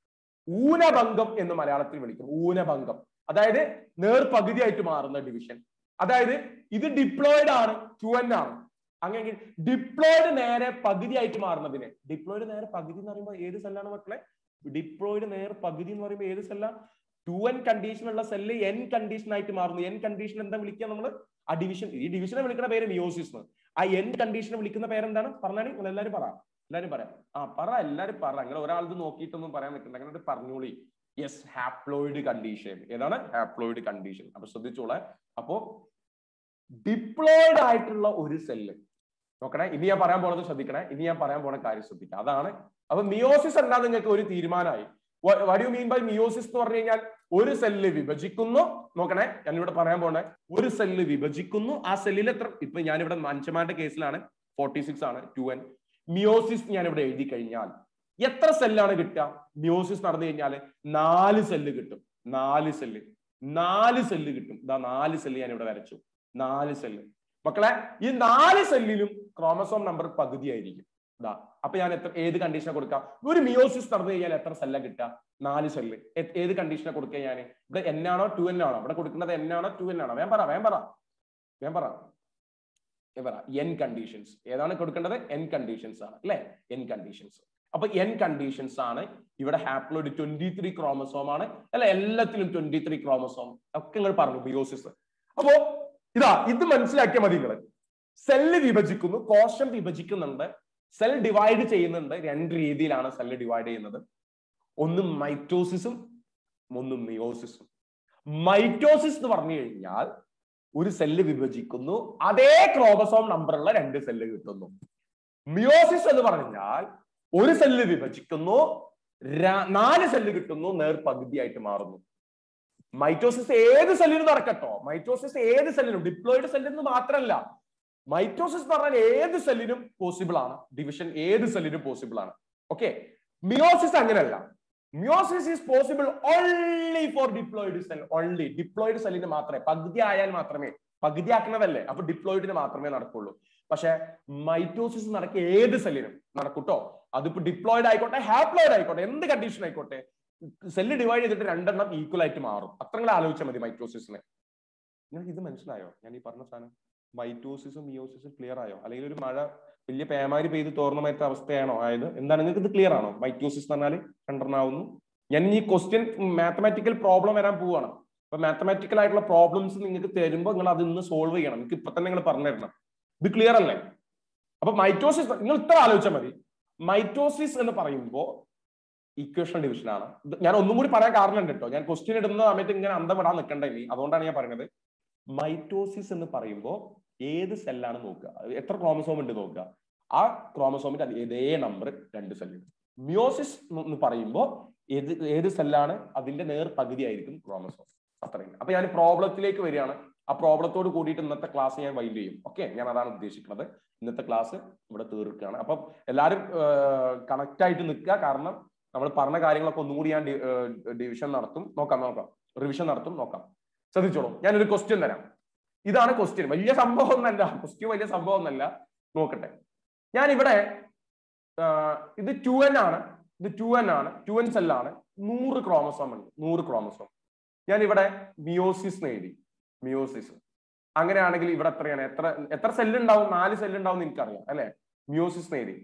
S1: ഊനഭംഗം എന്ന് മലയാളത്തിൽ വിളിക്കും ഊനഭംഗം അതായത് നേർപകുതിയായിട്ട് മാറുന്ന ഡിവിഷൻ അതായത് ഇത് ഡിപ്ലോയിഡ് ആണ് ടു എൻ ആണ് അങ്ങനെ ഡിപ്ലോയിഡ് നേരെ പകുതിയായിട്ട് മാറുന്നതിന് ഡിപ്ലോയിഡ് നേരെ പകുതി എന്ന് പറയുമ്പോൾ ഏത് സെല്ലാണ് മക്കളെ ഡിപ്ലോയിഡ് നേർ പകുതി എന്ന് പറയുമ്പോൾ ഏത് സെല്ലാ ടു എൻ കണ്ടീഷൻ ഉള്ള സെല്ല് എൻ കണ്ടീഷൻ ആയിട്ട് മാറുന്നു എൻ കണ്ടീഷൻ എന്താ വിളിക്കുക നമ്മൾ ആ ഡിവിഷൻ ഈ ഡിവിഷനെ വിളിക്കുന്ന പേര് മിയോസിസ് എന്ന് ആ എൻ കണ്ടീഷനെ വിളിക്കുന്ന പേരെന്താണ് പറഞ്ഞാൽ നിങ്ങൾ എല്ലാവരും പറ എല്ലാവരും പറയാം ആ പറ എല്ലാവരും പറ അങ്ങനെ ഒരാൾക്ക് നോക്കിയിട്ടൊന്നും പറയാൻ നിൽക്കണ്ട അങ്ങനെ പറഞ്ഞോളി യെസ് ഹാപ്ലോയിഡ് കണ്ടീഷൻ ഏതാണ് ഹാപ്ലോയിഡ് കണ്ടീഷൻ അപ്പൊ ശ്രദ്ധിച്ചോളെ അപ്പോ ഡിപ്ലോയിഡ് ആയിട്ടുള്ള ഒരു സെല്ല് നോക്കണേ ഇനി ഞാൻ പറയാൻ പോണത് ശ്രദ്ധിക്കണേ ഇനി ഞാൻ പറയാൻ പോണ കാര്യം ശ്രദ്ധിക്കുക അതാണ് അപ്പൊ മിയോസിസ് എന്താ നിങ്ങൾക്ക് ഒരു തീരുമാനമായി what you mean by meiosis എന്ന് പറഞ്ഞു കഴിഞ്ഞാൽ ഒരു സെല്ല് വിഭജിക്കുന്നു നോക്കണേ ഞാനിവിടെ പറയാൻ പോണേ ഒരു സെല്ല് വിഭജിക്കുന്നു ആ സെല്ലിൽ എത്ര ഇപ്പൊ ഞാനിവിടെ മനുഷ്യന്മാരുടെ കേസിലാണ് ഫോർട്ടി സിക്സ് ആണ് ടു എൻ മിയോസിസ് ഞാൻ ഇവിടെ എഴുതി കഴിഞ്ഞാൽ എത്ര സെല്ലാണ് കിട്ടുക മിയോസിസ് നടന്നു കഴിഞ്ഞാൽ നാല് സെല്ല് കിട്ടും നാല് സെല്ല് നാല് സെല്ല് കിട്ടും ഇതാ നാല് സെല്ല് ഞാൻ ഇവിടെ വരച്ചു നാല് സെല്ല് മക്കളെ ഈ നാല് സെല്ലിലും ക്രോമസോം നമ്പർ പകുതിയായിരിക്കും ഇതാ അപ്പൊ ഞാൻ എത്ര ഏത് കണ്ടീഷനെ കൊടുക്കാം ഒരു മിയോസിസ് നടന്നു കഴിഞ്ഞാൽ എത്ര സെല്ല കിട്ടുക നാല് സെല്ല് ഏത് കണ്ടീഷനെ കൊടുക്കുക ഞാൻ ഇവിടെ എൻ ആണോ ടു എൻ ആണോ ഇവിടെ കൊടുക്കുന്നത് എൻ ആണോ ടു എൻ ആണോ വേം പറ വേം പറ വേം പറ വേം പറ എൻ കണ്ടീഷൻസ് ഏതാണ് കൊടുക്കേണ്ടത് എൻ കണ്ടീഷൻസ് ആണ് അല്ലെ എൻ കണ്ടീഷൻസ് അപ്പൊ എൻ കണ്ടീഷൻസ് ആണ് ഇവിടെ ഹാപ്ലോയിഡ് ട്വന്റി ത്രീ ക്രോമസോം ആണ് അല്ലെ എല്ലാത്തിലും ട്വന്റി ത്രീ ക്രോമസോം ഒക്കെ നിങ്ങൾ പറഞ്ഞു മിയോസിസ് അപ്പോ ഇതാ ഇത് മനസ്സിലാക്കിയാൽ മതി നിങ്ങൾ സെല്ല് വിഭജിക്കുന്നു കോശം വിഭജിക്കുന്നുണ്ട് സെൽ ഡിവൈഡ് ചെയ്യുന്നുണ്ട് രണ്ട് രീതിയിലാണ് സെല്ല് ഡിവൈഡ് ചെയ്യുന്നത് ഒന്ന് മൈറ്റോസിസും ഒന്ന് മിയോസിസും മൈറ്റോസിസ് എന്ന് പറഞ്ഞു കഴിഞ്ഞാൽ ഒരു സെല്ല് വിഭജിക്കുന്നു അതേ ക്രോമസോം നമ്പറുള്ള രണ്ട് സെല്ല് കിട്ടുന്നു മിയോസിസ് എന്ന് പറഞ്ഞാൽ ഒരു സെല്ല് വിഭജിക്കുന്നു നാല് സെല്ല് കിട്ടുന്നു നേർ പകുതിയായിട്ട് മാറുന്നു മൈറ്റോസിസ് ഏത് സെല്ലിനും നടക്കട്ടോ മൈറ്റോസിസ് ഏത് സെല്ലിനും ഡിപ്ലോയിഡ് സെല്ലിന് മാത്രമല്ല മൈറ്റോസിസ് എന്ന് പറഞ്ഞാൽ ഏത് സെല്ലിനും പോസിബിൾ ആണ് ഡിവിഷൻ ഏത് സെല്ലിനും പോസിബിൾ ആണ് ഓക്കെ മിയോസിസ് അങ്ങനെയല്ല meiosis is possible only for diploid cell only diploid സെല്ലിന് മാത്രമേ പകുതി ആയാൽ മാത്രമേ പകുതി ആക്കണതല്ലേ അപ്പൊ ഡിപ്ലോയിഡിന് മാത്രമേ നടക്കുള്ളൂ പക്ഷെ മൈറ്റോസിസ് നടക്കുക ഏത് സെല്ലിനും നടക്കൂട്ടോ അതിപ്പോ ഡിപ്ലോയിഡ് ആയിക്കോട്ടെ ഹാപ്ലോയിഡ് ആയിക്കോട്ടെ എന്ത് കണ്ടീഷൻ ആയിക്കോട്ടെ സെല്ല് ഡിവൈഡ് ചെയ്തിട്ട് രണ്ടെണ്ണം ഈക്വൽ ആയിട്ട് മാറും അത്രങ്ങൾ ആലോചിച്ചാൽ മതി മൈറ്റോസിസിനെ നിങ്ങൾക്ക് ഇത് മനസ്സിലായോ ഞാൻ ഈ പറഞ്ഞ സാധനം മൈറ്റോസിസും മിയോസിസും ക്ലിയർ ആയോ അല്ലെങ്കിൽ ഒരു മഴ വലിയ പേമാരി പെയ്ത് തോർന്ന മാറ്റ അവസ്ഥയാണോ ആയത് എന്താണ് നിങ്ങൾക്ക് ഇത് ക്ലിയർ ആണോ മൈറ്റോസിസ് എന്ന് പറഞ്ഞാൽ രണ്ടെണ്ണാവുന്നു ഞാൻ ഈ ക്വസ്റ്റ്യൻ മാത്തമാറ്റിക്കൽ പ്രോബ്ലം വരാൻ പോവാണ് അപ്പൊ മാത്തമാറ്റിക്കൽ ആയിട്ടുള്ള പ്രോബ്ലംസ് നിങ്ങൾക്ക് തരുമ്പോൾ നിങ്ങൾ അത് ഇന്ന് സോൾവ് ചെയ്യണം നിങ്ങൾക്ക് ഇപ്പൊ തന്നെ നിങ്ങൾ പറഞ്ഞു തരണം ഇത് ക്ലിയർ അല്ലേ അപ്പൊ മൈറ്റോസിസ് നിങ്ങൾ ഇത്ര ആലോചിച്ചാൽ മതി മൈറ്റോസിസ് എന്ന് പറയുമ്പോൾ ഇക്വേഷൻ ഡിവിഷൻ ആണ് ഇത് ഞാൻ ഒന്നും കൂടി പറയാൻ കാരണം ഉണ്ട് കേട്ടോ ഞാൻ ക്വസ്റ്റ്യൻ ഇടുന്ന സമയത്ത് ഇങ്ങനെ അന്തം വിടാൻ നിൽക്കണ്ട ഇനി അതുകൊണ്ടാണ് ഞാൻ പറയുന്നത് മൈറ്റോസിസ് എന്ന് പറയുമ്പോൾ ഏത് സെല്ലാണ് നോക്കുക എത്ര ക്രോമസോം ഉണ്ട് നോക്കുക ആ ക്രോമസോമിന്റെ ഇതേ നമ്പർ രണ്ട് സെല്ലുണ്ട് മ്യോസിസ് എന്ന് പറയുമ്പോൾ ഏത് ഏത് സെല്ലാണ് അതിന്റെ നേർ പകുതി ആയിരിക്കും ക്രോമസോം അത്രയും അപ്പൊ ഞാൻ പ്രോബ്ലത്തിലേക്ക് വരികയാണ് ആ പ്രോബ്ലത്തോട് കൂടിയിട്ട് ഇന്നത്തെ ക്ലാസ് ഞാൻ വൈൻഡ് ചെയ്യും ഓക്കെ ഞാൻ അതാണ് ഉദ്ദേശിക്കുന്നത് ഇന്നത്തെ ക്ലാസ് ഇവിടെ തീർക്കുകയാണ് അപ്പം എല്ലാവരും കണക്ട് ആയിട്ട് നിൽക്കുക കാരണം നമ്മൾ പറഞ്ഞ കാര്യങ്ങളൊക്കെ ഒന്നും കൂടി ഞാൻ ഡിവിഷൻ നടത്തും നോക്കാം നോക്കാം റിവിഷൻ നടത്തും നോക്കാം ശ്രദ്ധിച്ചോളൂ ഞാനൊരു ക്വസ്റ്റ്യൻ തരാം ഇതാണ് ക്വസ്റ്റ്യൻ വലിയ സംഭവം ഒന്നല്ല ക്വസ്റ്റ്യൻ വലിയ സംഭവം ഒന്നല്ല നോക്കട്ടെ ഞാൻ ഇവിടെ ഇത് ടു എൻ ആണ് ഇത് ടു എൻ ആണ് ടു എൻ സെല്ലാണ് നൂറ് ക്രോമസോം ഉണ്ട് നൂറ് ക്രോമസോം ഞാൻ ഇവിടെ മിയോസിസ് എഴുതി മിയോസിസ് അങ്ങനെയാണെങ്കിൽ ഇവിടെ എത്രയാണ് എത്ര എത്ര സെല്ല് ഉണ്ടാവും നാല് സെല്ല് ഉണ്ടാവും എനിക്കറിയാം അല്ലെ മിയോസിസ് എഴുതി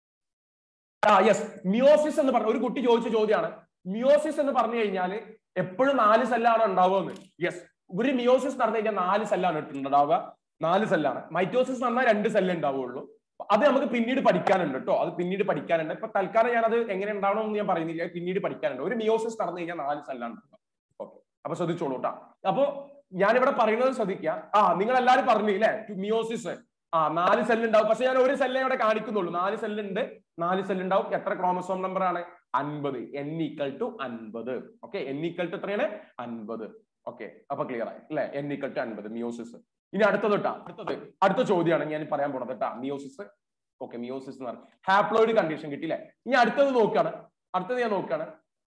S1: ആ യെസ് മിയോസിസ് എന്ന് പറഞ്ഞ ഒരു കുട്ടി ചോദിച്ച ചോദ്യമാണ് മിയോസിസ് എന്ന് പറഞ്ഞു കഴിഞ്ഞാൽ എപ്പോഴും നാല് സെല്ലാണ് ഉണ്ടാവുക യെസ് ഒരു മിയോസിസ് നടന്നു കഴിഞ്ഞാൽ നാല് സെല്ലാണ് ഉണ്ടാവുക നാല് സെല്ലാണ് മൈറ്റോസിസ് നടന്നാൽ രണ്ട് സെല്ല് ഉണ്ടാവുള്ളൂ അത് നമുക്ക് പിന്നീട് പഠിക്കാനുണ്ട് കേട്ടോ അത് പിന്നീട് പഠിക്കാനുണ്ട് ഇപ്പൊ തൽക്കാലം ഞാൻ അത് എങ്ങനെ ഉണ്ടാവണം എന്ന് ഞാൻ പറയുന്നില്ല പിന്നീട് പഠിക്കാനുണ്ട് ഒരു മിയോസിസ് നടന്നു കഴിഞ്ഞാൽ നാല് സെല്ലാണ് ഉണ്ടാവുക ഓക്കെ അപ്പൊ ശ്രദ്ധിച്ചോളൂ കേട്ടോ അപ്പൊ ഞാനിവിടെ പറയുന്നത് ശ്രദ്ധിക്കുക ആ നിങ്ങൾ എല്ലാവരും പറഞ്ഞു ഇല്ലേ മിയോസിസ് ആ നാല് സെല്ല് ഉണ്ടാവും പക്ഷെ ഞാൻ ഒരു സെല്ലേ ഇവിടെ കാണിക്കുന്നുള്ളൂ നാല് സെല്ല് ഉണ്ട് നാല് സെല്ല് ഉണ്ടാവും എത്ര ക്രോമസോം നമ്പർ ആണ് അൻപത് എൻ ഈക്വൽ ടു അൻപത് ഓക്കെ എൻ ഈക്വൽ ടു എത്രയാണ് അൻപത് ഓക്കെ അപ്പൊ ക്ലിയർ ആയി അല്ലെ എൻ ഈക്വൽ ടു അൻപത് മിയോസിസ് ഇനി അടുത്തത് കേട്ടാ അടുത്തത് അടുത്ത ചോദ്യമാണ് ഞാൻ പറയാൻ പോണത് കേട്ടാ മിയോസിസ് ഓക്കെ മിയോസിസ് എന്ന് പറഞ്ഞാൽ ഹാപ്ലോയിഡ് കണ്ടീഷൻ കിട്ടിയില്ലേ ഇനി അടുത്തത് നോക്കുകയാണ് അടുത്തത് ഞാൻ നോക്കുകയാണ്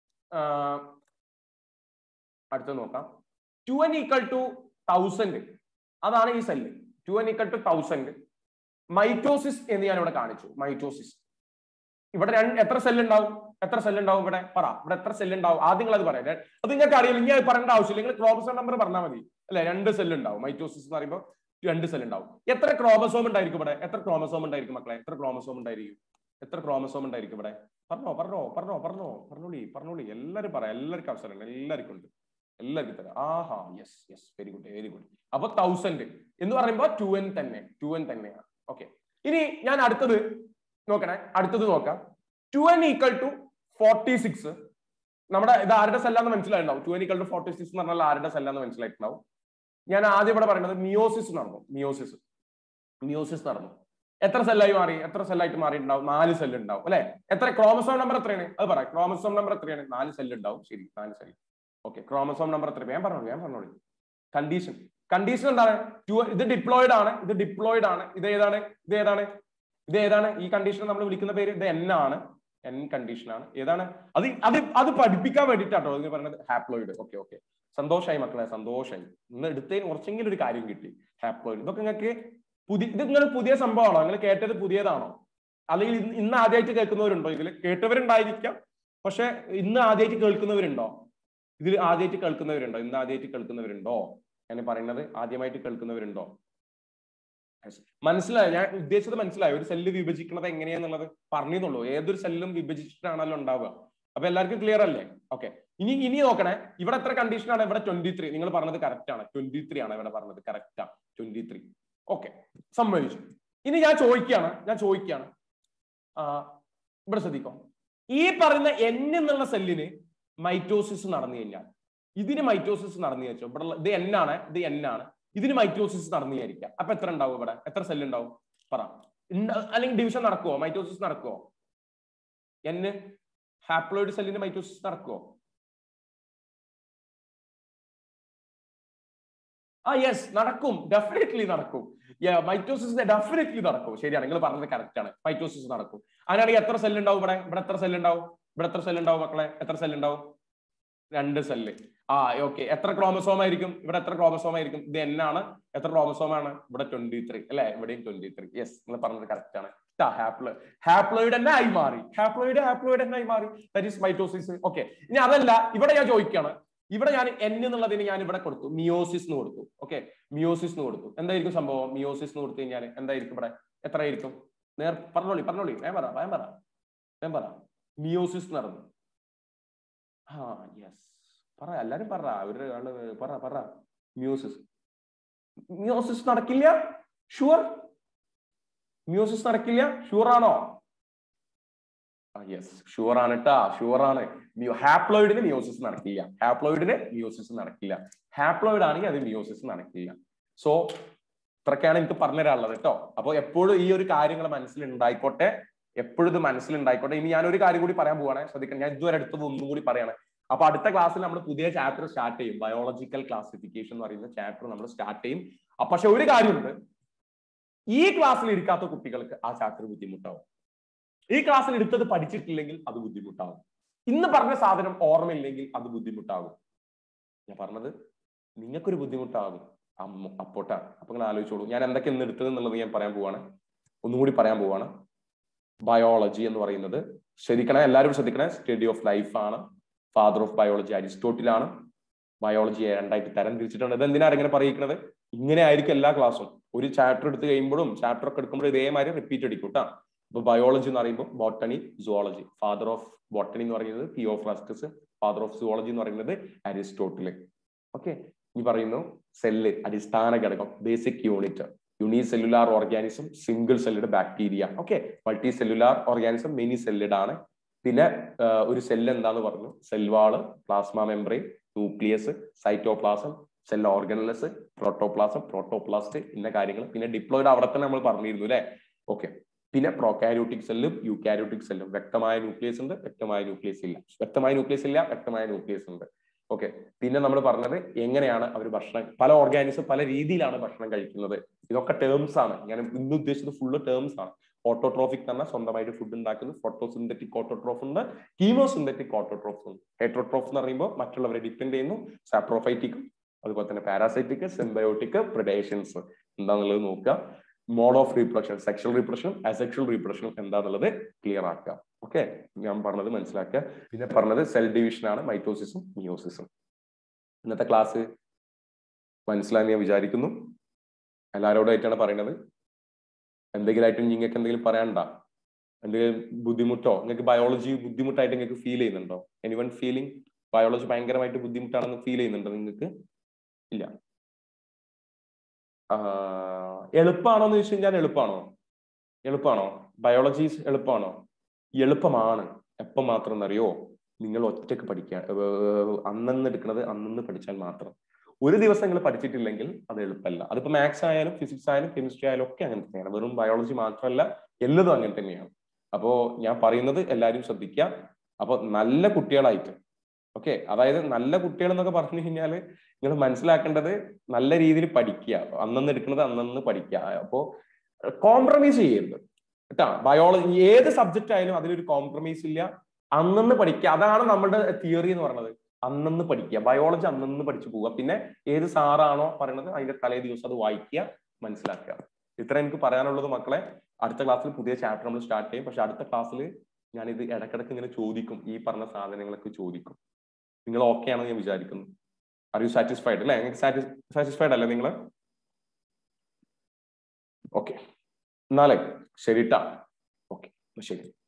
S1: അടുത്തത് നോക്കാം two N equal to thousand അതാണ് ഈ cell two N equal to thousand mitosis എന്ന് ഞാൻ ഇവിടെ കാണിച്ചു മൈറ്റോസിസ് ഇവിടെ രണ്ട് എത്ര സെല്ല് ഉണ്ടാവും എത്ര സെല്ല് ഉണ്ടാവും ഇവിടെ പറ ഇവിടെ എത്ര സെല്ല് ഉണ്ടാവും ആദ്യം നിങ്ങൾ അത് പറയാം അത് നിങ്ങൾക്ക് അറിയില്ല ഇനി അത് പറയേണ്ട ആവശ്യമില്ല നിങ്ങൾ ക്രോമസോം നമ്പർ പറഞ്ഞാൽ മതി അല്ലെ രണ്ട് സെല്ല് ഉണ്ടാവും മൈറ്റോസിസ് എന്ന് പറയുമ്പോൾ രണ്ട് സെല്ല് ഉണ്ടാവും എത്ര ക്രോമസോം ഉണ്ടായിരിക്കും ഇവിടെ എത്ര ക്രോമസോം ഉണ്ടായിരിക്കും മക്കളെ എത്ര ക്രോമസോം ഉണ്ടായിരിക്കും എത്ര ക്രോമസോം ഉണ്ടായിരിക്കും ഇവിടെ പറഞ്ഞോ പറഞ്ഞോ പറഞ്ഞോ പറഞ്ഞോ പറഞ്ഞോളി പറഞ്ഞോളി എല്ലാവരും പറയാം എല്ലാവർക്കും അവസരമുണ്ട് എല്ലാവർക്കും ഉണ്ട് എല്ലാവർക്കും തരാം ആഹാ yes yes very good very good അപ്പൊ തൗസൻഡ് എന്ന് പറയുമ്പോൾ ടു എൻ തന്നെ ടു എൻ തന്നെയാണ് ഓക്കെ ഇനി ഞാൻ അടുത്തത് നോക്കണേ അടുത്തത് നോക്കാം two N equal to forty six നമ്മുടെ ഇത് ആരുടെ സെല്ലാന്ന് മനസ്സിലായിട്ടുണ്ടാവും two N equal to forty six എന്ന് പറഞ്ഞാൽ ആരുടെ സെല്ലാന്ന് മനസ്സിലായിട്ടുണ്ടാവും ഞാൻ ആദ്യം ഇവിടെ പറയുന്നത് മിയോസിസ് നടന്നു മിയോസിസ് മിയോസിസ് നടന്നു എത്ര സെല്ലായി മാറി എത്ര സെല്ലായിട്ട് മാറിയിട്ടുണ്ടാവും നാല് സെല്ല് ഉണ്ടാവും അല്ലെ എത്ര ക്രോമസോം നമ്പർ എത്രയാണ് അത് പറയാം ക്രോമസോം നമ്പർ എത്രയാണ് നാല് സെല്ല് ഉണ്ടാവും ശരി നാല് സെല്ല് ഓക്കെ ക്രോമസോം നമ്പർ എത്ര ഞാൻ പറഞ്ഞോളൂ ഞാൻ പറഞ്ഞോളൂ കണ്ടീഷൻ കണ്ടീഷൻ എന്താണ് ടു ഇത് ഡിപ്ലോയിഡ് ആണ് ഇത് ഡിപ്ലോയിഡ് ആണ് ഇത് ഏതാണ് ഇത് ഏതാണ് ഇത് ഏതാണ് ഈ കണ്ടീഷൻ നമ്മൾ വിളിക്കുന്ന പേര് ഇത് എൻ ആണ് എൻ കണ്ടീഷൻ ആണ് ഏതാണ് അത് അത് അത് പഠിപ്പിക്കാൻ വേണ്ടിയിട്ടാട്ടോ ഇത് പറയുന്നത് ഹാപ്ലോയിഡ് ഓക്കെ ഓക്കെ സന്തോഷമായി മക്കളെ സന്തോഷമായി ഇന്ന് എടുത്തതിന് കുറച്ചെങ്കിലും ഒരു കാര്യം കിട്ടി ഹാപ്ലോയിഡ് ഇതൊക്കെ നിങ്ങൾക്ക് പുതിയ ഇത് നിങ്ങൾ പുതിയ സംഭവമാണോ നിങ്ങൾ കേട്ടത് പുതിയതാണോ അല്ലെങ്കിൽ ഇന്ന് ആദ്യമായിട്ട് കേൾക്കുന്നവരുണ്ടോ ഇതിൽ കേട്ടവരുണ്ടായിരിക്കാം പക്ഷെ ഇന്ന് ആദ്യമായിട്ട് കേൾക്കുന്നവരുണ്ടോ ഇതിൽ ആദ്യമായിട്ട് കേൾക്കുന്നവരുണ്ടോ ഇന്ന് ആദ്യമായിട്ട് കേൾക്കുന്നവരുണ്ടോ ഞാൻ പറയുന്നത് ആദ്യമായിട്ട് കേൾക്കുന്നവരുണ്ടോ മനസ്സിലായോ ഞാൻ ഉദ്ദേശിച്ചത് മനസ്സിലായോ ഒരു സെല്ല് വിഭജിക്കുന്നത് എങ്ങനെയാന്നുള്ളത് പറഞ്ഞെന്നുള്ളൂ ഏതൊരു സെല്ലും വിഭജിച്ചിട്ടാണല്ലോ ഉണ്ടാവുക അപ്പൊ എല്ലാവർക്കും ക്ലിയർ അല്ലേ ഓക്കെ ഇനി ഇനി നോക്കണേ ഇവിടെ എത്ര കണ്ടീഷൻ ആണ് ഇവിടെ ട്വന്റി ത്രീ നിങ്ങൾ പറഞ്ഞത് കറക്റ്റ് ആണ് ട്വന്റി ത്രീ ആണ് ഇവിടെ പറഞ്ഞത് കറക്റ്റ് ആണ് ട്വന്റി ത്രീ ഓക്കെ സമ്മതിച്ചു ഇനി ഞാൻ ചോദിക്കുകയാണ് ഞാൻ ചോദിക്കുകയാണ് ഇവിടെ ശ്രദ്ധിക്കോ ഈ പറയുന്ന എൻ എന്നുള്ള സെല്ലിന് മൈറ്റോസിസ് നടന്നു കഴിഞ്ഞാൽ ഇതിന് മൈറ്റോസിസ് നടന്നു വെച്ചോ ഇവിടെ ഇത് എൻ ആണ് ഇത് എൻ ആണ് ഇതിന് മൈറ്റോസിസ് നടന്നു വിചാരിക്കാം അപ്പൊ എത്ര ഉണ്ടാവും ഇവിടെ എത്ര സെല്ല് ഉണ്ടാവും പറ അല്ലെങ്കിൽ ഡിവിഷൻ നടക്കുവോ മൈറ്റോസിസ് നടക്കുവോ എന്ന് ഹാപ്ലോയിഡ് സെല്ലിന് മൈറ്റോസിസ് നടക്കുവോ ആ യെസ് നടക്കും ഡെഫിനറ്റ്ലി നടക്കും മൈറ്റോസിസ് ഡെഫിനറ്റ്ലി നടക്കും ശരിയാണ് നിങ്ങൾ പറഞ്ഞത് കറക്റ്റ് ആണ് മൈറ്റോസിസ് നടക്കും അങ്ങനെയാണെങ്കിൽ എത്ര സെല്ല് ഉണ്ടാവും ഇവിടെ ഇവിടെ എത്ര സെല്ല് ഉണ്ടാവും ഇവിടെ എത്ര സെൽ ഉണ്ടാവും മക്കളെ എത്ര സെൽ ഉണ്ടാവും രണ്ട് സെല്ല് ആ ഓക്കെ എത്ര ക്രോമസോം ആയിരിക്കും ഇവിടെ എത്ര ക്രോമസോം ആയിരിക്കും ഇത് എന്നാണ് എത്ര ക്രോമസോം ആണ് ഇവിടെ ട്വന്റി ത്രീ അല്ലെ ഇവിടെയും ട്വന്റി ത്രീ യെസ് നിങ്ങൾ പറഞ്ഞത് കറക്റ്റ് ആണ് ഹാപ്ലോ ഹാപ്ലോയിഡ് തന്നെ ആയി മാറി ഹാപ്ലോയിഡ് ഹാപ്ലോയിഡ് തന്നെ ആയി മാറി ദാറ്റ് ഈസ് മൈറ്റോസിസ് ഓക്കെ ഇനി അതല്ല ഇവിടെ ഞാൻ ചോദിക്കുകയാണ് ഇവിടെ ഞാൻ എൻ എന്നുള്ളതിന് ഞാൻ ഇവിടെ കൊടുത്തു മിയോസിസ് എന്ന് കൊടുത്തു ഓക്കെ മിയോസിസ് എന്ന് കൊടുത്തു എന്തായിരിക്കും സംഭവം മിയോസിസ് എന്ന് കൊടുത്തു കഴിഞ്ഞാൽ എന്തായിരിക്കും ഇവിടെ എത്ര ആയിരിക്കും നേർ പറഞ്ഞോളി പറഞ്ഞോളി വേം പറ വേം പറ വേം പറ മിയോസിസ് നടന്നു ആ യെസ് പറ എല്ലാരും പറ ഒരു ആള് പറ പറ മ്യൂസിസ് മ്യൂസിസ് നടക്കില്ല ഷുവർ മ്യൂസിസ് നടക്കില്ല ഷുവർ ആണോ യെസ് ഷുവർ ആണ് കേട്ടാ ഷുവർ ആണ് ഹാപ്ലോയിഡിന് മ്യൂസിസ് നടക്കില്ല ഹാപ്ലോയിഡിന് മ്യൂസിസ് നടക്കില്ല ഹാപ്ലോയിഡ് ആണെങ്കിൽ അത് മ്യൂസിസ് നടക്കില്ല സോ ഇത്രയൊക്കെയാണ് എനിക്ക് പറഞ്ഞു തരാനുള്ളത് കേട്ടോ അപ്പോൾ എപ്പോഴും ഈ ഒരു കാര്യങ്ങൾ മനസ്സിലുണ്ടായിക്കോട്ടെ എപ്പോഴും ഇത് മനസ്സിലുണ്ടായിക്കോട്ടെ ഇനി ഞാൻ ഒരു കാര്യം കൂടി പറയാൻ പോവാണ് ശ്രദ്ധിക്കണം ഞാൻ ഇതുവരെ അടുത്തത് ഒന്നും കൂടി പറയാണ് അപ്പൊ അടുത്ത ക്ലാസ്സിൽ നമ്മൾ പുതിയ ചാപ്റ്റർ സ്റ്റാർട്ട് ചെയ്യും ബയോളജിക്കൽ ക്ലാസിഫിക്കേഷൻ എന്ന് പറയുന്ന ചാപ്റ്റർ നമ്മൾ സ്റ്റാർട്ട് ചെയ്യും അപ്പൊ പക്ഷെ ഒരു കാര്യമുണ്ട് ഈ ക്ലാസ്സിൽ ഇരിക്കാത്ത കുട്ടികൾക്ക് ആ ചാപ്റ്റർ ബുദ്ധിമുട്ടാവും ഈ ക്ലാസ്സിൽ എടുത്തത് പഠിച്ചിട്ടില്ലെങ്കിൽ അത് ബുദ്ധിമുട്ടാവും ഇന്ന് പറഞ്ഞ സാധനം ഓർമ്മയില്ലെങ്കിൽ അത് ബുദ്ധിമുട്ടാകും ഞാൻ പറഞ്ഞത് നിങ്ങൾക്കൊരു ബുദ്ധിമുട്ടാകും അമ്മ അപ്പോട്ടാ അപ്പൊ നിങ്ങൾ ആലോചിച്ചോളൂ ഞാൻ എന്തൊക്കെ ഇന്ന് എടുത്തത് എന്നുള്ളത് ഞാൻ പറയാൻ പോവാണ് ഒന്നുകൂടി പറയാൻ പോവാണ് ബയോളജി എന്ന് പറയുന്നത് ശ്രദ്ധിക്കണേ എല്ലാവരും ശ്രദ്ധിക്കണേ സ്റ്റഡി ഓഫ് ലൈഫ് ആണ് ഫാദർ ഓഫ് ബയോളജി അരിസ്റ്റോട്ടിലാണ് ബയോളജിയെ രണ്ടായിട്ട് തരം തിരിച്ചിട്ടുണ്ട് ഇത് എന്തിനാണ് ഇങ്ങനെ പറയിക്കുന്നത് ഇങ്ങനെ ആയിരിക്കും എല്ലാ ക്ലാസ്സും ഒരു ചാപ്റ്റർ എടുത്ത് കഴിയുമ്പോഴും ചാപ്റ്റർ ഒക്കെ എടുക്കുമ്പോഴും ഇതേമാതിരി റിപ്പീറ്റ് അടിക്കും കേട്ടോ ഇപ്പൊ ബയോളജി എന്ന് പറയുമ്പോൾ botany zoology father of botany എന്ന് പറയുന്നത് തിയോഫ്രാസ്റ്റസ് ഫാദർ ഓഫ് സുവോളജി എന്ന് പറയുന്നത് അരിസ്റ്റോട്ടില് ഓക്കെ ഈ പറയുന്നു സെല്ല് അടിസ്ഥാന ഘടകം basic unit uni cellular organism single celled bacteria okay multi cellular organism many celled ആണ് പിന്നെ ഒരു സെല്ല് എന്താന്ന് പറഞ്ഞു cell wall plasma membrane nucleus cytoplasm cell organelles protoplasm protoplast ഇന്ന കാര്യങ്ങൾ പിന്നെ ഡിപ്ലോയിഡ് അവിടെ തന്നെ നമ്മൾ പറഞ്ഞിരുന്നു അല്ലെ ഓക്കെ പിന്നെ പ്രോകാരിയോട്ടിക് സെല്ലും യൂക്കാരിയോട്ടിക് സെല്ലും വ്യക്തമായ ന്യൂക്ലിയസ് ഉണ്ട് വ്യക്തമായ ന്യൂക്ലിയസ് ഇല്ല വ്യക്തമായ ന്യൂക്ലിയസ് ഇല്ല വ്യക്തമായ ന്യൂക്ലിയസ് ഉണ്ട് ഓക്കെ പിന്നെ നമ്മൾ പറഞ്ഞത് എങ്ങനെയാണ് അവർ ഭക്ഷണം പല ഓർഗാനിസം പല രീതിയിലാണ് ഭക്ഷണം കഴിക്കുന്നത് ഇതൊക്കെ ടേംസ് ആണ് ഞാൻ ഇന്ന് ഉദ്ദേശിച്ചത് ഫുള്ള് ടേംസ് ആണ് ഓട്ടോട്രോഫിക് തന്നെ സ്വന്തമായിട്ട് ഫുഡ് ഉണ്ടാക്കുന്നു ഫോട്ടോസിന്തറ്റിക് ഓട്ടോട്രോഫ് ഉണ്ട് കീമോസിന്തറ്റിക് ഓട്ടോട്രോഫ് ഉണ്ട് ഹെട്രോട്രോഫ് എന്ന് പറയുമ്പോൾ മറ്റുള്ളവരെ ഡിപ്പെൻഡ് ചെയ്യുന്നു സാപ്രോഫൈറ്റിക്കും അതുപോലെ തന്നെ പാരാസൈറ്റിക് സിംബയോട്ടിക് പ്രിഡേഷൻസ് എന്താണെന്നുള്ളത് നോക്കുക mode of reproduction sexual reproduction asexual reproduction എന്താണെന്നുള്ളത് ക്ലിയർ ആക്കുക ഓക്കെ ഞാൻ പറഞ്ഞത് മനസ്സിലാക്കുക പിന്നെ പറഞ്ഞത് സെൽ ഡിവിഷൻ ആണ് മൈറ്റോസിസും മിയോസിസും ഇന്നത്തെ ക്ലാസ് മനസ്സിലായി ഞാൻ വിചാരിക്കുന്നു എല്ലാവരോടായിട്ടാണ് പറയുന്നത് എന്തെങ്കിലും ആയിട്ട് നിങ്ങൾക്ക് എന്തെങ്കിലും പറയാനുണ്ടോ എന്തെങ്കിലും ബുദ്ധിമുട്ടോ നിങ്ങൾക്ക് ബയോളജി ബുദ്ധിമുട്ടായിട്ട് നിങ്ങൾക്ക് ഫീൽ ചെയ്യുന്നുണ്ടോ എനിവൺ ഫീലിംഗ് ബയോളജി ഭയങ്കരമായിട്ട് ബുദ്ധിമുട്ടാണെന്ന് ഫീൽ ചെയ്യുന്നുണ്ടോ നിങ്ങൾക്ക് ഇല്ല എളുപ്പമാണോ എന്ന് ചോദിച്ചു കഴിഞ്ഞാൽ എളുപ്പമാണോ എളുപ്പമാണോ ബയോളജി എളുപ്പമാണോ എളുപ്പമാണ് എപ്പം മാത്രം എന്നറിയോ നിങ്ങൾ ഒറ്റക്ക് പഠിക്കുക അന്നന്ന് എടുക്കുന്നത് അന്നന്ന് പഠിച്ചാൽ മാത്രം ഒരു ദിവസം നിങ്ങൾ പഠിച്ചിട്ടില്ലെങ്കിൽ അത് എളുപ്പമല്ല അതിപ്പോ മാത്സ് ആയാലും ഫിസിക്സ് ആയാലും കെമിസ്ട്രി ആയാലും ഒക്കെ അങ്ങനെ തന്നെയാണ് വെറും ബയോളജി മാത്രമല്ല എല്ലതും അങ്ങനെ തന്നെയാണ് അപ്പോ ഞാൻ പറയുന്നത് എല്ലാവരും ശ്രദ്ധിക്കുക അപ്പൊ നല്ല കുട്ടികളായിട്ട് ഓക്കെ അതായത് നല്ല കുട്ടികൾ എന്നൊക്കെ പറഞ്ഞു കഴിഞ്ഞാൽ നിങ്ങൾ മനസ്സിലാക്കേണ്ടത് നല്ല രീതിയിൽ പഠിക്കുക അന്നന്ന് എടുക്കുന്നത് അന്നന്ന് പഠിക്കുക അപ്പോ കോംപ്രമൈസ് ചെയ്യരുത് കേട്ടാ ബയോളജി ഏത് സബ്ജക്റ്റ് ആയാലും അതിലൊരു കോംപ്രമൈസ് ഇല്ല അന്നന്ന് പഠിക്കുക അതാണ് നമ്മുടെ തിയറി എന്ന് പറയുന്നത് അന്നന്ന് പഠിക്കുക ബയോളജി അന്നന്ന് പഠിച്ചു പോവുക പിന്നെ ഏത് സാറാണോ പറയുന്നത് അതിന്റെ തലേ ദിവസം അത് വായിക്കുക മനസ്സിലാക്കുക ഇത്ര എനിക്ക് പറയാനുള്ളത് മക്കളെ അടുത്ത ക്ലാസ്സിൽ പുതിയ ചാപ്റ്റർ നമ്മൾ സ്റ്റാർട്ട് ചെയ്യും പക്ഷെ അടുത്ത ക്ലാസ്സിൽ ഞാൻ ഇത് ഇടക്കിടക്ക് ഇങ്ങനെ ചോദിക്കും ഈ പറഞ്ഞ സാധനങ്ങളൊക്കെ ചോദിക്കും നിങ്ങൾ ഓക്കെ ആണെന്ന് ഞാൻ വിചാരിക്കുന്നു ആർ യു സാറ്റിസ്ഫൈഡ് അല്ലെ സാറ്റിസ്ഫൈഡ് അല്ലേ നിങ്ങൾ ഓക്കെ എന്നാലേ ശരിട്ടാ ഓക്കെ ശരി